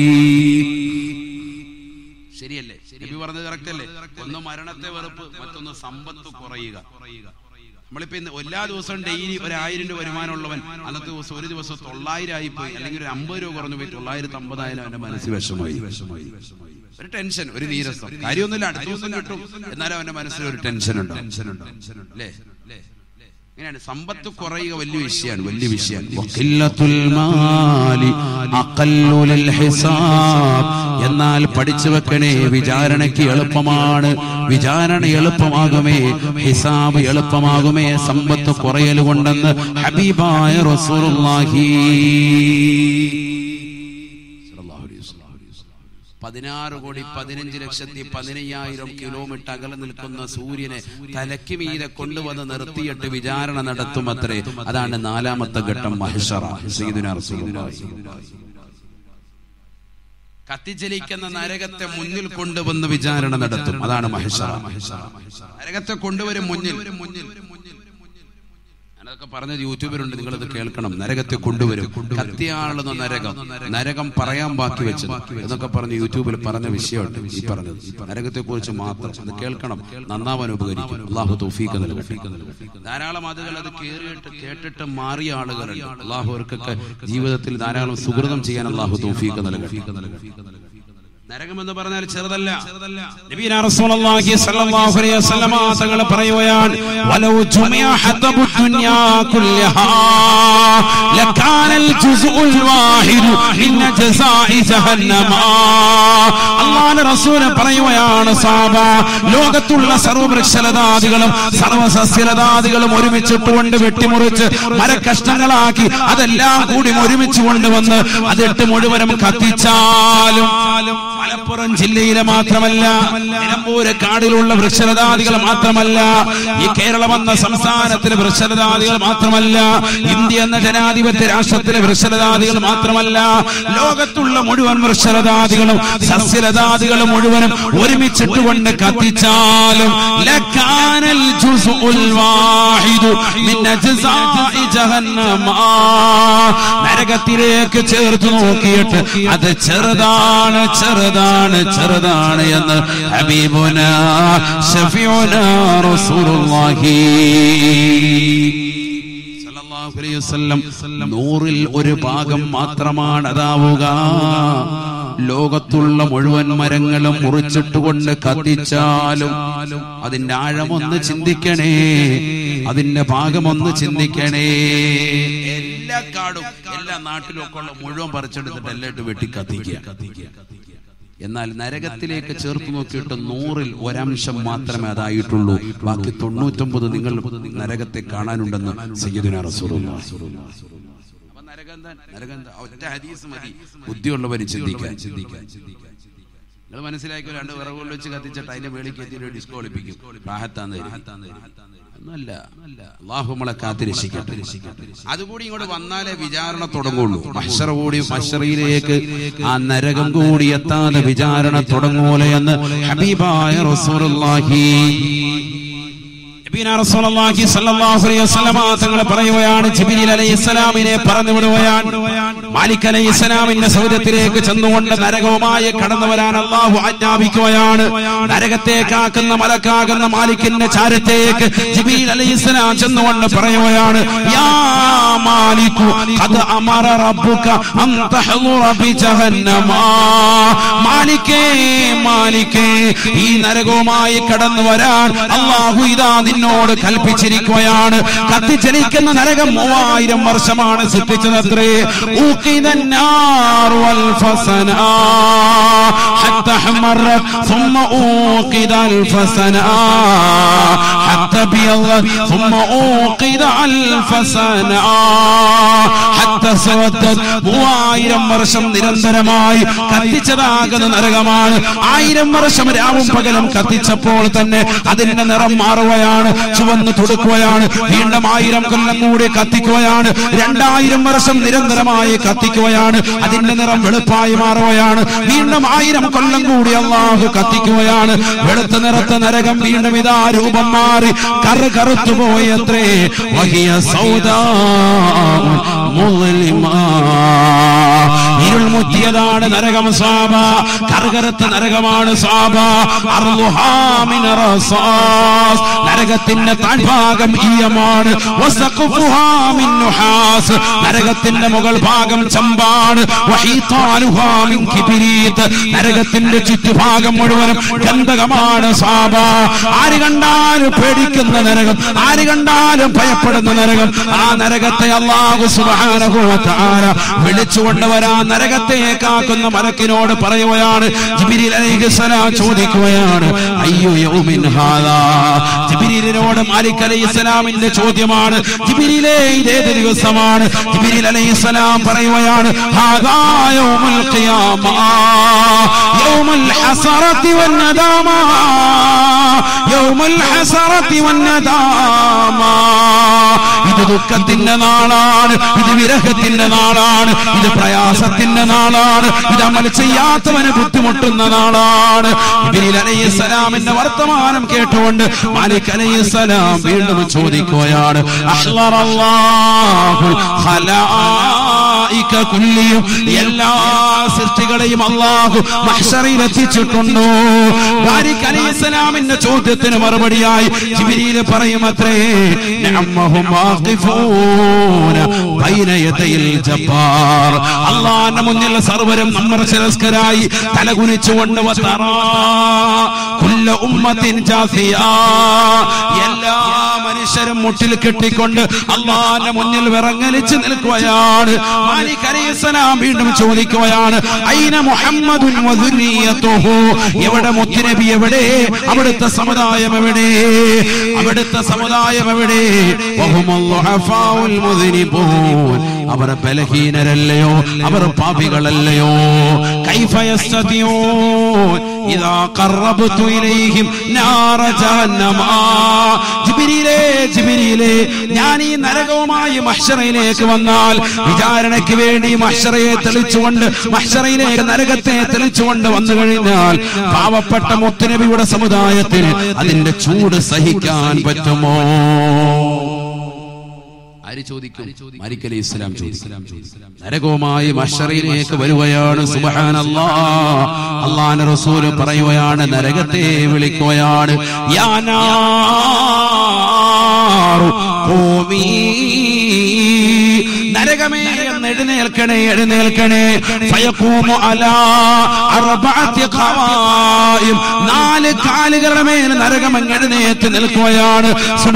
ശരിയല്ലേ നബി പറഞ്ഞത് കറക്റ്റ് അല്ലേ ഒന്ന് മരണത്തെ വെറുപ്പ് മറ്റൊന്ന് സമ്പത്ത് കുറയുക നമ്മളിപ്പോ ഇന്ന് എല്ലാ ദിവസവും ഡെയിലി ഒരു ആയിരം രൂപ വരുമാനമുള്ളവൻ അന്നത്തെ ദിവസം ഒരു ദിവസം തൊള്ളായിരം ആയി പോയി അല്ലെങ്കിൽ ഒരു അമ്പത് രൂപ കുറഞ്ഞു പോയി തൊള്ളായിരത്തി അമ്പതായാലും അവന്റെ മനസ്സിൽ വിഷമായി ഒരു ടെൻഷൻ ഒരു നീരസം കാര്യമൊന്നുമില്ല അടുത്ത ദിവസം കിട്ടും എന്നാലും അവന്റെ മനസ്സിൽ ഒരു ടെൻഷൻ ഉണ്ട് അല്ലേ ഇങ്ങനെയാണ് സമ്പത്ത് കുറയുക വലിയ വിഷയമാണ് വലിയ വിഷയമാണ് വഖില്ലത്തുൽ മാലി അഖല്ലു ലിൽ ഹിസാബ് എന്നാൽ പഠിച്ചു വെക്കണേ വിചാരണയ്ക്ക് എളുപ്പമാണ് വിചാരണ എളുപ്പമാകുമേ ഹിസാബ് എളുപ്പമാകുമേ സമ്പത്ത് കുറയൽ കൊണ്ടെന്ന് ഹബീബായ റസൂലുള്ളാഹി പതിനാറ് കോടി പതിനഞ്ച് ലക്ഷത്തി പതിനയ്യായിരം കിലോമീറ്റർ അകലെ നിൽക്കുന്ന സൂര്യനെ തലയ്ക്ക് മീതെ കൊണ്ടുവന്ന് നിർത്തിയിട്ട് വിചാരണ നടത്തും അത്രേ അതാണ് നാലാമത്തെ ഘട്ടം മഹിഷറ സീദുന റസൂലുള്ളാഹി. കത്തിച്ചലിക്കുന്ന നരകത്തെ മുന്നിൽ കൊണ്ടുവന്ന് വിചാരണ നടത്തും അതാണ് മഹിഷറ നരകത്തെ കൊണ്ടുവരും മുന്നിൽ ഞാനതൊക്കെ പറഞ്ഞത് യൂട്യൂബിലുണ്ട് നിങ്ങളത് കേൾക്കണം നരകത്തെ കൊണ്ടുവരും കത്തിയാളുന്ന നരകം നരകം പറയാൻ ബാക്കി വെച്ചത് എന്നൊക്കെ പറഞ്ഞ് യൂട്യൂബിൽ പറഞ്ഞ വിഷയമുണ്ട് ഈ പറഞ്ഞത് നരകത്തെ കുറിച്ച് മാത്രം അത് കേൾക്കണം നന്നാവാൻ ഉപകരിക്കും അള്ളാഹു തൗഫീഖ് നൽകട്ടെ ധാരാളം ആളുകൾ അത് കേറിയിട്ട് കേട്ടിട്ട് മാറിയ ആളുകളുണ്ട് അള്ളാഹു അവർക്കൊക്കെ ജീവിതത്തിൽ ധാരാളം സുഹൃതം ചെയ്യാൻ അള്ളാഹു തൗഫീഖ് നൽകട്ടെ നരകം എന്ന് പറഞ്ഞാൽ ചെറുതല്ല നബീന റസൂലുള്ളാഹി സ്വല്ലല്ലാഹു അലൈഹി വസല്ലമ തങ്ങൾ പറയുകയാണ് വലൗ ജുമിഅ ഹതബു ദുനിയാ കുല്ലഹാ ലകാനൽ ജുസ്ഉൽ വാഹിദു മിൻ ജസാഇ ജഹന്നമ അല്ലാഹുവിന്റെ റസൂൽ പറയുകയാണ് സാബ ലോകത്തുള്ള സർവവൃക്ഷലതാദികളും സർവസസ്യലതാദികളും ഒരുമിച്ചിട്ടുകൊണ്ട് വെട്ടിമുറിച്ച് മരക്കഷ്ണങ്ങളാക്കി അതെല്ലാം കൂടി ഒരുമിച്ച് കൊണ്ടുവന്ന് അതിട്ട് മുഴുവനും കത്തിച്ചാലും മലപ്പുറം ജില്ലയിലെ മാത്രമല്ല നിലമ്പൂര് കാടിലുള്ള വൃക്ഷലതാദികൾ മാത്രമല്ല ഈ കേരളം എന്ന സംസ്ഥാനത്തിലെ വൃക്ഷലതാദികൾ മാത്രമല്ല ഇന്ത്യ എന്ന ജനാധിപത്യ രാഷ്ട്രത്തിലെ വൃക്ഷലതാദികൾ മാത്രമല്ല ലോകത്തുള്ള മുഴുവൻ വൃക്ഷലതാദികളും സസ്യലതാദികളും മുഴുവനും ഒരുമിച്ചിട്ടുകൊണ്ട് കത്തിച്ചാലും ലക്കാനൽ ജുസ്ഉൽ വാഹിദു മിൻ അജ്സാഇ ജഹന്നമ നരകത്തിലേക്ക് ചേർത്ത് നോക്കിയിട്ട് അത് ചെറുതാണ് ചെറുതാണ് ചെറുതാണ് എന്ന് ഹബീബുന ഷഫിയുന റസൂലുള്ളാഹി സല്ലല്ലാഹു അലൈഹി വസല്ലം നൂറിൽ ഒരു ഭാഗം മാത്രമാണ് അതാവുക ലോകത്തുള്ള മുഴുവൻ മരങ്ങളും മുറിച്ചിട്ടുകൊണ്ട് കത്തിച്ചാലും അതിന്റെ ആഴമൊന്ന് ചിന്തിക്കണേ അതിന്റെ ഭാഗമൊന്ന് ചിന്തിക്കണേ എല്ലാ കാടും എല്ലാ നാട്ടിലും ഒക്കെ ഉള്ള മുഴുവൻ പറിച്ചെടുത്തിട്ട് എല്ലായിട്ട് വെട്ടി കത്തിക്കുക എന്നാൽ നരകത്തിലേക്ക് ചേർത്ത് നോക്കിയിട്ട് നൂറിൽ ഒരംശം മാത്രമേ അതായിട്ടുള്ളൂ ബാക്കി തൊണ്ണൂറ്റൊമ്പത് നിങ്ങൾ നരകത്തെ കാണാനുണ്ടെന്ന് സയ്യിദുന റസൂലുള്ളാഹി അപ്പൊ നരകം എന്താ? നരകം എന്താ? ഒറ്റ ഹദീസ് മതി ബുദ്ധിയുള്ളവർ ചിന്തിക്കാൻ ചിന്തിക്കാൻ നിങ്ങൾ മനസ്സിലാക്കിയോ രണ്ട് വിറകുകൾ വെച്ച് കത്തിച്ചിട്ട് അതിന്റെ വേളിക്ക് എത്തിയിട്ട് ഡിസ്കോ ഒളിപ്പിക്കും റാഹത്താന്ന് ഒന്നല്ല അള്ളാഹു നമ്മളെ കാത്തിരക്ഷിക്കട്ടെ അതുകൂടി ഇങ്ങോട്ട് വന്നാലേ വിചാരണ തുടങ്ങുള്ളൂ മഷറ കൂടി മഷറയിലേക്ക് ആ നരകം കൂടി എത്താതെ വിചാരണ തുടങ്ങൂലെ എന്ന് ഹബീബായ റസൂലുള്ളാഹി നബീന റസൂലുള്ളാഹി സ്വല്ലല്ലാഹു അലൈഹി വസല്ലമ തങ്ങൾ പറയുകയാണ് ജിബ്രീൽ അലൈഹിസ്സലാമിനെ പറഞ്ഞു വിടുകയാണ് മാലിക് അലൈഹിസ്സലാമിന്റെ സൗദത്തിലേക്ക് ചെന്നുകൊണ്ട് നരകവുമായി കടന്നു വരാൻ അള്ളാഹു ആജ്ഞാപിക്കുകയാണ് നരകത്തേക്കാക്കുന്ന മലക്കാകുന്ന മാലിക്കിന്റെ ചാരത്തേക്ക് ജിബ്രീൽ അലൈഹിസ്സലാം ചെന്നുകൊണ്ട് പറയുകയാണ് യാ മാലികു ഖദ് അമറ റബ്ബുക അൻ തഹ്ളുറ ബി ജഹന്നമ മാലിക്കേ മാലിക്കേ ഈ നരകവുമായി കടന്നു വരാൻ അള്ളാഹു ഇതാ നിന്നോട് കൽപ്പിച്ചിരിക്കുകയാണ് കത്തിച്ചലിക്കുന്ന നരകം മൂവായിരം വർഷമാണ് സൃഷ്ടിച്ചതത്രേ ഊക്കിദന്നാർ വൽ ഫസന حتى احمرت ثم اوقد الفسنا حتى ابيضت ثم اوقد الفسنا حتى سودت മൂവായിരം വർഷം നിരന്തരമായി കത്തിച്ചതാകുന്ന നരകമാണ് ആയിരം വർഷം രാവും പകലും കത്തിച്ചപ്പോൾ തന്നെ അതിന്റെ നിറം മാറുകയാണ് ചുവന്ന് തുടുക്കുകയാണ് വീണ്ടും ആയിരം കൊല്ലം കൂടി കത്തിക്കുകയാണ് രണ്ടായിരം വർഷം നിരന്തരമായി കത്തിക്കുകയാണ് അതിന്റെ നിറം വെളുപ്പായി മാറുകയാണ് വീണ്ടും ആയിരം കൊല്ലം കൂടി അള്ളാഹു കത്തിക്കുകയാണ് വെളുത്ത നിറത്ത നരകം വീണ്ടും ഇതാ രൂപം മാറി കറ കറുത്തു പോയത്രേ വഹിയ സൗദാ ഇരുൾ മുറ്റിയതാണ് നരകം സാബ കറുകറുത്ത നരകമാണ് സാബ അർളുഹാ മിന റസാസ്. നരകത്തിന്റെ താഴ്ഭാഗം ഈയമാണ് വസഖഫുഹാ മിൻ നുഹാസ്. നരകത്തിന്റെ മുകൾ ഭാഗം ചമ്പാണ് വഹീതാനുഹാ മിൻ കിബിരീത്ത്. നരകത്തിന്റെ ചുറ്റുഭാഗം മുഴുവനും ഗന്ധകമാണ് സാബ ആര് കണ്ടാലും പേടിക്കുന്ന നരകം ആര് കണ്ടാലും ഭയപ്പെടുന്ന നരകം ആ നരകത്തെ അള്ളാഹു സുബ്ഹാനഹു വ തആല വിളിച്ചു കൊണ്ടുവരാൻ നരകത്തെ കാക്കുന്ന മലക്കിനോട് പറയുകയാണ് ജിബ്രീൽ അലൈഹിസ്സലാം ചോദിക്കുകയാണ് അയ്യോ യൗമിൻ ഹാദാ ജിബ്രീലിനോട് മാലിക് അലൈഹിസ്സലാമിന്റെ ചോദ്യമാണ് ജിബ്രീലേ ഇതേത് ദിവസമാണ് ജിബ്രീൽ അലൈഹിസ്സലാം പറയുകയാണ് ഹാദാ യൗമുൽ ഖിയാമ യൗമുൽ ഹസറത്തി വൻ നദാമ യൗമുൽ ഹസറത്തി വൻ നദാമ ഇത് ദുഃഖത്തിന്റെ നാളാണ് ഇത് വിരഹത്തിന്റെ നാളാണ് ഇത് പ്രയാസത്തിന്റെ നാളാണ് ഇത് അമൽ ചെയ്യാത്തവന് ബുദ്ധിമുട്ടുന്ന നാളാണ് ഇബ്രീൽ അലൈഹിസ്സലാമിന്റെ വർത്തമാനം കേട്ടുകൊണ്ട് മാലിക് അലൈഹിസ്സലാം വീണ്ടും ചോദിക്കുകയാണ് അഹ്ലറല്ലാഹു ഖലായിക കുല്ലിയും എല്ലാ സൃഷ്ടികളെയും അള്ളാഹു മഹ്ശറിൽ എത്തിച്ചിട്ടുണ്ടോ മാലിക് അലൈഹിസ്സലാമിന്റെ ചോദ്യത്തിന് മറുപടിയായി ജിബ്രീൽ പറയുമത്രേ നഅമ്മഹും വാഖിഫൂന ബൈന യദയിൽ ജബ്ബാർ അള്ളാന്റെ മുന്നിൽ സർവരും നമർശരസ്കരായി തലകുനിച്ചുകൊണ്ട് വതറാ കുല്ല ഉമ്മത്തിൻ ജാസിയ എല്ലാ മനുഷ്യരും മുട്ടിൽ കെട്ടിക്കൊണ്ട് അള്ളാന്റെ മുന്നിൽ വിറങ്ങലിച്ച് നിൽക്കുകയാണ് മാലിക് അലൈഹിസ്സലാം വീണ്ടും ചോദിക്കുകയാണ് ഐന മുഹമ്മദുൻ വദുരിയതുഹു എവിടെ മുത്തുനബി എവിടെ അവിടുത്തെ സമുദായം എവിടെ അവിടുത്തെ സമുദായം എവിടെ വഹുമുൽ ളുഹഫാഉൽ മുദ്നിബൂൻ അവർ ബലഹീനരല്ലയോ അവർ പാപികളല്ലയോ കൈഫ യസ്തതിയൂൻ ഇദാ ഖറബ്തു ഇലൈഹിം നാറ ജഹന്നമ ജിബ്രീലേ ജിബ്രീലേ ഞാൻ ഈ നരകവുമായി മഹ്ശറയിലേക്ക് വന്നാൽ വിചാരണയ്ക്ക് വേണ്ടി മഹ്ശറയെ തെളിച്ചുകൊണ്ട് മഹ്ശറയിലേക്ക് നരകത്തെ തെളിച്ചുകൊണ്ട് വന്നു കഴിഞ്ഞാൽ പാവപ്പെട്ട മുത്തുനബിയുടെ സമുദായത്തിന് അതിന്റെ ചൂട് സഹിക്കാൻ പറ്റുമോ ആര് ചോദിക്കും മാലിക് അലൈഹി ഇസ്ലാം ചോദിക്കും നരകവുമായി മഷറിയിലേക്ക് വരുകയാണ് സുബ്ഹാനല്ലാ അള്ളാഹുവിന്റെ റസൂല് പറയുകയാണ് നരകത്തെ വിളിക്കുകയാണ് യാ നാറു ഖൂമീ നരകമേ എന്ന് എഴുന്നേൽക്കണേ എഴുന്നേൽക്കണേ ഫയഖൂമു അലാ അർബഅത്തി ഖവായിം നാല് കാലുകളുടെ മേൽ നരകം അങ്ങ് എഴുന്നേറ്റ് നിൽക്കുകയാണ്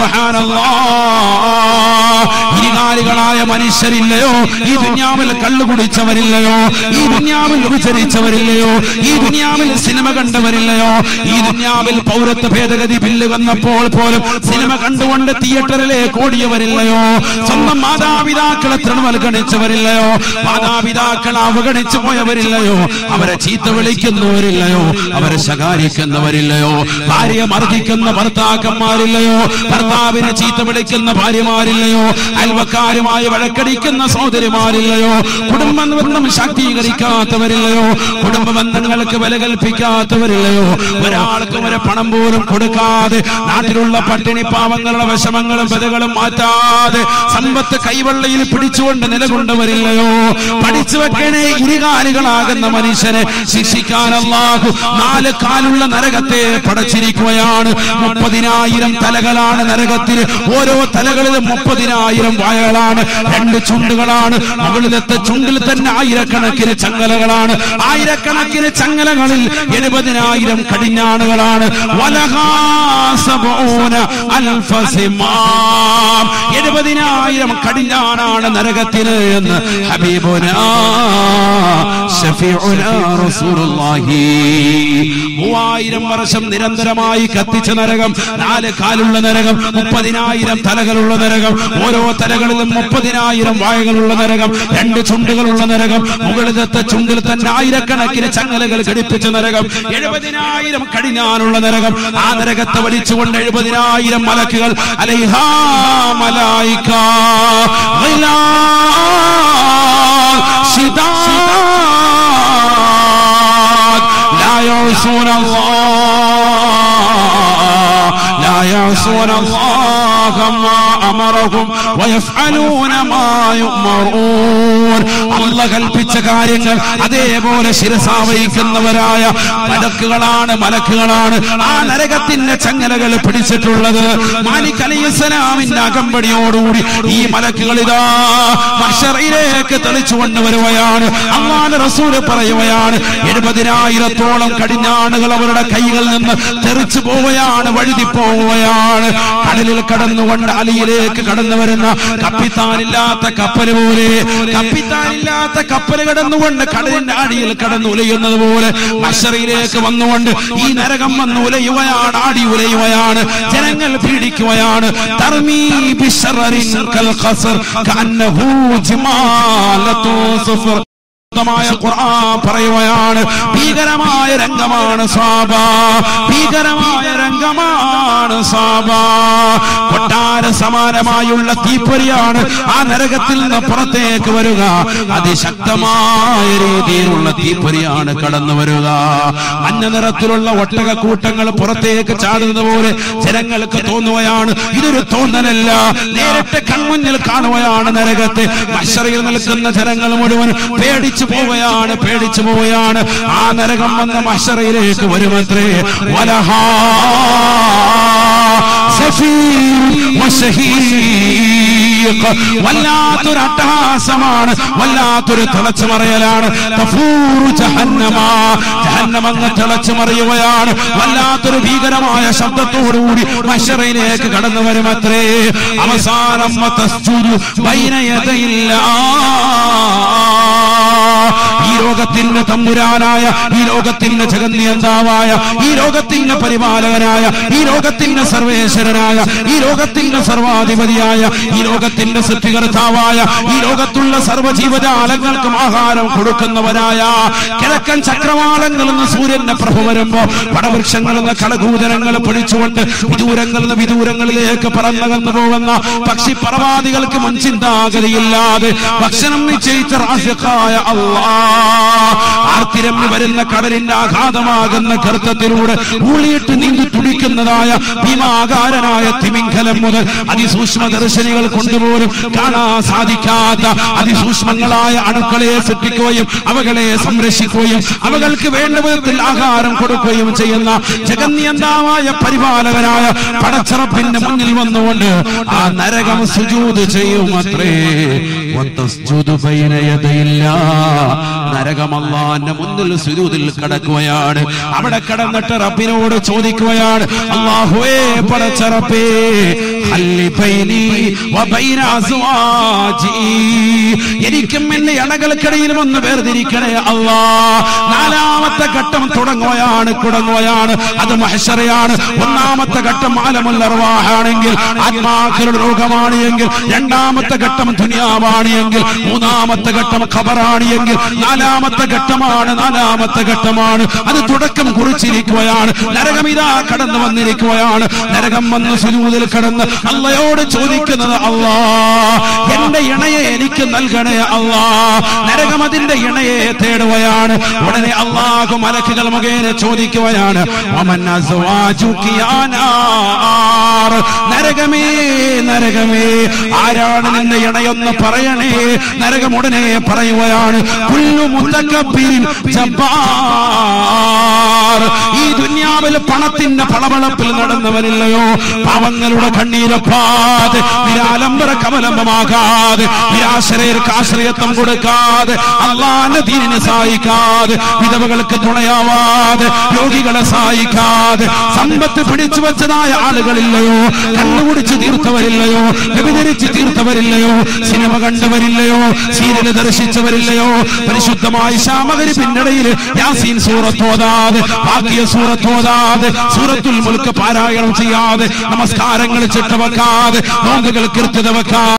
സുബ്ഹാനല്ലാഹ് ഇരുകാലികളായ മനുഷ്യരില്ലയോ ഈ ദുന്യാവിൽ കള്ളു കുടിച്ചവരില്ലയോ ഈ ദുന്യാവിൽ ഉപചരിച്ചവരില്ലയോ ഈ ദുന്യാവിൽ സിനിമ കണ്ടവരില്ലയോ ഈ ദുന്യാവിൽ പൗരത്വ ഭേദഗതി ബില്ല് വന്നപ്പോൾ പോലും സിനിമ കണ്ടുകൊണ്ട് തിയേറ്ററിലേക്ക് ഓടിയവരില്ലയോ സ്വന്തം മാതാപിതാക്കളെ തൃണവൽഗണിച്ചവരില്ലയോ മാതാപിതാക്കളെ അവഗണിച്ചു പോയവരില്ലയോ അവരെ ചീത്ത വിളിക്കുന്നവരില്ലയോ അവരെ ശകാരിക്കുന്നവരില്ലയോ ഭാര്യയെ മർദ്ദിക്കുന്ന ഭർത്താക്കന്മാരില്ലയോ ഭർത്താവിനെ ചീത്ത വിളിക്കുന്ന ഭാര്യമാരില്ലയോ അയൽവക്കാരുമായി വഴക്കടിക്കുന്ന സഹോദരിമാരില്ലയോ കുടുംബ ബന്ധം ശാക്തീകരിക്കാത്തവരില്ലയോ കുടുംബ ബന്ധങ്ങൾക്ക് വില കൽപ്പിക്കാത്തവരില്ലയോ ഒരാൾക്ക് വരെ പണം പോലും കൊടുക്കാതെ നാട്ടിലുള്ള പട്ടിണി പാവങ്ങളുടെ വിഷമങ്ങളും ബതകളും മാറ്റാതെ സമ്പത്ത് കൈവെള്ളയിൽ പിടിച്ചുകൊണ്ട് നിലകൊണ്ടവരില്ലയോ പഠിച്ചു വെക്കണേ ഇരുകാലുകളാകുന്ന മനുഷ്യനെ ശിക്ഷിക്കാൻ അല്ലാഹു നാല് കാലുള്ള നരകത്തെ പടച്ചിരിക്കുകയാണ് മുപ്പതിനായിരം തലകളാണ് നരകത്തിൽ ഓരോ തലകളിലും മുപ്പതിനായിരം വായകളാണ് രണ്ട് ചുണ്ടുകളാണ് മുകളിലത്തെ ചുണ്ടിൽ തന്നെ ആയിരക്കണക്കിന് ചങ്ങലകളാണ് ആയിരക്കണക്കിന് ചങ്ങലകളിൽ എഴുപതിനായിരം കടിഞ്ഞാണുകളാണ് വലഹാസബൂന അൽഫസിമാം എഴുപതിനായിരം കടിഞ്ഞാണാണ് നരകത്തിന് എന്ന് ഹബീബുനാ ഷഫീഉനാ റസൂലുള്ളാഹി മൂവായിരം വർഷം നിരന്തരമായി കത്തിച്ച നരകം നാല് കാലുള്ള നരകം മുപ്പതിനായിരം തലകളുള്ള നരകം ഓരോ തലകളിലും മുപ്പതിനായിരം വായകളുള്ള നരകം രണ്ട് ചുണ്ടുകളുള്ള നരകം മുകളിലത്തെ ചുണ്ടിൽ തന്നെ ആയിരക്കണക്കിന് ചങ്ങലകൾ ഘടിപ്പിച്ച നരകം എഴുപതിനായിരം കടിഞ്ഞാനുള്ള നരകം ആ നരകത്തെ വലിച്ചുകൊണ്ട് എഴുപതിനായിരം മലക്കുകൾ അലൈഹാ മലായിക لا يعصون الله لا يعصون الله ما أمرهم ويفعلون ما يؤمرون അല്ല കൽപ്പിച്ച കാര്യങ്ങൾ അതേപോലെ ശിരസാവഹിക്കുന്നവരായ മലക്കുകളാണ് മലക്കുകളാണ് ആ നരകത്തിന്റെ ചങ്ങലകൾ പിടിച്ചിട്ടുള്ളത് മാലിക് അലൈഹിസ്സലാമിന്റെ അകമ്പടിയോടുകൂടി ഈ മലക്കുകൾ ഇതാ മഷറയിലേക്ക് തെളിച്ചു കൊണ്ടുവരുകയാണ് അള്ളാന്റെ റസൂല് പറയുകയാണ് എഴുപതിനായിരത്തോളം കടിഞ്ഞാണുകൾ അവരുടെ കൈകളിൽ നിന്ന് തെറിച്ചു പോവുകയാണ് വഴുതി പോവുകയാണ് കടലിൽ കടന്നുകൊണ്ട് അലിയിലേക്ക് കടന്നു വരുന്ന കപ്പിത്താനില്ലാത്ത കപ്പല് പോലെ കപ്പിത്താനില്ലാത്ത കപ്പല് കടന്നുകൊണ്ട് കടലിന്റെ അടിയിൽ കടന്നു ഉലയുന്നത് പോലെ മഷറിയിലേക്ക് വന്നുകൊണ്ട് ഈ നരകം വന്ന് ഉലയുകയാണ് ആടി ഉലയുകയാണ് ജനങ്ങൾ പീഡിക്കുകയാണ് തർമീ ബിശററിൻ കൽ ഖസർ കഅന്നഹു ജിമാലത്തു സുഫർ മായ ഖുർആൻ പറയുകയാണ് ഭീകരമായ രംഗമാണ് സാബ ഭീകരമായ രംഗമാണ് സാബ കൊട്ടാര സമാനമായുള്ള തീപ്പൊരിയാണ് ആ നരകത്തിൽ നിന്ന് പുറത്തേക്ക് വരിക അതിശക്തമായ രീതിയിലുള്ള തീപ്പൊരിയാണ് കടന്നു വരിക മഞ്ഞ നിറത്തിലുള്ള ഒട്ടക കൂട്ടങ്ങൾ പുറത്തേക്ക് ചാടുന്നത് പോലെ ജനങ്ങൾക്ക് തോന്നുകയാണ് ഇതൊരു തോന്നലല്ല നേരിട്ട് കൺമുന്നിൽ കാണുകയാണ് നരകത്തെ മഷറിയിൽ നിൽക്കുന്ന ജനങ്ങൾ മുഴുവൻ പേടിച്ചു പോവുകയാണ് പേടിച്ചു പോവുകയാണ് ആ നരകം വന്ന മഷറയിലേക്ക് വരുമത്രേ വലഹാ വല്ലാത്തൊരു അട്ടഹാസമാണ് വല്ലാത്തൊരു തിളച്ചു മറിയലാണ് ജഹന്നമങ്ങ് തിളച്ചു മറിയുകയാണ് വല്ലാത്തൊരു ഭീകരമായ ശബ്ദത്തോടുകൂടി മഷറയിലേക്ക് കടന്നു വരുമത്രേ അവസാനം ബൈനയതയില്ല ഈ ലോകത്തിന്റെ തമ്പുരാനായ ഈ ലോകത്തിന്റെ ജഗന്യന്താവായ ഈ ലോകത്തിന്റെ പരിപാലകനായ ഈ ലോകത്തിന്റെ സർവേശ്വരനായ ഈ ലോകത്തിന്റെ സർവാധിപതിയായ ഈ ലോകത്തിന്റെ സൃഷ്ടികർത്താവായ ഈ ലോകത്തുള്ള സർവ്വജീവജാലങ്ങൾക്കും ആഹാരം കൊടുക്കുന്നവനായ കിഴക്കൻ ചക്രവാളങ്ങളിൽ നിന്ന് സൂര്യന്റെ പ്രഭ വരുമ്പോ പടവൃക്ഷങ്ങളിൽ നിന്ന് കളകൂതരങ്ങൾ പൊടിച്ചുകൊണ്ട് വിദൂരങ്ങളിൽ നിന്ന് വിദൂരങ്ങളിലേക്ക് പറന്നകന്നു പോകുന്ന പക്ഷി പറവാദികൾക്ക് മുൻചിന്താഗതിയില്ലാതെ ഭക്ഷണം നിശ്ചയിച്ച റാസിഖായ അള്ളാ ആർത്തിരമ്പി വരുന്ന കടലിന്റെ ആഘാതമാകുന്ന കർത്തത്തിലൂടെ ഊളിയിട്ട് നീന്തി തുടിക്കുന്നതായ ഭീമാകാരനായ തിമിംഗലം മുതൽ അതിസൂക്ഷ്മ ദർശനികൾ കൊണ്ടുപോലും കാണാൻ സാധിക്കാത്ത അതിസൂക്ഷ്മങ്ങളായ അണുക്കളെ സൃഷ്ടിക്കുകയും അവകളെ സംരക്ഷിക്കുകയും അവകൾക്ക് വേണ്ട വിധത്തിൽ ആഹാരം കൊടുക്കുകയും ചെയ്യുന്ന ജഗന്യന്താവായ പരിപാലകനായ പടച്ചറപ്പിന്റെ മുന്നിൽ വന്നുകൊണ്ട് ആ നരകം സുജൂത് ചെയ്യും അത്രേ വത്തസ്ജുദു ബൈന യദയില്ല. നരകം അള്ളാന്റെ മുന്നിൽ സുജൂതിൽ കിടക്കുകയാണ് അവിടെ കിടന്നിട്ട് റബ്ബിനോട് ചോദിക്കുകയാണ് അള്ളാഹുവേ പടച്ചറപ്പേ ഹല്ലി ബൈനി വബൈന അസ്വാജി. എനിക്കും എന്റെ അണകൾക്കിടയിലും ഒന്ന് വേർതിരിക്കണേ അല്ലാ നാലാമത്തെ ഘട്ടം തുടങ്ങുകയാണ് തുടങ്ങുകയാണ് അത് മഹശറയാണ് ഒന്നാമത്തെ ഘട്ടം ആലമുൽ അർവാഹാണെങ്കിൽ ആത്മാക്കളുടെ രോഗമാണ് എങ്കിൽ രണ്ടാമത്തെ ഘട്ടം ദുനിയാവാണ് എങ്കിൽ മൂന്നാമത്തെ ഘട്ടം ഖബറാണ് എങ്കിൽ നാലാമത്തെ ഘട്ടമാണ് നാലാമത്തെ ഘട്ടമാണ് അത് തുടക്കം കുറിച്ചിരിക്കുകയാണ് നരകം ഇതാ കടന്നു വന്നിരിക്കുകയാണ് നരകം വന്ന് സുജൂതിൽ കടന്ന് അള്ളയോട് ചോദിക്കുന്നത് അള്ളാ എന്റെ ഇണയെ എനിക്ക് നൽകണേ അള്ളാ നരകം അതിന്റെ ഇണയെ തേടുകയാണ് ഉടനെ അള്ളാഹു മലക്കുകൾ മുഖേന ചോദിക്കുകയാണ് വമൻ അസ്വാജുകി യാ നാർ. നരകമേ നരകമേ ആരാണ് നിന്റെ ഇണയൊന്ന് പറയണേ നരകം ഉടനെ പറയുകയാണ് കുല്ലു മുതക്കബിരിൻ ജബ്ബാർ. ഈ ദുന്യാവിൽ പണത്തിന്റെ പളവളപ്പിൽ നടന്നവരില്ലയോ പാവങ്ങളുടെ കണ്ണീരപ്പാതെ നിരാലംബര കമലംബമാകാതെ നിരാശ്രയർക്ക് ആശ്രയത്വം കൊടുക്കാതെ അള്ളാന്റെ ദീനിനെ സഹായിക്കാതെ വിധവകൾക്ക് തുണയാവാതെ രോഗികളെ സഹായിക്കാതെ സമ്പത്ത് പിടിച്ചു വെച്ചതായ ആളുകളില്ലയോ കണ്ണുകുടിച്ച് തീർത്തവരില്ലയോ വ്യഭിചരിച്ച് തീർത്തവരില്ലയോ സിനിമ കണ്ടവരില്ലയോ സീരിയല് ദർശിച്ചവരില്ലയോ പരിശുദ്ധമായ ശ്യാമകരി പിന്നടയിൽ യാസീൻ സൂറത്തോതാതെ ബാക്കിയ സൂറത്തോതാതെ സൂറത്തുൽ മുൽക്ക് പാരായണം ചെയ്യാതെ നമസ്കാരങ്ങൾ ചിട്ടവെക്കാതെ നോമ്പുകൾ കൃത്യത വെക്കാതെ